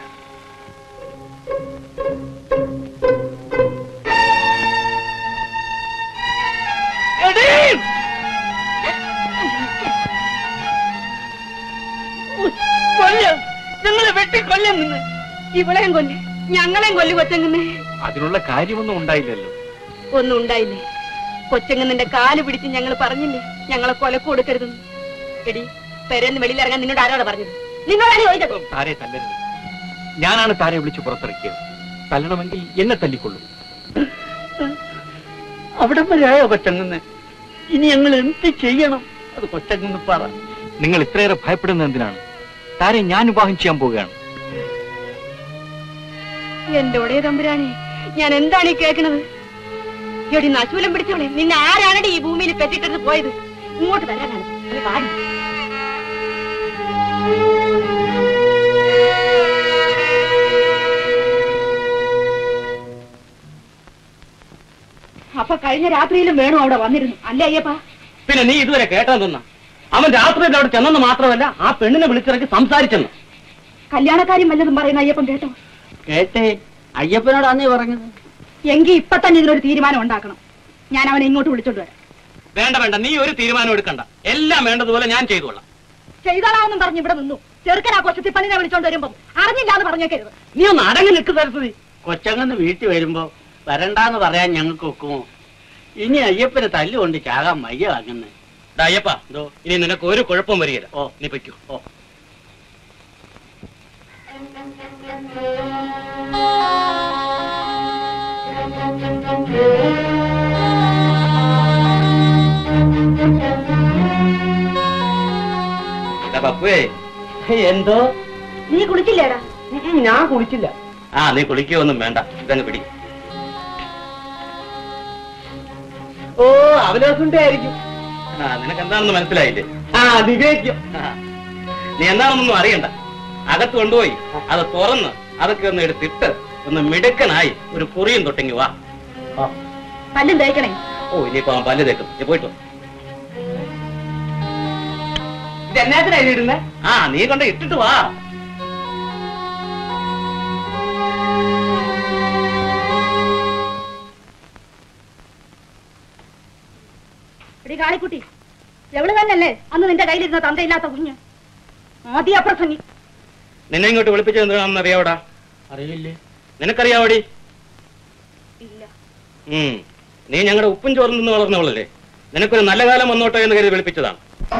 കൊല്ലും ഞങ്ങളെ വെട്ടി കൊല്ലും നിന്ന് ഇവളെയും കൊല്ലി ഞങ്ങളെയും കൊല്ലു കൊച്ചങ്ങന്ന് അതിനുള്ള കാര്യമൊന്നും ഉണ്ടായില്ലല്ലോ ഒന്നും ഉണ്ടായില്ലേ കൊച്ചങ്ങന്നിന്റെ കാല് പിടിച്ച് ഞങ്ങൾ പറഞ്ഞില്ലേ ഞങ്ങളെ കൊലക്ക് കൊടുക്കരുതെന്ന് എടി പെരന്ന് വെളിയിലിറങ്ങാൻ നിന്നോട് ആരോടെ പറഞ്ഞത് നിന്നോടാണ് ചോദിച്ചത് താരെ തല്ലരുത് ഞാനാണ് താരെ വിളിച്ച് പുറത്തിറക്കിയത് തല്ലണമെങ്കിൽ എന്നെ തല്ലിക്കൊള്ളൂ അവിടെ വരെയായോ കൊച്ചങ്ങന്ന് ഇനി ഞങ്ങൾ എന്ത് ചെയ്യണം അത് കൊച്ചങ്ങന്ന് പറ നിങ്ങൾ ഇത്രയേറെ ഭയപ്പെടുന്നത് എന്തിനാണ് താരെ ഞാൻ വിവാഹം ചെയ്യാൻ പോവുകയാണ് എന്റെ ഒടേ തമ്പുരാനെ ഞാൻ എന്താണ് ഈ കേൾക്കണത് എടി നശൂലം പിടിച്ചോളെ നിന്നെ ആരാണടി ഈ ഭൂമിയിൽ പെറ്റിട്ടത് പോയത് ഇങ്ങോട്ട് വരാനാണ് ഒരു കാര്യം അപ്പൊ കഴിഞ്ഞ രാത്രിയിലും വേണു അവിടെ വന്നിരുന്നു അല്ലേ അയ്യപ്പ പിന്നെ നീ ഇതുവരെ കേട്ടതെന്ന അവൻ രാത്രിയിൽ അവിടെ ചെന്നെന്ന് മാത്രമല്ല ആ പെണ്ണിനെ വിളിച്ചിറക്കി സംസാരിച്ചെന്ന് കല്യാണക്കാര്യം വല്ലതും പറയുന്ന അയ്യപ്പൻ കേട്ടോ കേട്ടേ അയ്യപ്പനോടാന്നേ പറഞ്ഞത് എങ്കിൽ ഇപ്പൊ തന്നെ ഇതിനൊരു തീരുമാനം ഉണ്ടാക്കണം ഞാൻ അവനെ ഇങ്ങോട്ട് വിളിച്ചോണ്ട് വരാം വേണ്ട വേണ്ട നീ ഒരു തീരുമാനം എടുക്കണ്ട എല്ലാം വേണ്ടതുപോലെ ഞാൻ ചെയ്തോളാം ചെയ്താലാവെന്നും പറഞ്ഞ് ഇവിടെ നിന്നു ചെറുക്കനാ കൊച്ചത്തി പണിനെ വിളിച്ചോണ്ട് വരുമ്പം അറിഞ്ഞില്ല എന്ന് പറഞ്ഞേക്കരുത് നീ ഒന്ന് അടങ്ങി നിൽക്ക് സരസ്വതി കൊച്ചങ്ങന്ന് വീട്ടിൽ വരുമ്പോ വരണ്ടാന്ന് പറയാൻ ഞങ്ങൾക്ക് ഒക്കുമോ ഇനി അയ്യപ്പനെ തല്ലുകൊണ്ട് ചാകാൻ മയ്യ വാങ്ങുന്നേ ദാ അയ്യപ്പ ഇനി നിനക്ക് ഒരു കുഴപ്പം വരികയില്ല ഓ നീ പറ്റൂ ഓ പപ്പുവേ എന്തോ നീ കുളിച്ചില്ലേടാ ഞാൻ കുളിച്ചില്ല ആ നീ കുളിക്കുകയൊന്നും വേണ്ട ഇതങ്ങ് പിടി ഓ അവലോസുണ്ടേ ആയിരിക്കും ആ നിനക്ക് എന്താണെന്ന് മനസ്സിലായില്ലേ ആ വിവേക്യം ആ, നീ എന്താണെന്നൊന്നും അറിയണ്ട അകത്ത് കൊണ്ടുപോയി അത് തുറന്ന് അതൊക്കെ ഒന്ന് എടുത്തിട്ട് ഒന്ന് മിടുക്കനായി ഒരു കുറിയും തൊട്ടെങ്കി വാ പല്ലും തേക്കണേ ഓ ഇനിയിപ്പോ അവൻ പല്ല് തേക്കും നീ പോയിട്ട് വാ. ഇത് എന്നാത്തിനാ ഇടുന്നേ ആ നീ കൊണ്ട് ഇട്ടിട്ട് വാ എടി കാളിക്കുട്ടി എവള് തന്നെയല്ലേ അന്ന് നിന്റെ കയ്യിലിരുന്ന തന്തയില്ലാത്ത കുഞ്ഞ് ആദ്യ പ്രസംഗി നിന്നെ ഇങ്ങോട്ട് വിളിപ്പിച്ചത് എന്താണെന്ന് അറിയാവടാ അറിയില്ലേ നിനക്കറിയാവടി ഇല്ല ഉം നീ ഞങ്ങളുടെ ഉപ്പും ചോറും നിന്ന് വളർന്നവളല്ലേ നിനക്കൊരു നല്ല കാലം വന്നോട്ടെ എന്ന് കരുതി വിളിപ്പിച്ചതാണ്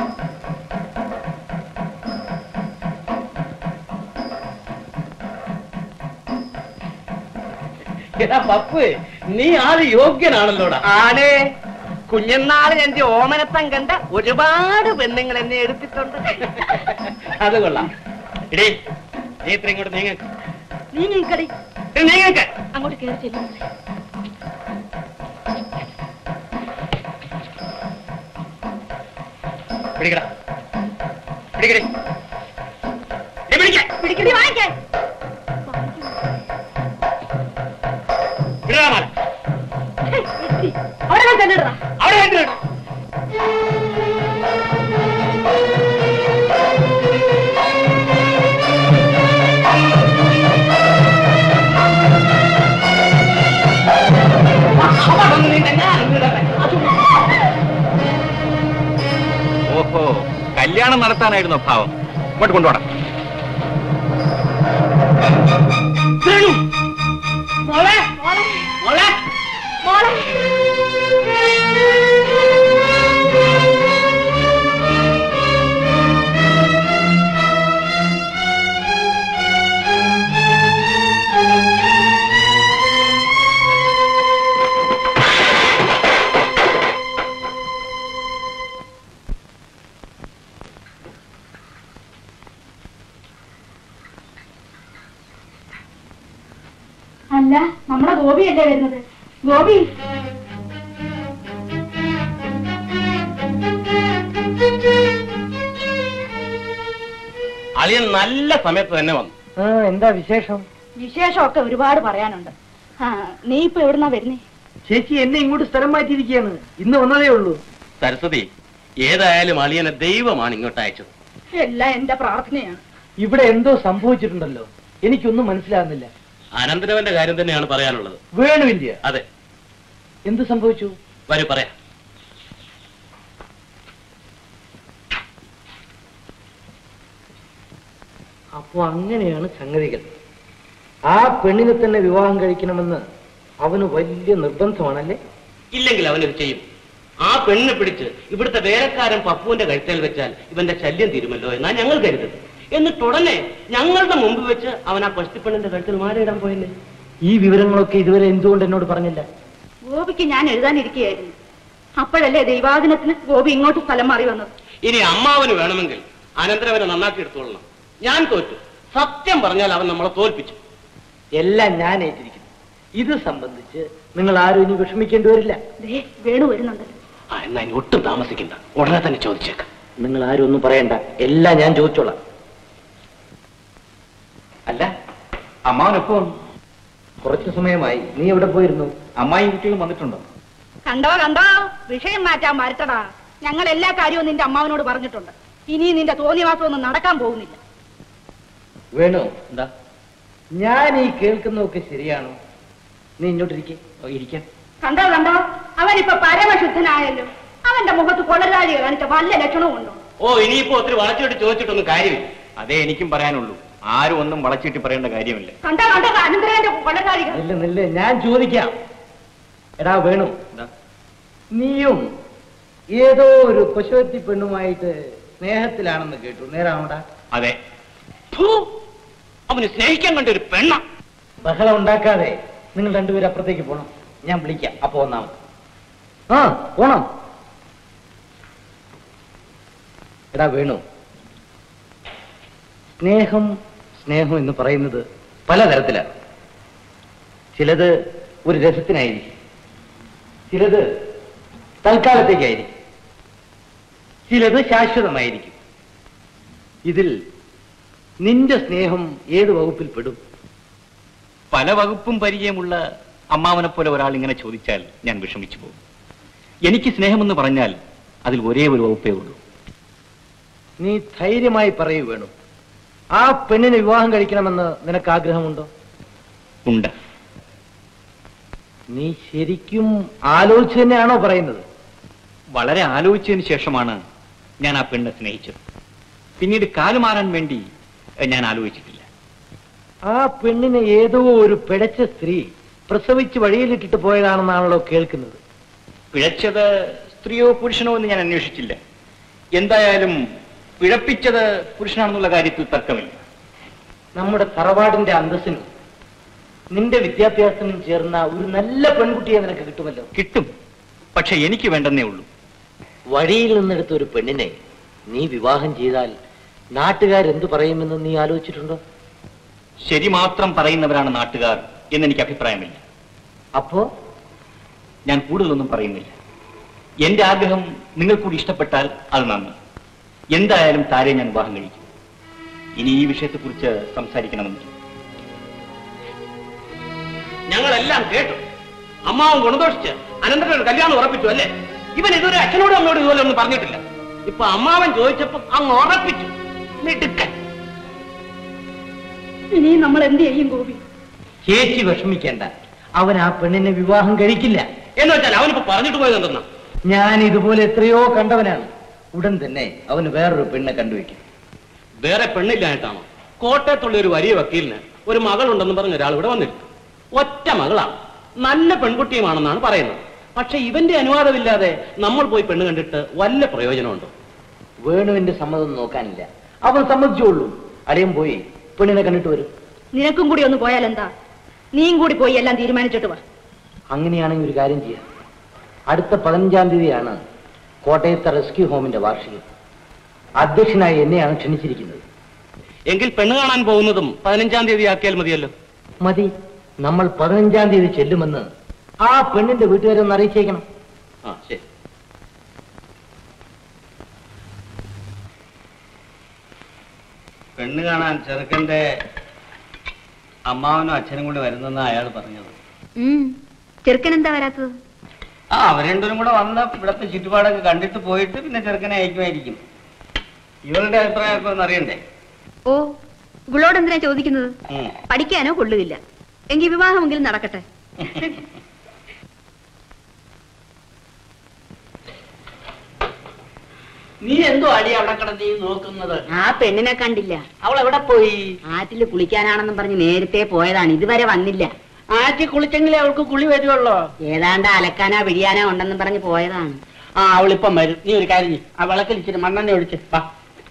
എടാ പപ്പ് നീ ആള് യോഗ്യനാണല്ലോടാ ആണേ കുഞ്ഞനാള് എന്റെ ഓമനത്തം കണ്ട ഒരുപാട് പെണ്ണുങ്ങൾ എന്നെ എടുത്തിട്ടുണ്ട് അത് കൊള്ളാം ഇടേ നീ ഇത്ര ഇങ്ങോട്ട് നീങ്ങ നീ നീക്കടി നീങ്ങ അങ്ങോട്ട് കയറി ചെല്ലും പിടിക്കടാ പിടിക്കടേ നീ പിടിക്ക പിടിക്കടി വാങ്ങിക്കേ വിടാ മാല അവിടെ ചെല്ലിടാ അവിടെ കണ്ടു ഓഹോ കല്യാണം നടത്താനായിരുന്നു ഭാവം ഇങ്ങോട്ട് കൊണ്ടുപോടാ മോളെ അല്ല നമ്മുടെ ഗോപിയല്ലേ വരുന്നത് ഗോപി അളിയൻ നല്ല സമയത്ത് തന്നെ വന്നു ആ എന്താ വിശേഷം വിശേഷമൊക്കെ ഒരുപാട് പറയാനുണ്ട് ആ നീ ഇപ്പൊ എവിടുന്നാ വരുന്നേ ചേച്ചി എന്നെ ഇങ്ങോട്ട് സ്ഥലം മാറ്റിയിരിക്കുകയാണ് ഇന്ന് വന്നതേ ഉള്ളൂ സരസ്വതി ഏതായാലും അളിയനെ ദൈവമാണ് ഇങ്ങോട്ട് അയച്ചത് എല്ലാം എന്റെ പ്രാർത്ഥനയാണ് ഇവിടെ എന്തോ സംഭവിച്ചിട്ടുണ്ടല്ലോ എനിക്കൊന്നും മനസ്സിലാകുന്നില്ല അനന്തരവന്റെ കാര്യം തന്നെയാണ് പറയാനുള്ളത് വേണുവില്ല അതെ എന്ത് സംഭവിച്ചു വരൂ പറയാം അപ്പോ അങ്ങനെയാണ് സംഗതികൾ ആ പെണ്ണിനെ തന്നെ വിവാഹം കഴിക്കണമെന്ന് അവന് വലിയ നിർബന്ധമാണല്ലേ ഇല്ലെങ്കിൽ അവനത് ചെയ്യും ആ പെണ്ണിനെ പിടിച്ച് ഇവിടുത്തെ വേലക്കാരൻ പപ്പുവിന്റെ കഴുത്തേൽ വെച്ചാൽ ഇവന്റെ ശല്യം തീരുമല്ലോ എന്നാ ഞങ്ങൾ കരുതുന്നത് എന്നിട്ട് ഉടനെ ഞങ്ങളുടെ മുമ്പ് വെച്ച് അവൻ ആ പശുപ്പെണ്ണിന്റെ കഴുത്തിൽ മാലയിടാൻ പോയല്ലേ ഈ വിവരങ്ങളൊക്കെ ഇതുവരെ എന്തുകൊണ്ട് എന്നോട് പറഞ്ഞില്ല ഗോപിക്ക് ഞാൻ എഴുതാനിരിക്കുകയായിരുന്നു അപ്പോഴല്ലേ ദൈവാദിനത്തിന് ഗോപി ഇങ്ങോട്ട് സ്ഥലം മാറി വന്നത് ഇനി അമ്മാവന് വേണമെങ്കിൽ അനന്തരവനെ നന്നാക്കി എടുത്തോളണം ഞാൻ തോറ്റു സത്യം പറഞ്ഞാൽ അവൻ നമ്മളെ തോൽപ്പിച്ചു എല്ലാം ഞാൻ ഏറ്റിരിക്കുന്നു ഇത് സംബന്ധിച്ച് നിങ്ങൾ ആരും ഇനി വിഷമിക്കേണ്ടി വരില്ല ദേ വേണു വരുന്നുണ്ട് ആ എന്നാ ഇനി ഒട്ടും താമസിക്കണ്ട ഉടനെ തന്നെ ചോദിച്ചേക്കാം നിങ്ങൾ ആരും ഒന്നും പറയണ്ട എല്ലാം ഞാൻ ചോദിച്ചോളാം അല്ല അമ്മാവനൊപ്പം കുറച്ചു സമയമായി നീ എവിടെ പോയിരുന്നു അമ്മായി കുട്ടികളും വന്നിട്ടുണ്ടോ കണ്ടോ കണ്ടോ വിഷയം മാറ്റാൻ മരത്തടാ ഞങ്ങൾ എല്ലാ കാര്യവും നിന്റെ അമ്മാവനോട് പറഞ്ഞിട്ടുണ്ട് ഇനി നിന്റെ തോന്നിവാസം ഒന്നും നടക്കാൻ പോകുന്നില്ല വേണു എന്താ ഞാൻ ഈ കേൾക്കുന്നതൊക്കെ ശരിയാണോ നീ ഇങ്ങോട്ടിരിക്കെ ഓ, ഇരിക്കാം കണ്ടോ കണ്ടോ അവനിപ്പോ പരമശുദ്ധനായല്ലോ അവന്റെ മുഖത്ത് കൊളരാഴി കാണിച്ച വല്ല ലക്ഷണവും ഉണ്ടോ ഓ ഇനിയിപ്പോ ഒത്തിരി വളച്ചിട്ട് ചോദിച്ചിട്ടൊന്നും കാര്യമില്ല അതേ എനിക്കും പറയാനുള്ളൂ ആരും ഒന്നും വളച്ചിട്ട് പറയേണ്ട കാര്യമില്ല കണ്ടോ കണ്ടോ അനന്തരന്റെ കൊളരാഴികൾ നില്ല നില്ല ഞാൻ ചോദിക്കാം എടാ വേണു എന്താ നീയും ഏതോ ഒരു കൊശവത്തി പെണ്ണുമായിട്ട് സ്നേഹത്തിലാണെന്ന് കേട്ടു നേരാവടാ അതെ ഫു, അവന് സ്നേഹിക്കാൻ കണ്ട ഒരു പെണ്ണ ബഹളം ഉണ്ടാക്കാതെ നിങ്ങൾ രണ്ടുപേരും അപ്പുറത്തേക്ക് പോണം ഞാൻ വിളിക്കാം അപ്പൊ ഒന്നാമത് ആ പോണം എടാ വേണു സ്നേഹം സ്നേഹം എന്ന് പറയുന്നത് പലതരത്തിലാണ് ചിലത് ഒരു രസത്തിനായിരിക്കും ചിലത് തൽക്കാലത്തേക്കായിരിക്കും ചിലത് ശാശ്വതമായിരിക്കും ഇതിൽ നിന്റെ സ്നേഹം ഏത് വകുപ്പിൽ പെടും പല വകുപ്പും പരിചയമുള്ള അമ്മാവനെ പോലെ ഒരാൾ ഇങ്ങനെ ചോദിച്ചാൽ ഞാൻ വിഷമിച്ചു പോകും എനിക്ക് സ്നേഹമെന്ന് പറഞ്ഞാൽ അതിൽ ഒരേ ഒരു വകുപ്പേ ഉള്ളൂ നീ ധൈര്യമായി പറയൂ വേണു ആ പെണ്ണിനെ വിവാഹം കഴിക്കണമെന്ന് നിനക്ക് ആഗ്രഹമുണ്ടോ ഉണ്ട് നീ ശരിക്കും ആലോചിച്ച് തന്നെയാണോ പറയുന്നത് വളരെ ആലോചിച്ചതിന് ശേഷമാണ് ഞാൻ ആ പെണ്ണെ സ്നേഹിച്ചത് പിന്നീട് കാലുമാറാൻ വേണ്ടി എഹ്, ഞാൻ ആലോചിച്ചിട്ടില്ല ആ പെണ്ണിനെ ഏതോ ഒരു പിഴച്ച സ്ത്രീ പ്രസവിച്ച് വഴിയിലിട്ടിട്ട് പോയതാണെന്നാണല്ലോ കേൾക്കുന്നത് പിഴച്ചത് സ്ത്രീയോ പുരുഷനോ എന്ന് ഞാൻ അന്വേഷിച്ചില്ല എന്തായാലും പിഴപ്പിച്ചത് പുരുഷനാണെന്നുള്ള കാര്യത്തിൽ തർക്കമില്ല നമ്മുടെ തറവാടിന്റെ അന്തസ്സിനും നിന്റെ വിദ്യാഭ്യാസത്തിനും ചേർന്ന ഒരു നല്ല പെൺകുട്ടിയെ നിനക്ക് കിട്ടുമല്ലോ കിട്ടും പക്ഷെ എനിക്ക് വേണ്ടെന്നേ ഉള്ളൂ വഴിയിൽ നിന്നെടുത്ത ഒരു പെണ്ണിനെ നീ വിവാഹം ചെയ്താൽ നാട്ടുകാരെന്തു പറയുമെന്ന് നീ ആലോചിച്ചിട്ടുണ്ടോ ശരി മാത്രം പറയുന്നവരാണ് നാട്ടുകാർ എന്നെനിക്ക് അഭിപ്രായമില്ല അപ്പോ ഞാൻ കൂടുതലൊന്നും പറയുന്നില്ല എന്റെ ആഗ്രഹം നിങ്ങൾ കൂടി ഇഷ്ടപ്പെട്ടാൽ അത് നന്ന് എന്തായാലും താരെ ഞാൻ വിവാഹം കഴിക്കും ഇനി ഈ വിഷയത്തെക്കുറിച്ച് സംസാരിക്കണമെന്നില്ല ഞങ്ങളെല്ലാം കേട്ടു അമ്മാവൻ ഗുണദോഷിച്ച് അനന്തരൻ കല്യാണം ഉറപ്പിച്ചു അല്ലേ ഇവൻ ഇതുവരെ അച്ഛനോടും അമ്മയോടും ഇതുപോലെ ഒന്നും പറഞ്ഞിട്ടില്ല ഇപ്പൊ അമ്മാവൻ ചോദിച്ചപ്പോ അങ്ങ് ഉറപ്പിച്ചു മിടുക്കൻ ഇനി നമ്മൾ എന്ത് ചെയ്യും ഗോപി ചേച്ചി വിഷമിക്കേണ്ട അവൻ ആ പെണ്ണിനെ വിവാഹം കഴിക്കില്ല എന്ന് വെച്ചാൽ അവനിപ്പോ പറഞ്ഞിട്ട് പോയത് എന്തെന്നാ ഞാൻ ഇതുപോലെ എത്രയോ കണ്ടവനാണ് ഉടൻ തന്നെ അവന് വേറൊരു പെണ്ണെ കണ്ടുവെക്കും വേറെ പെണ്ണില്ലായിട്ടാണോ കോട്ടയത്തുള്ള ഒരു വലിയ വക്കീലിന് ഒരു മകളുണ്ടെന്ന് പറഞ്ഞ ഒരാൾ ഇവിടെ വന്നിരുന്നു ഒറ്റ മകളാണ് നല്ല പെൺകുട്ടിയുമാണെന്നാണ് പറയുന്നത് പക്ഷെ ഇവന്റെ അനുവാദമില്ലാതെ നമ്മൾ പോയി പെണ്ണ് കണ്ടിട്ട് വല്ല പ്രയോജനമുണ്ടോ വേണുവിന്റെ സമ്മതം നോക്കാനില്ല അവൻ സമ്മതിച്ചോളൂ അടിയൻ പോയി പെണ്ണിനെ കണ്ടിട്ട് വരും നിനക്കും കൂടി ഒന്ന് പോയാൽ എന്താ നീയും കൂടി പോയി എല്ലാം തീരുമാനിച്ചിട്ട് വാ അങ്ങനെയാണെങ്കിൽ ഒരു കാര്യം ചെയ്യാം അടുത്ത പതിനഞ്ചാം തീയതിയാണ് കോട്ടയത്തെ റെസ്ക്യൂ ഹോമിന്റെ വാർഷികം അധ്യക്ഷനായി എന്നെയാണ് ക്ഷണിച്ചിരിക്കുന്നത് എങ്കിൽ പെണ്ണ് കാണാൻ പോകുന്നതും പതിനഞ്ചാം തീയതി ആക്കിയാൽ മതിയല്ലോ മതി നമ്മൾ പതിനഞ്ചാം തീയതി ചെല്ലുമെന്ന് ആ പെണ്ണിന്റെ വീട്ടുകാരെ ഒന്ന് അറിയിച്ചേക്കണം ആ ശരി പെണ്ണ് കാണാൻ ചെറുക്കന്റെ അമ്മാവനും അച്ഛനും കൂടി വരുന്നെന്നാ അയാൾ പറഞ്ഞത് ചെറുക്കൻ എന്താ വരാത്തത് ആ അവർ രണ്ടുപേരും കൂടെ വന്ന് ഇവിടത്തെ ചുറ്റുപാടൊക്കെ കണ്ടിട്ട് പോയിട്ട് പിന്നെ ചെറുക്കനെ അയക്കുമായിരിക്കും ഇവരുടെ അഭിപ്രായമൊക്കെ ഒന്ന് അറിയണ്ടേ ഓ ഇവളോട് എന്തിനാ ചോദിക്കുന്നത് ഉം. പഠിക്കാനോ കൊള്ളുകില്ല എങ്കിൽ വിവാഹമെങ്കിലും നടക്കട്ടെ നീ എന്തോ അടി അവിടെ കിടന്ന് ഈ നോക്കുന്നത് ആ പെണ്ണിനെ കണ്ടില്ല അവൾ എവിടെ പോയി ആറ്റിൽ കുളിക്കാനാണെന്നും പറഞ്ഞ് നേരത്തെ പോയതാണ് ഇതുവരെ വന്നില്ല ആറ്റി കുളിച്ചെങ്കിലേ അവൾക്ക് കുളി വരുവുള്ളോ ഏതാണ്ട് അലക്കാനോ പിഴിയാനോ ഉണ്ടെന്നും പറഞ്ഞ് പോയതാണ് ആ അവളിപ്പം വരും നീ ഒരു കാര്യം ചെയ്യ്. ആ വിളക്കിൽ ഇച്ചിരി മണ്ണെണ്ണ ഒഴിച്ച് വാ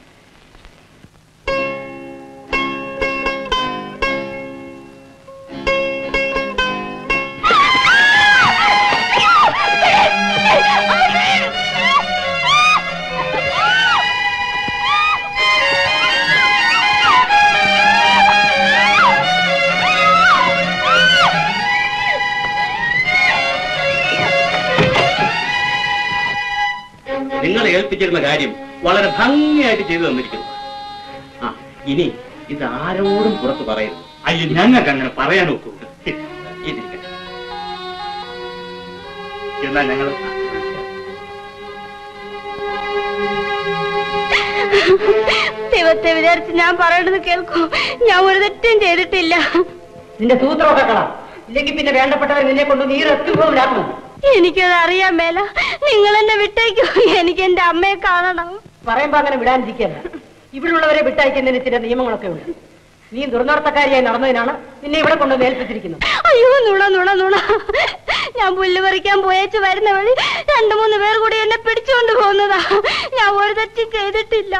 നിങ്ങൾ ഏൽപ്പിച്ചിരുന്ന കാര്യം വളരെ ഭംഗിയായിട്ട് ചെയ്തു തന്നിരിക്കുന്നു ആ ഇനി ഇത് ആരോടും പുറത്ത് പറയരുത് അയ്യോ ഞങ്ങൾക്ക് അങ്ങനെ പറയാൻ ഒക്കൂ ഇതിരിക്കട്ടെ. എന്നാ ഞങ്ങൾ ദൈവത്തെ വിചാരിച്ച് ഞാൻ പറയണത് കേൾക്കൂ ഞാൻ ഒരു തെറ്റും ചെയ്തിട്ടില്ല നിന്റെ സൂത്രമൊക്കെ കളാം ഇല്ലെങ്കിൽ പിന്നെ വേണ്ടപ്പെട്ടവർ നിന്നെ കൊണ്ട് നീ റെസ്ക്യൂ ഹോമിലാക്കും എനിക്കത് അറിയാൻ മേല നിങ്ങൾ എന്നെ വിട്ടേക്കോ എനിക്ക് എന്റെ അമ്മയെ കാണണം പറയുമ്പോ അങ്ങനെ വിടാനിരിക്കല്ല ഇവിടെയുള്ളവരെ വിട്ടയക്കുന്നതിന് ചില നിയമങ്ങളൊക്കെ ഉണ്ട് നീ ദുർനടത്തക്കാരിയായി നടന്നതിനാണ് നിന്നെ ഇവിടെ കൊണ്ട് ഏൽപ്പിച്ചിരിക്കുന്നത് അയ്യോ നുണ നുണ നുണ ഞാൻ പുല്ല് പറിക്കാൻ പോയേച്ച് വരുന്ന വഴി രണ്ടു മൂന്ന് പേർ കൂടി എന്നെ പിടിച്ചുകൊണ്ട് പോകുന്നതാ ഞാൻ ഒരു തെറ്റും ചെയ്തിട്ടില്ല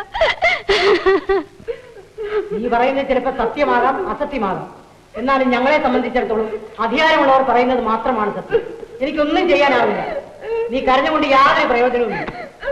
നീ പറയുന്നത് ചിലപ്പോൾ സത്യമാകാം അസത്യമാകാം എന്നാലും ഞങ്ങളെ സംബന്ധിച്ചിടത്തോളം അധികാരമുള്ളവർ പറയുന്നത് മാത്രമാണ് സത്യം എനിക്കൊന്നും ചെയ്യാനാവില്ല നീ കരഞ്ഞുകൊണ്ട് യാതൊരു പ്രയോജനവുമില്ല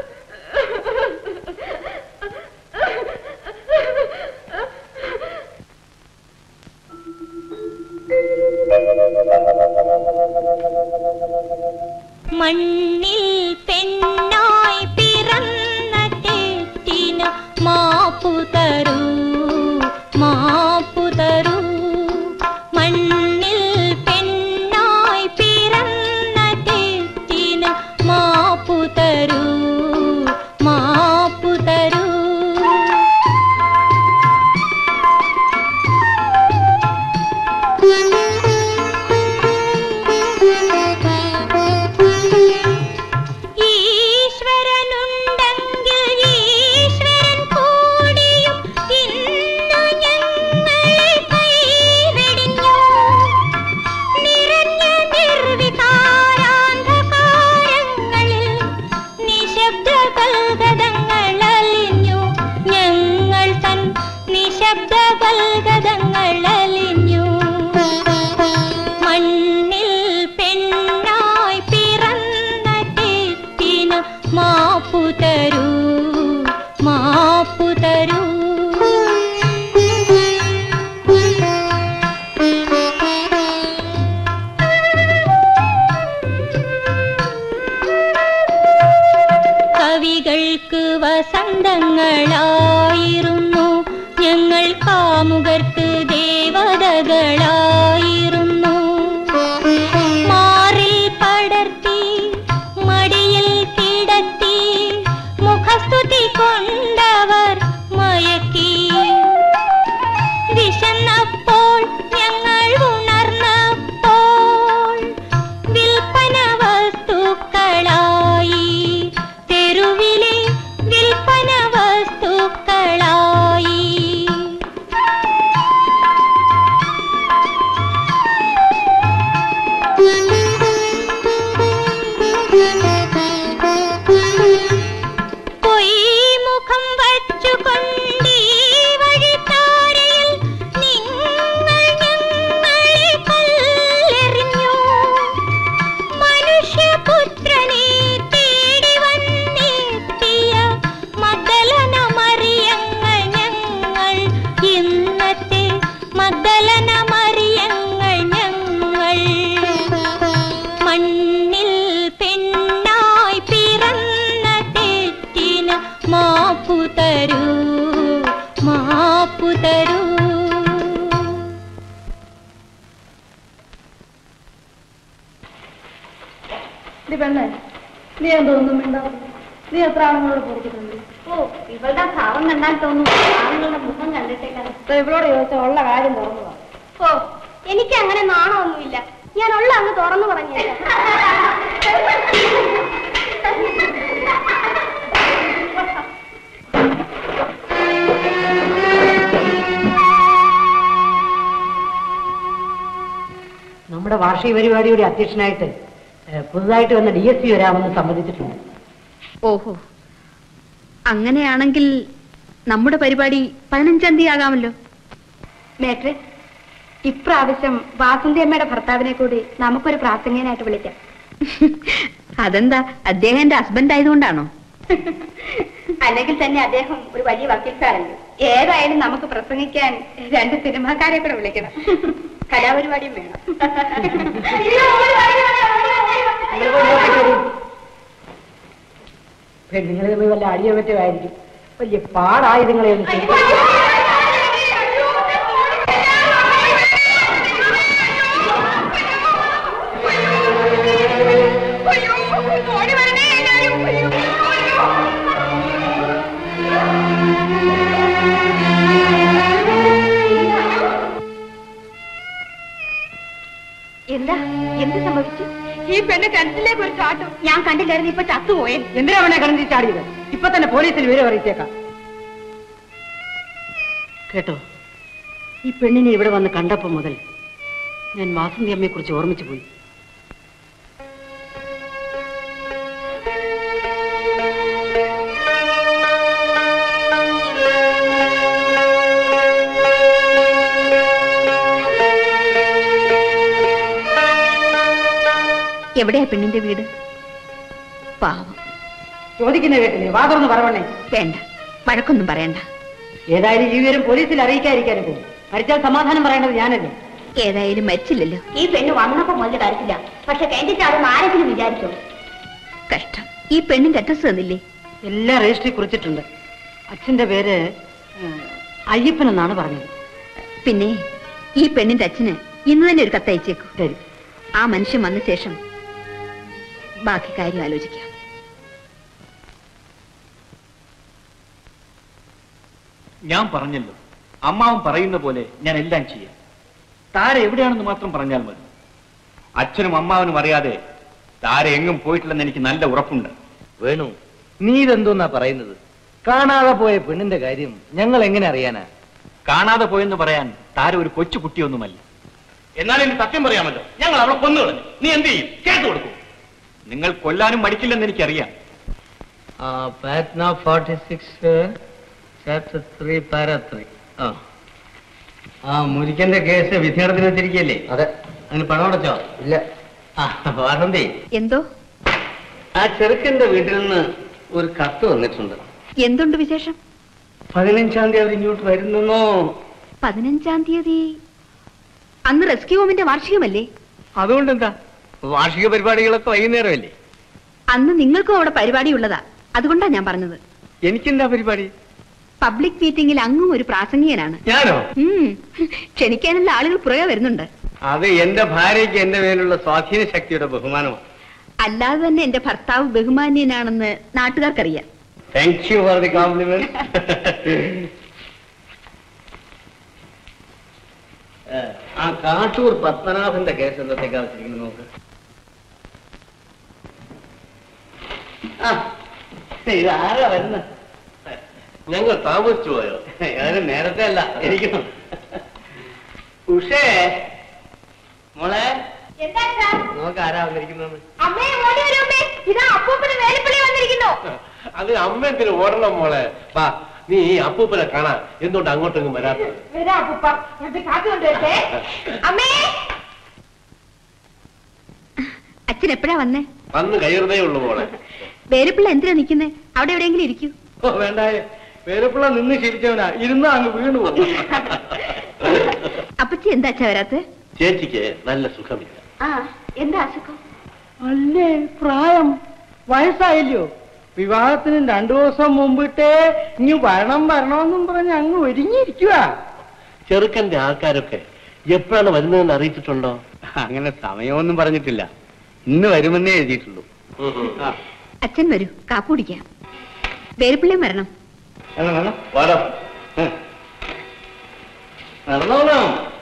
മണ്ണിൽ പെണ്ണായി പിറന്ന തെറ്റിന് മാപ്പു തരൂ മാപ്പു തരൂ മണ്ണിൽ പെണ്ണായി പിറന്ന തെറ്റിന് മാപ്പു തരൂ മാപ്പു തരൂ ഈശ്വരനുണ്ടെങ്കിൽ ഈശ്വരൻ കൂടിയും ഇന്നു ഞങ്ങളെ കൈവെടിഞ്ഞു നിറഞ്ഞ നിർവികാരാന്ധകാരങ്ങളിൽ നിശബ്ദ കൽഗതങ്ങൾ അലിഞ്ഞു ഞങ്ങൾ തൻ നിശബ്ദ കൽഗതങ്ങൾ അലിഞ്ഞു മണ്ണിൽ പെണ്ണായി പിറന്ന തെറ്റിന് മാപ്പു തരൂ മാപ്പു തരൂ കവികൾക്ക് വസന്തങ്ങളായിരുന്നു ഞങ്ങൾ കാമുകർക്ക് ദേവതകളായിരുന്നു മാറിൽ പടർത്തി മടിയിൽ കിടത്തി മുഖസ്തുതി കൊണ്ടവർ മയക്കി വിശന്നപ്പോൾ ഞങ്ങൾ ഉണർന്നപ്പോൾ വിൽപ്പന വസ്തുക്കളായി തെരുവിലെ വിൽപ്പന വസ്തുക്കളായി ഇത് പെണ്ണേ നീ എന്തോന്നും മിണ്ടാതെ നീ എത്ര ആണുങ്ങളോട് പൊറുക്കിട്ടുണ്ട് ഓ ഇവളുടെ ഭാവം കണ്ടാൽ തോന്നുന്നു ആളുകളുടെ മുഖം കണ്ടിട്ടേക്കാണ് ഇവളോട് ചോദിച്ചാൽ ഉള്ള കാര്യം തുറന്നു പറ. ഓ എനിക്ക് അങ്ങനെ നാണമൊന്നുമില്ല ഞാൻ ഉള്ള അങ്ങ് തുറന്നു പറഞ്ഞേക്കാം നമ്മുടെ വാർഷിക പരിപാടിയുടെ അധ്യക്ഷനായിട്ട് ഏഹ്, പുതുതായിട്ട് വന്ന ഡി എസ് പി വരാമെന്ന് സമ്മതിച്ചിട്ടുണ്ട് ഓഹോ അങ്ങനെയാണെങ്കിൽ നമ്മുടെ പരിപാടി പതിനഞ്ചാം തീയതി ആകാമല്ലോ മേട്രെ ഇപ്രാവശ്യം വാസന്തി അമ്മയുടെ ഭർത്താവിനെ കൂടി നമുക്കൊരു പ്രാസംഗികനായിട്ട് വിളിക്കാം അതെന്താ അദ്ദേഹം എന്റെ ഹസ്ബൻഡ് ആയതുകൊണ്ടാണോ അല്ലെങ്കിൽ തന്നെ അദ്ദേഹം ഒരു വലിയ വക്കീൽ സാറല്ലേ ഏതായാലും നമുക്ക് പ്രസംഗിക്കാൻ രണ്ട് സിനിമാക്കാരെ കൂടെ വിളിക്കണം കലാപരിപാടിയും വേണം പെണ്ണുങ്ങൾ തമ്മിൽ വല്ല അടിയോ മറ്റോ ആയിരിക്കും വലിയ പാടായി നിങ്ങളെ ഒന്ന് ചെയ്ത്. എന്താ എന്ത് സംഭവിച്ചു ഈ പെണ്ണ് കിണറ്റിലേക്ക് ഒരു ചാട്ടും ഞാൻ കണ്ടില്ലായിരുന്നു ഇപ്പൊ ചത്തുപോയേ എന്തിനാ അവനെ കടന്തി ചാടിയത് ഇപ്പൊ തന്നെ പോലീസിൽ വിവരം അറിയിച്ചേക്കാം കേട്ടോ ഈ പെണ്ണിനെ ഇവിടെ വന്ന് കണ്ടപ്പോ മുതൽ ഞാൻ വാസന്തി അമ്മയെ കുറിച്ച് ഓർമ്മിച്ചു പോയി എവിടെയാ പെണ്ണിന്റെ വീട് പാവം ചോദിക്കുന്ന കേട്ടില്ലേ വാതർന്ന് പറവണേ വേണ്ട വഴക്കൊന്നും പറയണ്ട ഏതായാലും ഈ വിവരം പോലീസിൽ അറിയിക്കാതിരിക്കാനും പോകും മരിച്ചാൽ സമാധാനം പറയേണ്ടത് ഞാനല്ലേ ഏതായാലും മരിച്ചില്ലല്ലോ ഈ പെണ്ണ് വന്നപ്പോ മുതൽ കരച്ചില്ല പക്ഷെ കിണറ്റിൽ ചാടുന്ന ആരെങ്കിലും വിചാരിച്ചോ കഷ്ടം ഈ പെണ്ണിന്റെ അഡ്രസ് തന്നില്ലേ എല്ലാം രജിസ്ട്രി കുറിച്ചിട്ടുണ്ട് അച്ഛന്റെ പേര് ഏഹ്, അയ്യപ്പൻ എന്നാണ് പറഞ്ഞത് പിന്നെ ഈ പെണ്ണിന്റെ അച്ഛന് ഇന്ന് തന്നെ ഒരു കത്തയച്ചേക്കൂ ശരി ആ മനുഷ്യൻ വന്ന ശേഷം ബാക്കി കാര്യം ആലോചിക്കാം ഞാൻ പറഞ്ഞല്ലോ അമ്മാവൻ പറയുന്ന പോലെ ഞാൻ എല്ലാം ചെയ്യാം താര എവിടെയാണെന്ന് മാത്രം പറഞ്ഞാൽ മതി അച്ഛനും അമ്മാവനും അറിയാതെ താര എങ്ങും പോയിട്ടില്ലെന്ന് എനിക്ക് നല്ല ഉറപ്പുണ്ട് വേണു നീ ഇതെന്തോന്നാ പറയുന്നത് കാണാതെ പോയ പെണ്ണിന്റെ കാര്യം ഞങ്ങൾ എങ്ങനെ അറിയാനാ കാണാതെ പോയെന്ന് പറയാൻ താര ഒരു കൊച്ചു കുട്ടിയൊന്നുമല്ല എന്നാൽ എനിക്ക് സത്യം പറയാമല്ലോ ഞങ്ങൾ അവളെ കൊന്നു കളഞ്ഞു നീ എന്ത് ചെയ്യും കേട്ട് കൊടുക്കും നിങ്ങൾ കൊല്ലാനും മടിക്കില്ലെന്ന് എനിക്കറിയാം Patna forty six chapter three para three ആ ആ മുരിക്കന്റെ കേസ് വിധിനടത്തിന് വെച്ചിരിക്കല്ലേ അതെ അതിന് പണം അടച്ചോ ഇല്ല ആ വാസന്തി എന്തോ ആ ചെറുക്കന്റെ വീട്ടിൽ നിന്ന് ഒരു കത്ത് വന്നിട്ടുണ്ട് എന്തുണ്ട് വിശേഷം പതിനഞ്ചാം തീയതി അവർ ഇങ്ങോട്ട് വരുന്നെന്നോ പതിനഞ്ചാം തീയതി അന്ന് റെസ്ക്യൂ ഹോമിന്റെ വാർഷികമല്ലേ അതുകൊണ്ട് എന്താ വാർഷിക പരിപാടികളൊക്കെ വൈകുന്നേരമല്ലേ അന്ന് നിങ്ങൾക്കും അവിടെ പരിപാടി ഉള്ളതാ അതുകൊണ്ടാ ഞാൻ പറഞ്ഞത് എനിക്കെന്താ പരിപാടി പബ്ലിക് മീറ്റിംഗിൽ അങ്ങും ഒരു പ്രാസംഗികനാണ് ഞാനോ ഉം. ക്ഷണിക്കാനുള്ള ആളുകൾ പുറകെ വരുന്നുണ്ട് അത് എന്റെ ഭാര്യയ്ക്ക് എന്റെ മേലുള്ള സ്വാധീന ശക്തിയുടെ ബഹുമാനമാണ് അല്ലാതെ തന്നെ എന്റെ ഭർത്താവ് ബഹുമാന്യനാണെന്ന് നാട്ടുകാർക്കറിയാം thank you for the compliment ആ കാട്ടൂർ പത്മനാഭന്റെ കേസ് എന്നത്തേക്കാ വെച്ചിരിക്കുന്നത് നോക്ക് ആ ഇതാരാ വരുന്നത് ഞങ്ങൾ താമസിച്ചു പോയോ ഞാനും നേരത്തെ അല്ല ഇരിക്കണം ഉഷേ മോളെ എന്താ സാർ നോക്ക് ആരാ വന്നിരിക്കുന്നത് അമ്മേ ഓടി വരൂ അമ്മേ ഇതാ അപ്പൂപ്പന് വേലിപ്പള്ളി വന്നിരിക്കുന്നു അത് അമ്മ എന്തിനു ഓടണം മോളെ വാ നീ ഈ അപ്പൂപ്പനെ കാണാൻ എന്തുകൊണ്ട് അങ്ങോട്ടെങ്കിലും വരാത്തത് വരാ അപ്പൂപ്പ ഞാൻ കാപ്പി കൊണ്ടുവരട്ടെ അമ്മേ അച്ഛൻ എപ്പോഴാ വന്നേ വന്ന് കയറുതേ ഉള്ളു മോളെ വേലുപ്പിള്ള എന്തിനാ നിൽക്കുന്നേ അവിടെ എവിടെയെങ്കിലും ഇരിക്കൂ ഓ വേണ്ടായേ പേരപ്പിള്ള നിന്ന് ശീലിച്ചവനാ ഇരുന്നാ അങ്ങ് വീണു പോകും അപ്പച്ചി എന്താ അച്ഛാ വരാത്തെ ചേച്ചിക്ക് നല്ല സുഖമില്ല ആ എന്താ അസുഖം അല്ലേ പ്രായം വയസ്സായില്ലയോ വിവാഹത്തിന് രണ്ടു ദിവസം മുമ്പിട്ടേ ഇനി വരണം വരണമെന്നും പറഞ്ഞ് അങ്ങ് ഒരുങ്ങിയിരിക്കുക ചെറുക്കന്റെ ആൾക്കാരൊക്കെ എപ്പോഴാണ് വരുന്നതെന്ന് അറിയിച്ചിട്ടുണ്ടോ അങ്ങനെ സമയമൊന്നും പറഞ്ഞിട്ടില്ല ഇന്ന് വരുമെന്നേ എഴുതിയിട്ടുള്ളൂ അച്ഛൻ വരൂ കാപ്പു കുടിക്കാം വേരുപ്പിള്ളിയും വരണം വേണം വേണം വാടാ ഉം. നടന്നോളാം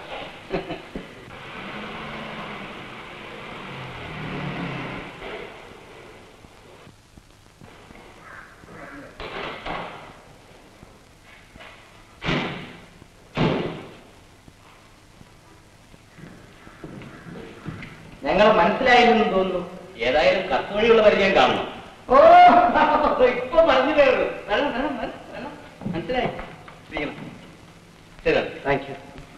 ഞങ്ങളെ മനസ്സിലായില്ലെന്ന് തോന്നുന്നു ഏതായാലും കത്ത് വഴിയുള്ള പരിചയം കാണണം ഓ ഇപ്പൊ പറഞ്ഞതേ ഉള്ളൂ വരണം, വരണം, വരണം, വരണം. മനസ്സിലായി ഇരിക്കണം. ശരി താങ്ക് യു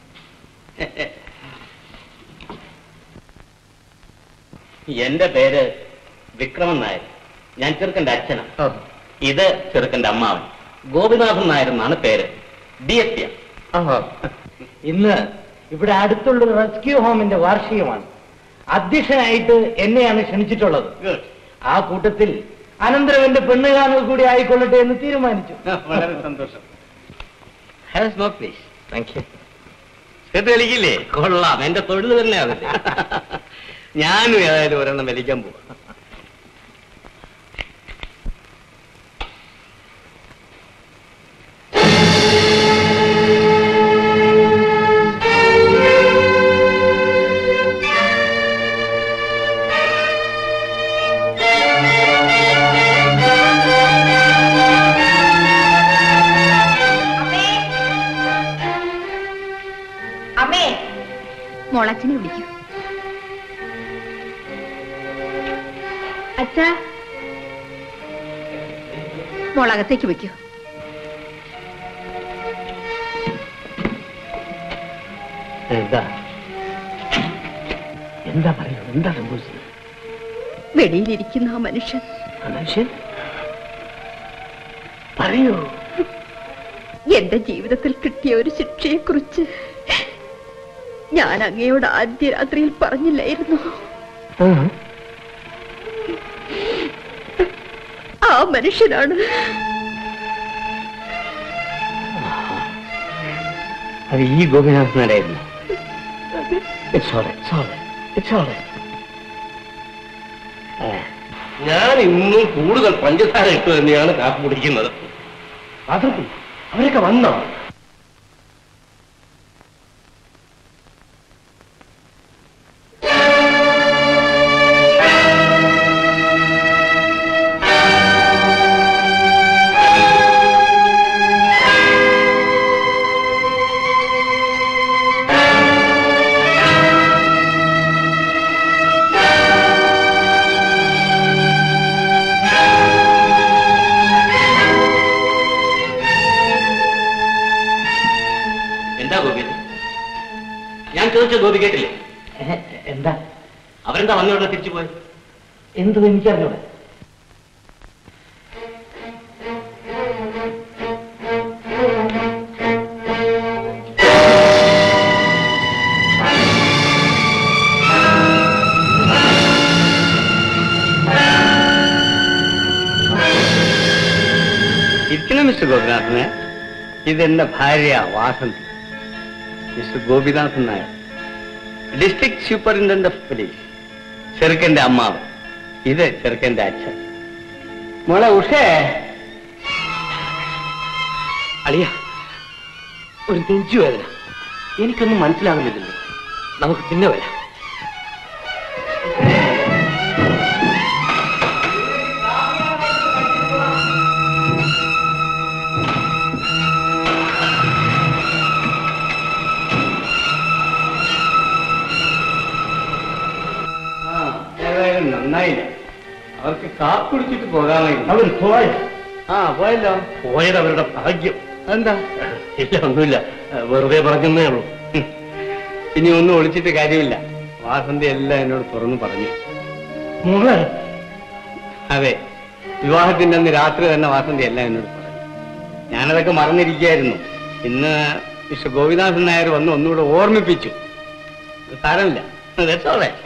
എന്റെ പേര് വിക്രമൻ നായർ ഞാൻ ചെറുക്കന്റെ അച്ഛനാണ് ഇത് ചെറുക്കന്റെ അമ്മാവൻ ഗോപിനാഥൻ നായർ എന്നാണ് പേര് ഡി എസ് പി ഇന്ന് ഇവിടെ അടുത്തുള്ള ഒരു റെസ്ക്യൂ ഹോമിന്റെ വാർഷികമാണ് അധ്യക്ഷനായിട്ട് എന്നെയാണ് ക്ഷണിച്ചിട്ടുള്ളത് ആ കൂട്ടത്തിൽ അനന്തരം എന്റെ പെണ്ണ് കാണൽ കൂടി ആയിക്കൊള്ളട്ടെ എന്ന് തീരുമാനിച്ചു വളരെ സന്തോഷം have smoke please thank you ഇത് വലിക്കില്ലേ കൊള്ളാം എന്റെ തൊഴിൽ തന്നെ അതല്ലേ ഞാനും ഏതായാലും ഒരെണ്ണം വലിക്കാൻ പോവാം അമ്മേ മോളച്ചനെ വിളിക്കൂ അച്ഛാ മോളകത്തേക്ക് വെക്കൂ എന്താ എന്താ പറയൂ എന്താ സംഭവിച്ചത് വെളിയിലിരിക്കുന്ന ആ മനുഷ്യൻ ആ മനുഷ്യൻ പറയൂ എന്റെ ജീവിതത്തിൽ കിട്ടിയ ഒരു ശിക്ഷയെക്കുറിച്ച് ഞാൻ അങ്ങയോട് ആദ്യ രാത്രിയിൽ പറഞ്ഞില്ലായിരുന്നു ആ മനുഷ്യനാണ് അത് ഈ ഗോപിനാഥനായിരുന്നു it's all it's all it's all ഞാൻ ഇന്നും കൂടുതൽ പഞ്ചസാര ഇട്ട് തന്നെയാണ് കാപ്പി കുടിക്കുന്നത് അതിർത്തി അവരൊക്കെ വന്നോ എന്താ ഗോപി ഇത്? ഞാൻ ചോദിച്ച ഗോപി കേട്ടില്ലേ എന്താ അവരെന്താ വന്നവിടെ തിരിച്ചു പോയി എന്ത് എനിക്കറിഞ്ഞൂടെ ഇരിക്കണം മിസ്റ്റർ ഗോപിനാഥന് ഇതെന്റെ ഭാര്യ Vasanthi mister Gopinathan Nair district superintendent of police ചെറുക്കന്റെ അമ്മാവ് ഇത് ചെറുക്കന്റെ അച്ഛൻ മോളെ ഉഷേ അളിയ ഒരു നെഞ്ചുവേദന എനിക്കൊന്നും മനസ്സിലാകുന്നില്ലല്ലോ നമുക്ക് പിന്നെ വരാം ആ ഏതായാലും നന്നായില്ല അവർക്ക് കാപ്പ് കുടിച്ചിട്ട് പോകാമായിരുന്നു അവർ പോയ ആ പോയല്ലോ പോയത് അവരുടെ ഭാഗ്യം എന്താ ഇല്ല ഒന്നുമില്ല വെറുതെ പറഞ്ഞേ ഉള്ളൂ ഇനി ഒന്നും ഒളിച്ചിട്ട് കാര്യമില്ല വാസന്തി എല്ലാം എന്നോട് തുറന്നു പറഞ്ഞു മോളെ അതെ വിവാഹത്തിന്റെ അന്ന് രാത്രി തന്നെ വാസന്തി എല്ലാം എന്നോട് പറഞ്ഞു ഞാനതൊക്കെ മറന്നിരിക്കുകയായിരുന്നു ഇന്ന് മിസ്റ്റർ ഗോപിനാഥൻ നായർ വന്ന് ഒന്നുകൂടെ ഓർമ്മിപ്പിച്ചു ഇത് സാരമില്ല That's all right.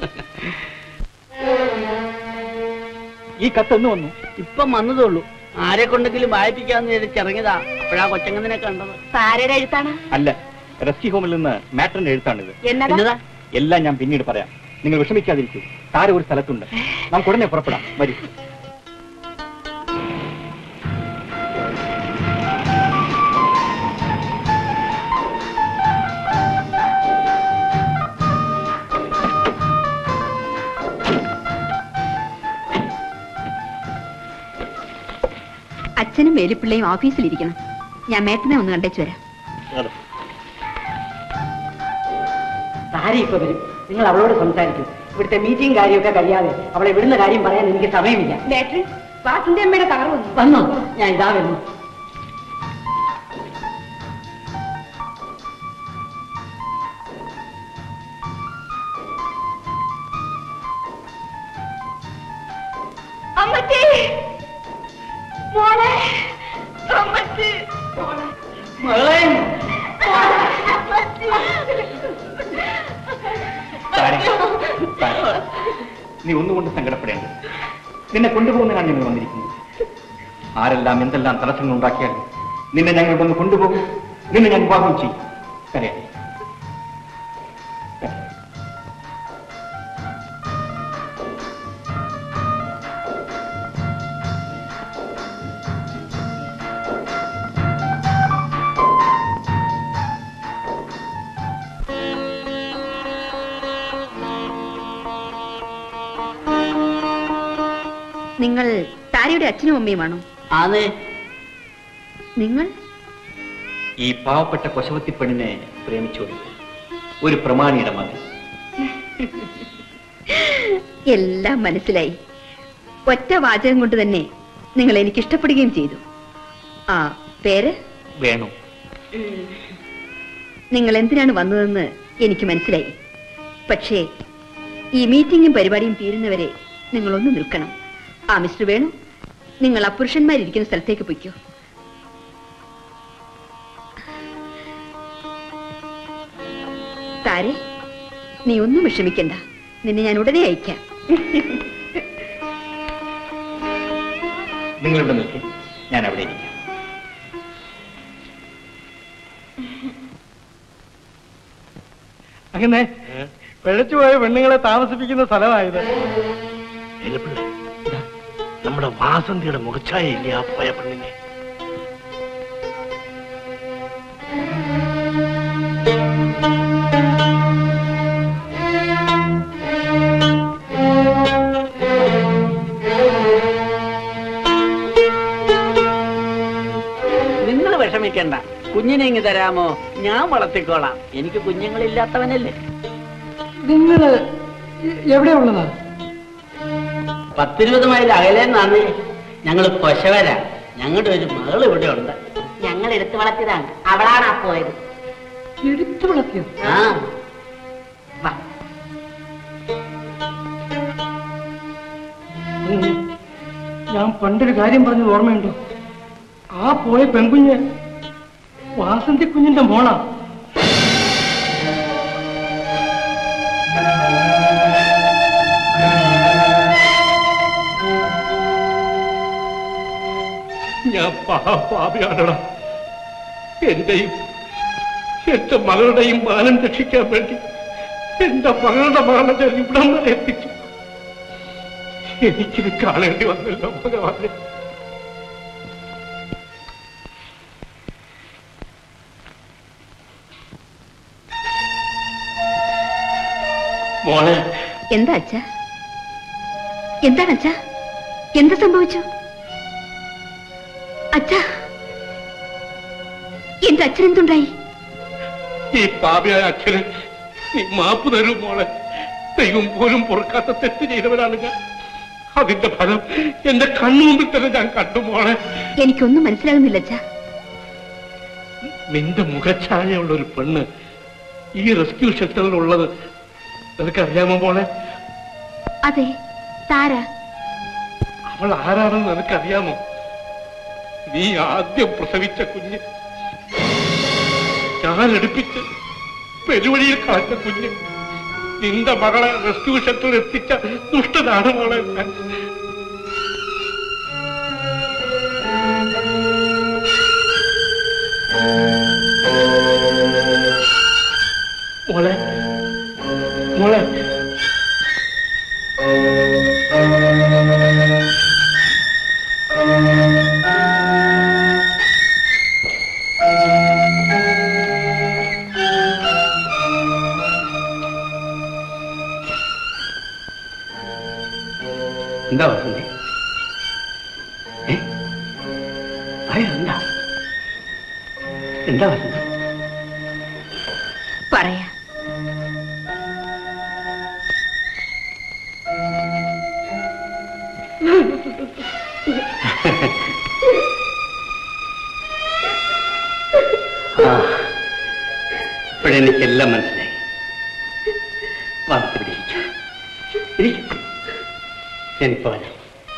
ഈ കത്തൊന്നു വന്നു ഇപ്പം വന്നതേ ഉള്ളൂ ആരെ കൊണ്ടെങ്കിലും വായിപ്പിക്കാന്ന് വിചാരിച്ചിറങ്ങിയതാ അപ്പോഴാ കൊച്ചങ്ങതിനെ കണ്ടത് ആരുടെ എഴുത്താണ് അല്ല റെസ്ക്യൂ ഹോമിൽ നിന്ന് മാറ്ററിന്റെ എഴുത്താണിത് എന്നതാ എല്ലാം ഞാൻ പിന്നീട് പറയാം നിങ്ങൾ വിഷമിക്കാതിരിക്കൂ താര ഒരു സ്ഥലത്തുണ്ട് നമുക്ക് ഉടനെ പുറപ്പെടാം വരൂ അച്ഛനും വേലിപ്പിള്ളയും ഓഫീസിലിരിക്കണം ഞാൻ മേട്ടനെ ഒന്ന് കണ്ടേച്ചു വരാം താരി ഇപ്പൊ വരും നിങ്ങൾ അവളോട് സംസാരിക്കും ഇവിടുത്തെ മീറ്റിംഗ് കാര്യമൊക്കെ കഴിയാതെ അവളെ വിടുന്ന കാര്യം പറയാൻ എനിക്ക് സമയമില്ല ബാറ്ററി വാസിന്റെ അമ്മയുടെ കവർ വന്നു വന്നോ ഞാൻ ഇതാ വരുന്നു അമ്മച്ചി മോളെ അമ്മച്ചി മകളെ താര, താര, നീ ഒന്നുകൊണ്ട് സങ്കടപ്പെടേണ്ട നിന്നെ കൊണ്ടുപോകുന്നതിനാണ് ഞങ്ങൾ വന്നിരിക്കുന്നത് ആരെല്ലാം എന്തെല്ലാം തടസ്സങ്ങൾ ഉണ്ടാക്കിയാലും നിന്നെ ഞങ്ങൾ വന്ന് കൊണ്ടുപോകും നിന്നെ ഞാൻ വിവാഹം ചെയ്യും കരയാ നിങ്ങൾ താരയുടെ അച്ഛനും അമ്മയുമാണോ അതെ നിങ്ങൾ ഈ പാവപ്പെട്ട കൊശവത്തി പെണ്ണിനെ പ്രേമിച്ചോളൂ ഒരു പ്രമാണിയുടെ മതി എല്ലാം മനസ്സിലായി ഒറ്റ വാചകം കൊണ്ട് തന്നെ നിങ്ങൾ എനിക്ക് ഇഷ്ടപ്പെടുകയും ചെയ്തു ആ പേര് വേണു നിങ്ങൾ എന്തിനാണ് വന്നതെന്ന് എനിക്ക് മനസ്സിലായി പക്ഷേ ഈ മീറ്റിംഗും പരിപാടിയും തീരുന്നവരെ നിങ്ങളൊന്ന് നിൽക്കണം ആ മിസ്റ്റർ വേണു നിങ്ങൾ ആ പുരുഷന്മാരിരിക്കുന്ന സ്ഥലത്തേക്ക് പൊയ്ക്കോ താരെ നീ ഒന്നും വിഷമിക്കണ്ട നിന്നെ ഞാൻ ഉടനെ അയക്കാം നിങ്ങളിവിടെ നിൽക്കും ഞാൻ അവിടെ ഇരിക്കാം അങ്ങനെ പിഴച്ചുപോയ പെണ്ണുങ്ങളെ താമസിപ്പിക്കുന്ന സ്ഥലമായത് എലിപ്പിള്ളേ, ഇതാ, നമ്മുടെ വാസന്തിയുടെ മുഖച്ഛായ ഇല്ലേ ആ പോയ പെണ്ണിനെ നിങ്ങൾ വിഷമിക്കണ്ട കുഞ്ഞിനെ ഇങ്ങ് തരാമോ ഞാൻ വളർത്തിക്കോളാം എനിക്ക് കുഞ്ഞുങ്ങളില്ലാത്തവനല്ലേ നിങ്ങള് എവിടെയാ ഉള്ളതാ പത്തിരുപത് മൈൽ അകലെ നിന്നാണ് ഞങ്ങൾ കൊശവരാ ഞങ്ങളുടെ ഒരു മകൾ ഇവിടെ ഉണ്ട് ഞങ്ങൾ എടുത്തു വളർത്തിയതാണ് അവളാണ് ആ പോയത് എടുത്തു വളർത്തിയോ ആ വാ ഉം. ഞാൻ പണ്ടൊരു കാര്യം പറഞ്ഞത് ഓർമ്മയുണ്ടോ ആ പോയ പെൺകുഞ്ഞ് വാസന്തി കുഞ്ഞിന്റെ മോളാ ഞാൻ പാപിയാണടാ എന്റെയും എന്റെ മകളുടെയും മാനം രക്ഷിക്കാൻ വേണ്ടി എന്റെ മകളുടെ മകളെ ഞാൻ ഇവിടം വരെ എത്തിച്ചു എനിക്കിത് കാണേണ്ടി വന്നല്ലോ ഭഗവാനെ മോളെ എന്താ അച്ഛ എന്താണ് അച്ഛ എന്ത് സംഭവിച്ചു അച്ഛ എന്റെ അച്ഛനെന്തുണ്ടായി ഈ പാപിയായ അച്ഛന് നീ മാപ്പ് തരൂ മോളെ ദൈവം പോലും പൊറുക്കാത്ത തെറ്റ് ചെയ്തവരാണ് ഞാൻ അതിന്റെ ഫലം എന്റെ കണ്ണുമുമ്പിൽ തന്നെ ഞാൻ കണ്ടു മോളെ എനിക്കൊന്നും മനസ്സിലാകുന്നില്ല അച്ഛ നിന്റെ മുഖഛായയുള്ള ഒരു പെണ്ണ് ഈ റെസ്ക്യൂ ഷെൽട്ടറിലുള്ളത് നിനക്കറിയാമോ മോളെ അതെ താര അവൾ ആരാണെന്ന് നിനക്കറിയാമോ നീ ആദ്യം പ്രസവിച്ച കുഞ്ഞ് ഞാൻ എടുപ്പിച്ച് പെരുവഴിയിൽ കളഞ്ഞ കുഞ്ഞ് നിന്റെ മകളെ റെസ്ക്യൂ ഷെൽട്ടറിൽ എത്തിച്ച ദുഷ്ടനാണ് മോളെ ഞാൻ മോളെ മോളെ എന്താ വസന്തി ഏ? അയ്യോ എന്താ എന്താ വസന്തി പറയാ ആ ഇപ്പോഴെനിക്കെല്ലാം മനസ്സിലായി വന്നിവിടെ ഇരിക്കാം ഇരിക്കും ഞാനിപ്പോ വരാം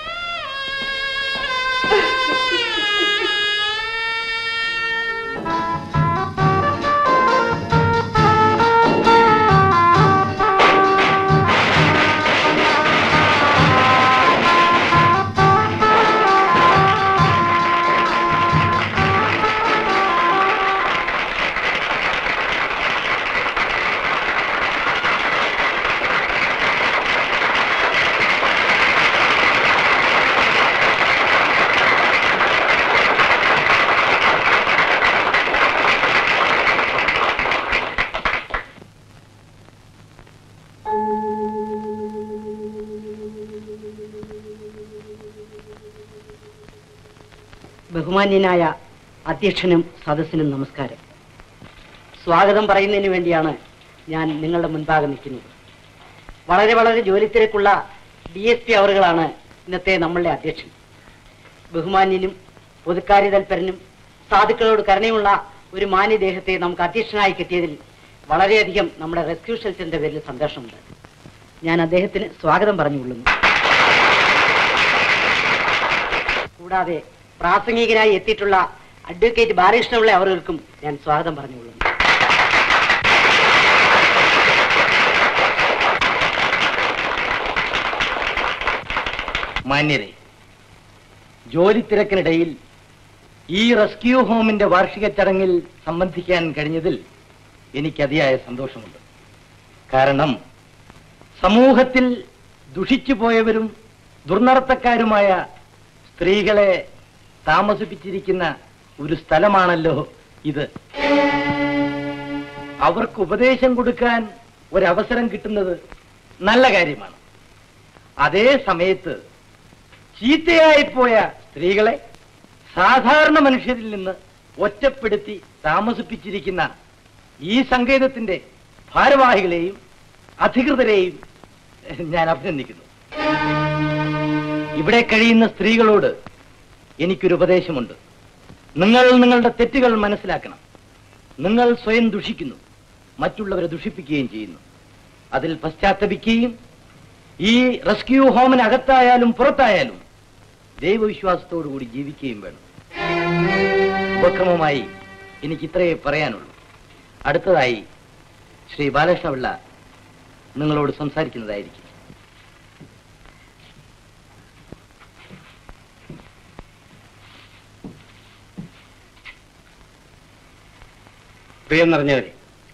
ബഹുമാന്യനായ അധ്യക്ഷനും സദസ്സിനും നമസ്കാരം സ്വാഗതം പറയുന്നതിന് വേണ്ടിയാണ് ഞാൻ നിങ്ങളുടെ മുൻപാകെ നിൽക്കുന്നത് വളരെ വളരെ ജോലിത്തിരക്കുള്ള ഡി എസ് പി അവറുകളാണ് ഇന്നത്തെ നമ്മളുടെ അധ്യക്ഷൻ ബഹുമാന്യനും പൊതുക്കാര്യ തൽപരനും സാധുക്കളോട് കരുണയുള്ള ഒരു മാന്യദേഹത്തെ നമുക്ക് അധ്യക്ഷനായി കിട്ടിയതിൽ വളരെയധികം നമ്മുടെ റെസ്ക്യൂ ഷെൽറ്ററിന്റെ പേരിൽ സന്തോഷമുണ്ട് ഞാൻ അദ്ദേഹത്തിന് സ്വാഗതം പറഞ്ഞുകൊള്ളുന്നു കൂടാതെ പ്രാസംഗികനായി എത്തിയിട്ടുള്ള അഡ്വക്കേറ്റ് ബാലകൃഷ്ണപിള്ള അവർക്കും ഞാൻ സ്വാഗതം പറഞ്ഞുകൊള്ളുന്നു മാന്യരെ ജോലി തിരക്കിനിടയിൽ ഈ റെസ്ക്യൂ ഹോമിന്റെ വാർഷിക ചടങ്ങിൽ സംബന്ധിക്കാൻ കഴിഞ്ഞതിൽ എനിക്ക് അതിയായ സന്തോഷമുണ്ട് കാരണം സമൂഹത്തിൽ ദുഷിച്ചു പോയവരും ദുർനടത്തക്കാരുമായ സ്ത്രീകളെ താമസിപ്പിച്ചിരിക്കുന്ന ഒരു സ്ഥലമാണല്ലോ ഇത് അവർക്ക് ഉപദേശം കൊടുക്കാൻ ഒരവസരം കിട്ടുന്നത് നല്ല കാര്യമാണ് അതേ സമയത്ത് ചീത്തയായിപ്പോയ സ്ത്രീകളെ സാധാരണ മനുഷ്യരിൽ നിന്ന് ഒറ്റപ്പെടുത്തി താമസിപ്പിച്ചിരിക്കുന്ന ഈ സങ്കേതത്തിന്റെ ഭാരവാഹികളെയും അധികൃതരെയും ഞാൻ അഭിനന്ദിക്കുന്നു ഇവിടെ കഴിയുന്ന സ്ത്രീകളോട് എനിക്കൊരു ഉപദേശമുണ്ട് നിങ്ങൾ നിങ്ങളുടെ തെറ്റുകൾ മനസ്സിലാക്കണം നിങ്ങൾ സ്വയം ദുഷിക്കുന്നു മറ്റുള്ളവരെ ദുഷിപ്പിക്കുകയും ചെയ്യുന്നു അതിൽ പശ്ചാത്തപിക്കുകയും ഈ റെസ്ക്യൂ ഹോമിനകത്തായാലും പുറത്തായാലും ദൈവവിശ്വാസത്തോടു കൂടി ജീവിക്കുകയും വേണം ഉപക്രമമായി എനിക്ക് ഇത്രയേ പറയാനുള്ളൂ അടുത്തതായി ശ്രീ ബാലകൃഷ്ണപിള്ള നിങ്ങളോട് സംസാരിക്കുന്നതായിരിക്കും പ്രിയം നിറഞ്ഞവരെ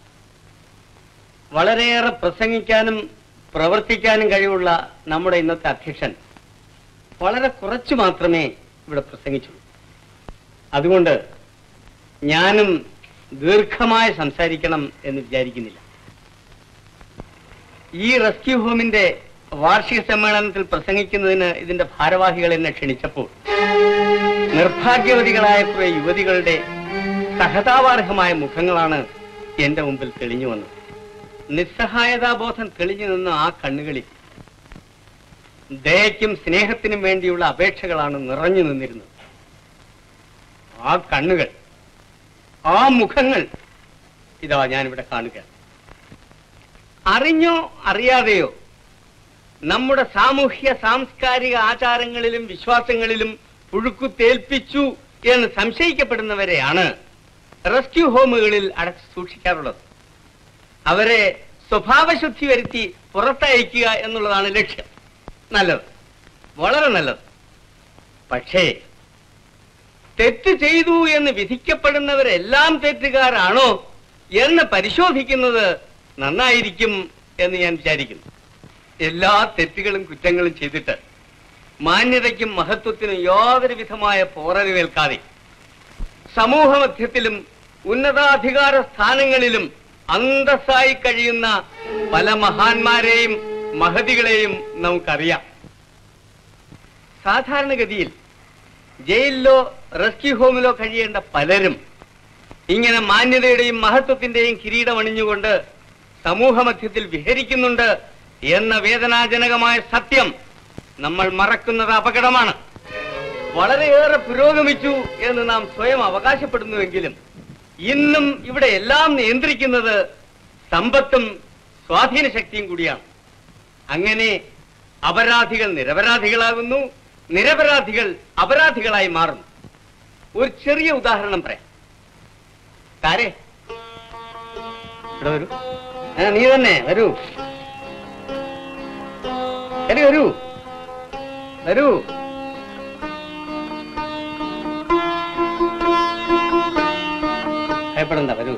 വളരെയേറെ പ്രസംഗിക്കാനും പ്രവർത്തിക്കാനും കഴിവുള്ള നമ്മുടെ ഇന്നത്തെ അധ്യക്ഷൻ വളരെ കുറച്ചു മാത്രമേ ഇവിടെ പ്രസംഗിച്ചുള്ളൂ അതുകൊണ്ട് ഞാനും ദീർഘമായി സംസാരിക്കണം എന്ന് വിചാരിക്കുന്നില്ല ഈ റെസ്ക്യൂ ഹോമിന്റെ വാർഷിക സമ്മേളനത്തിൽ പ്രസംഗിക്കുന്നതിന് ഇതിന്റെ ഭാരവാഹികൾ എന്നെ ക്ഷണിച്ചപ്പോൾ നിർഭാഗ്യവതികളായ കുറെ യുവതികളുടെ സഹതാവാർഹമായ മുഖങ്ങളാണ് എന്റെ മുമ്പിൽ തെളിഞ്ഞു വന്നത് നിസ്സഹായതാബോധം തെളിഞ്ഞു നിന്ന ആ കണ്ണുകളിൽ ദയയ്ക്കും സ്നേഹത്തിനും വേണ്ടിയുള്ള അപേക്ഷകളാണ് നിറഞ്ഞു നിന്നിരുന്നത് ആ കണ്ണുകൾ ആ മുഖങ്ങൾ ഇതാ ഞാനിവിടെ കാണുക അറിഞ്ഞോ അറിയാതെയോ നമ്മുടെ സാമൂഹ്യ സാംസ്കാരിക ആചാരങ്ങളിലും വിശ്വാസങ്ങളിലും പുഴുക്കു തേൽപ്പിച്ചു എന്ന് സംശയിക്കപ്പെടുന്നവരെയാണ് റെസ്ക്യൂ ഹോമുകളിൽ അടച്ചു സൂക്ഷിക്കാറുള്ളത് അവരെ സ്വഭാവശുദ്ധി വരുത്തി പുറത്തയക്കുക എന്നുള്ളതാണ് ലക്ഷ്യം നല്ലത് വളരെ നല്ലത് പക്ഷേ തെറ്റ് ചെയ്തു എന്ന് വിധിക്കപ്പെടുന്നവരെല്ലാം തെറ്റുകാരാണോ എന്ന് പരിശോധിക്കുന്നത് നന്നായിരിക്കും എന്ന് ഞാൻ വിചാരിക്കുന്നു എല്ലാ തെറ്റുകളും കുറ്റങ്ങളും ചെയ്തിട്ട് മാന്യതയ്ക്കും മഹത്വത്തിനും യാതൊരു വിധമായ പോറലുവേൽക്കാതെ സമൂഹമധ്യത്തിലും ഉന്നതാധികാര സ്ഥാനങ്ങളിലും അന്തസ്സായി കഴിയുന്ന പല മഹാന്മാരെയും മഹതികളെയും നമുക്കറിയാം സാധാരണഗതിയിൽ ജയിലിലോ റെസ്ക്യൂ ഹോമിലോ കഴിയേണ്ട പലരും ഇങ്ങനെ മാന്യതയുടെയും മഹത്വത്തിന്റെയും കിരീടം അണിഞ്ഞുകൊണ്ട് സമൂഹമധ്യത്തിൽ വിഹരിക്കുന്നുണ്ട് എന്ന വേദനാജനകമായ സത്യം നമ്മൾ മറക്കുന്നത് അപകടമാണ് വളരെയേറെ പുരോഗമിച്ചു എന്ന് നാം സ്വയം അവകാശപ്പെടുന്നുവെങ്കിലും ഇന്നും ഇവിടെ എല്ലാം നിയന്ത്രിക്കുന്നത് സമ്പത്തും സ്വാധീന ശക്തിയും കൂടിയാണ് അങ്ങനെ അപരാധികൾ നിരപരാധികളാകുന്നു നിരപരാധികൾ അപരാധികളായി മാറുന്നു ഒരു ചെറിയ ഉദാഹരണം പറയാം താരേ ഇവിടെ വരൂ ആ, നീ തന്നെ വരൂ എടി വരൂ വരൂ ഭയപ്പെടണ്ട വരൂ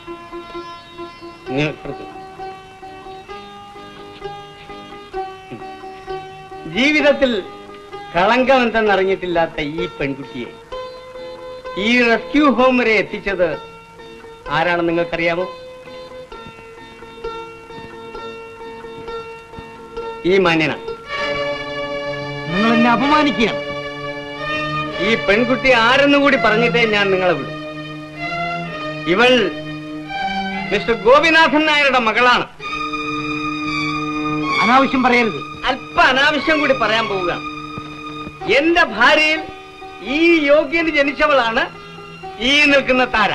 നീ ഇപ്പുറത്ത്. ജീവിതത്തിൽ കളങ്കം എന്തെന്നറിഞ്ഞിട്ടില്ലാത്ത ഈ പെൺകുട്ടിയെ ഈ റെസ്ക്യൂ ഹോം വരെ എത്തിച്ചത് ആരാണെന്ന് നിങ്ങൾക്കറിയാമോ ഈ മാന്യനാണ് നിങ്ങൾ എന്നെ അപമാനിക്കുകയാണ് ഈ പെൺകുട്ടി ആരെന്ന് കൂടി പറഞ്ഞിട്ടേ ഞാൻ നിങ്ങളെ വിടും ഇവൾ മിസ്റ്റർ ഗോപിനാഥൻ നായരുടെ മകളാണ് അനാവശ്യം പറയരുത് അല്പ അനാവശ്യം കൂടി പറയാൻ പോവുകയാണ് എന്റെ ഭാര്യയിൽ ഈ യോഗ്യന് ജനിച്ചവളാണ് ഈ നിൽക്കുന്ന താര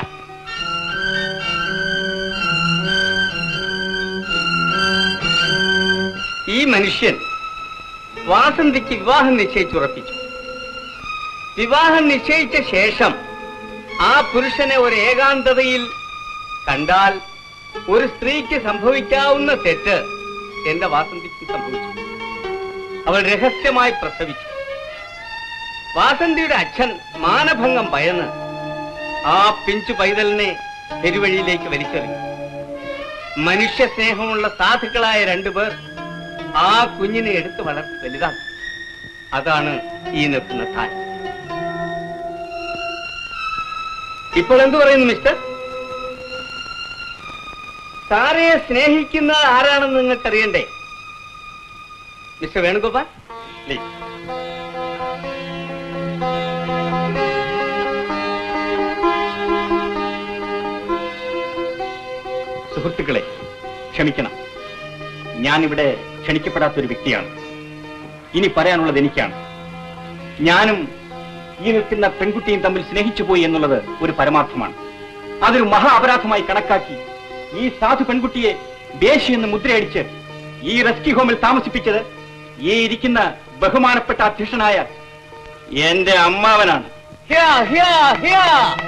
ഈ മനുഷ്യൻ വാസന്തിക്ക് വിവാഹം നിശ്ചയിച്ചുറപ്പിച്ചു വിവാഹം നിശ്ചയിച്ച ശേഷം ആ പുരുഷനെ ഒരു ഏകാന്തതയിൽ കണ്ടാൽ ഒരു സ്ത്രീക്ക് സംഭവിക്കാവുന്ന തെറ്റ് എന്റെ വാസന്തിക്ക് സംഭവിച്ചു അവൾ രഹസ്യമായി പ്രസവിച്ചു വാസന്തിയുടെ അച്ഛൻ മാനഭംഗം ഭയന്ന് ആ പിഞ്ചു പൈതലിനെ പെരുവഴിയിലേക്ക് വലിച്ചെറിഞ്ഞു മനുഷ്യ സ്നേഹമുള്ള സാധുക്കളായ രണ്ടുപേർ ആ കുഞ്ഞിനെ എടുത്ത് വളർത്തി വലുതാക്കി അതാണ് ഈ നിൽക്കുന്ന താൻ ഇപ്പോൾ എന്തു പറയുന്നു മിസ്റ്റർ സാറയെ സ്നേഹിക്കുന്ന ആരാണെന്ന് നിങ്ങൾക്കറിയണ്ടേ മിസ്റ്റർ വേണുഗോപാൽ പ്ലീസ് സുഹൃത്തുക്കളെ ക്ഷമിക്കണം ഞാനിവിടെ ക്ഷണിക്കപ്പെടാത്ത ഒരു വ്യക്തിയാണ് ഇനി പറയാനുള്ളത് എനിക്കാണ് ഞാനും ഈ നിൽക്കുന്ന പെൺകുട്ടിയും തമ്മിൽ സ്നേഹിച്ചു പോയി എന്നുള്ളത് ഒരു പരമാർത്ഥമാണ് അതൊരു മഹാ അപരാധമായി കണക്കാക്കി ഈ സാധു പെൺകുട്ടിയെ ദേശി എന്ന് മുദ്രയടിച്ച് ഈ റെസ്ക്യൂ ഹോമിൽ താമസിപ്പിച്ചത് ഈ ഇരിക്കുന്ന ബഹുമാനപ്പെട്ട അധ്യക്ഷനായ എന്റെ അമ്മാവനാണ് ഹിയാ, ഹിയാ, ഹിയാ.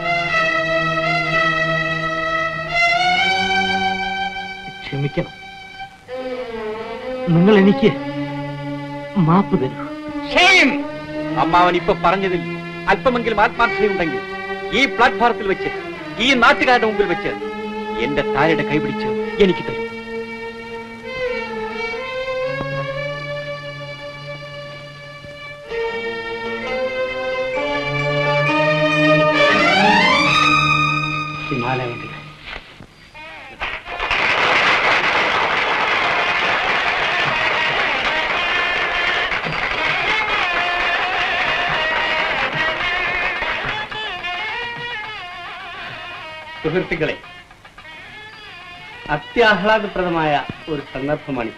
ക്ഷമിക്കണം നിങ്ങൾ എനിക്ക് മാപ്പ് തരൂ Shame! അമ്മാവൻ ഇപ്പൊ പറഞ്ഞതിൽ അല്പമെങ്കിലും ആത്മാർത്ഥതയുണ്ടെങ്കിൽ ഈ പ്ലാറ്റ്ഫോറത്തിൽ വെച്ച് ഈ നാട്ടുകാരുടെ മുമ്പിൽ വെച്ച് എന്റെ താരയുടെ കൈപിടിച്ച് എനിക്ക് തരും ഹിമാലയത്തിൽ സുഹൃത്തുക്കളെ അത്യാഹ്ലാദപ്രദമായ ഒരു സന്ദർഭമാണ്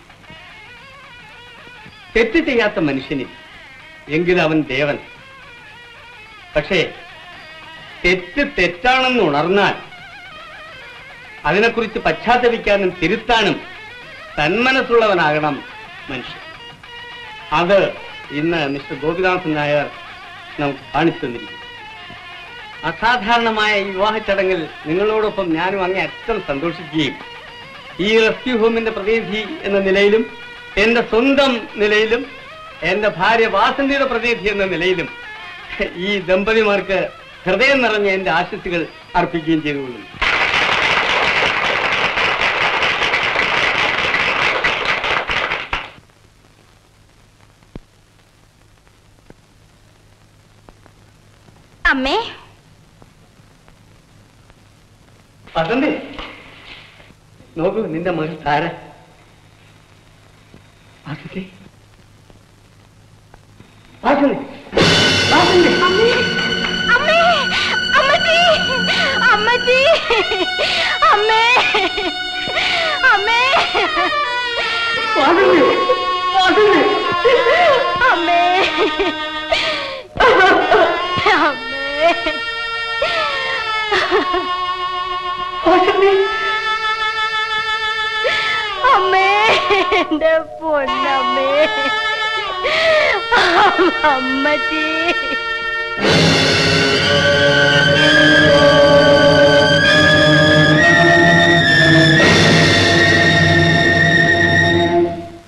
തെറ്റ് ചെയ്യാത്ത മനുഷ്യന് എങ്കിലും അവൻ ദേവൻ പക്ഷേ തെറ്റ് തെറ്റാണെന്ന് ഉണർന്നാൽ അതിനെക്കുറിച്ച് പശ്ചാത്തപിക്കാനും തിരുത്താനും തന്മനസ്സുള്ളവനാകണം മനുഷ്യൻ അത് ഇന്ന് മിസ്റ്റർ ഗോപിനാഥൻ നായർ നമുക്ക് കാണിച്ചു തന്നിരിക്കുന്നു അസാധാരണമായ ഈ വിവാഹ ചടങ്ങിൽ നിങ്ങളോടൊപ്പം ഞാനും അങ്ങേ അറ്റം സന്തോഷിക്കുകയും ഈ റെസ്ക്യൂ ഹോമിന്റെ പ്രതിനിധി എന്ന നിലയിലും എന്റെ സ്വന്തം നിലയിലും എന്റെ ഭാര്യ വാസന്തിയുടെ പ്രതിനിധി എന്ന നിലയിലും ഈ ദമ്പതിമാർക്ക് ഹൃദയം നിറഞ്ഞ എന്റെ ആശസ്സുകൾ അർപ്പിക്കുകയും ചെയ്തുകൊള്ളുന്നു അമ്മേ വസന്തി നോക്കൂ നിന്റെ മകൾ താര വസന്തി വാസന്തി വാസന്തി അമ്മേ അമ്മേ അമ്മച്ചി അമ്മച്ചി അമ്മേ അമ്മേ വാസന്തി വാസന്തി അമ്മേ അമ്മേ വാസന്തി അമ്മേ എന്റെ പൊന്നമ്മേ അമ്മച്ചി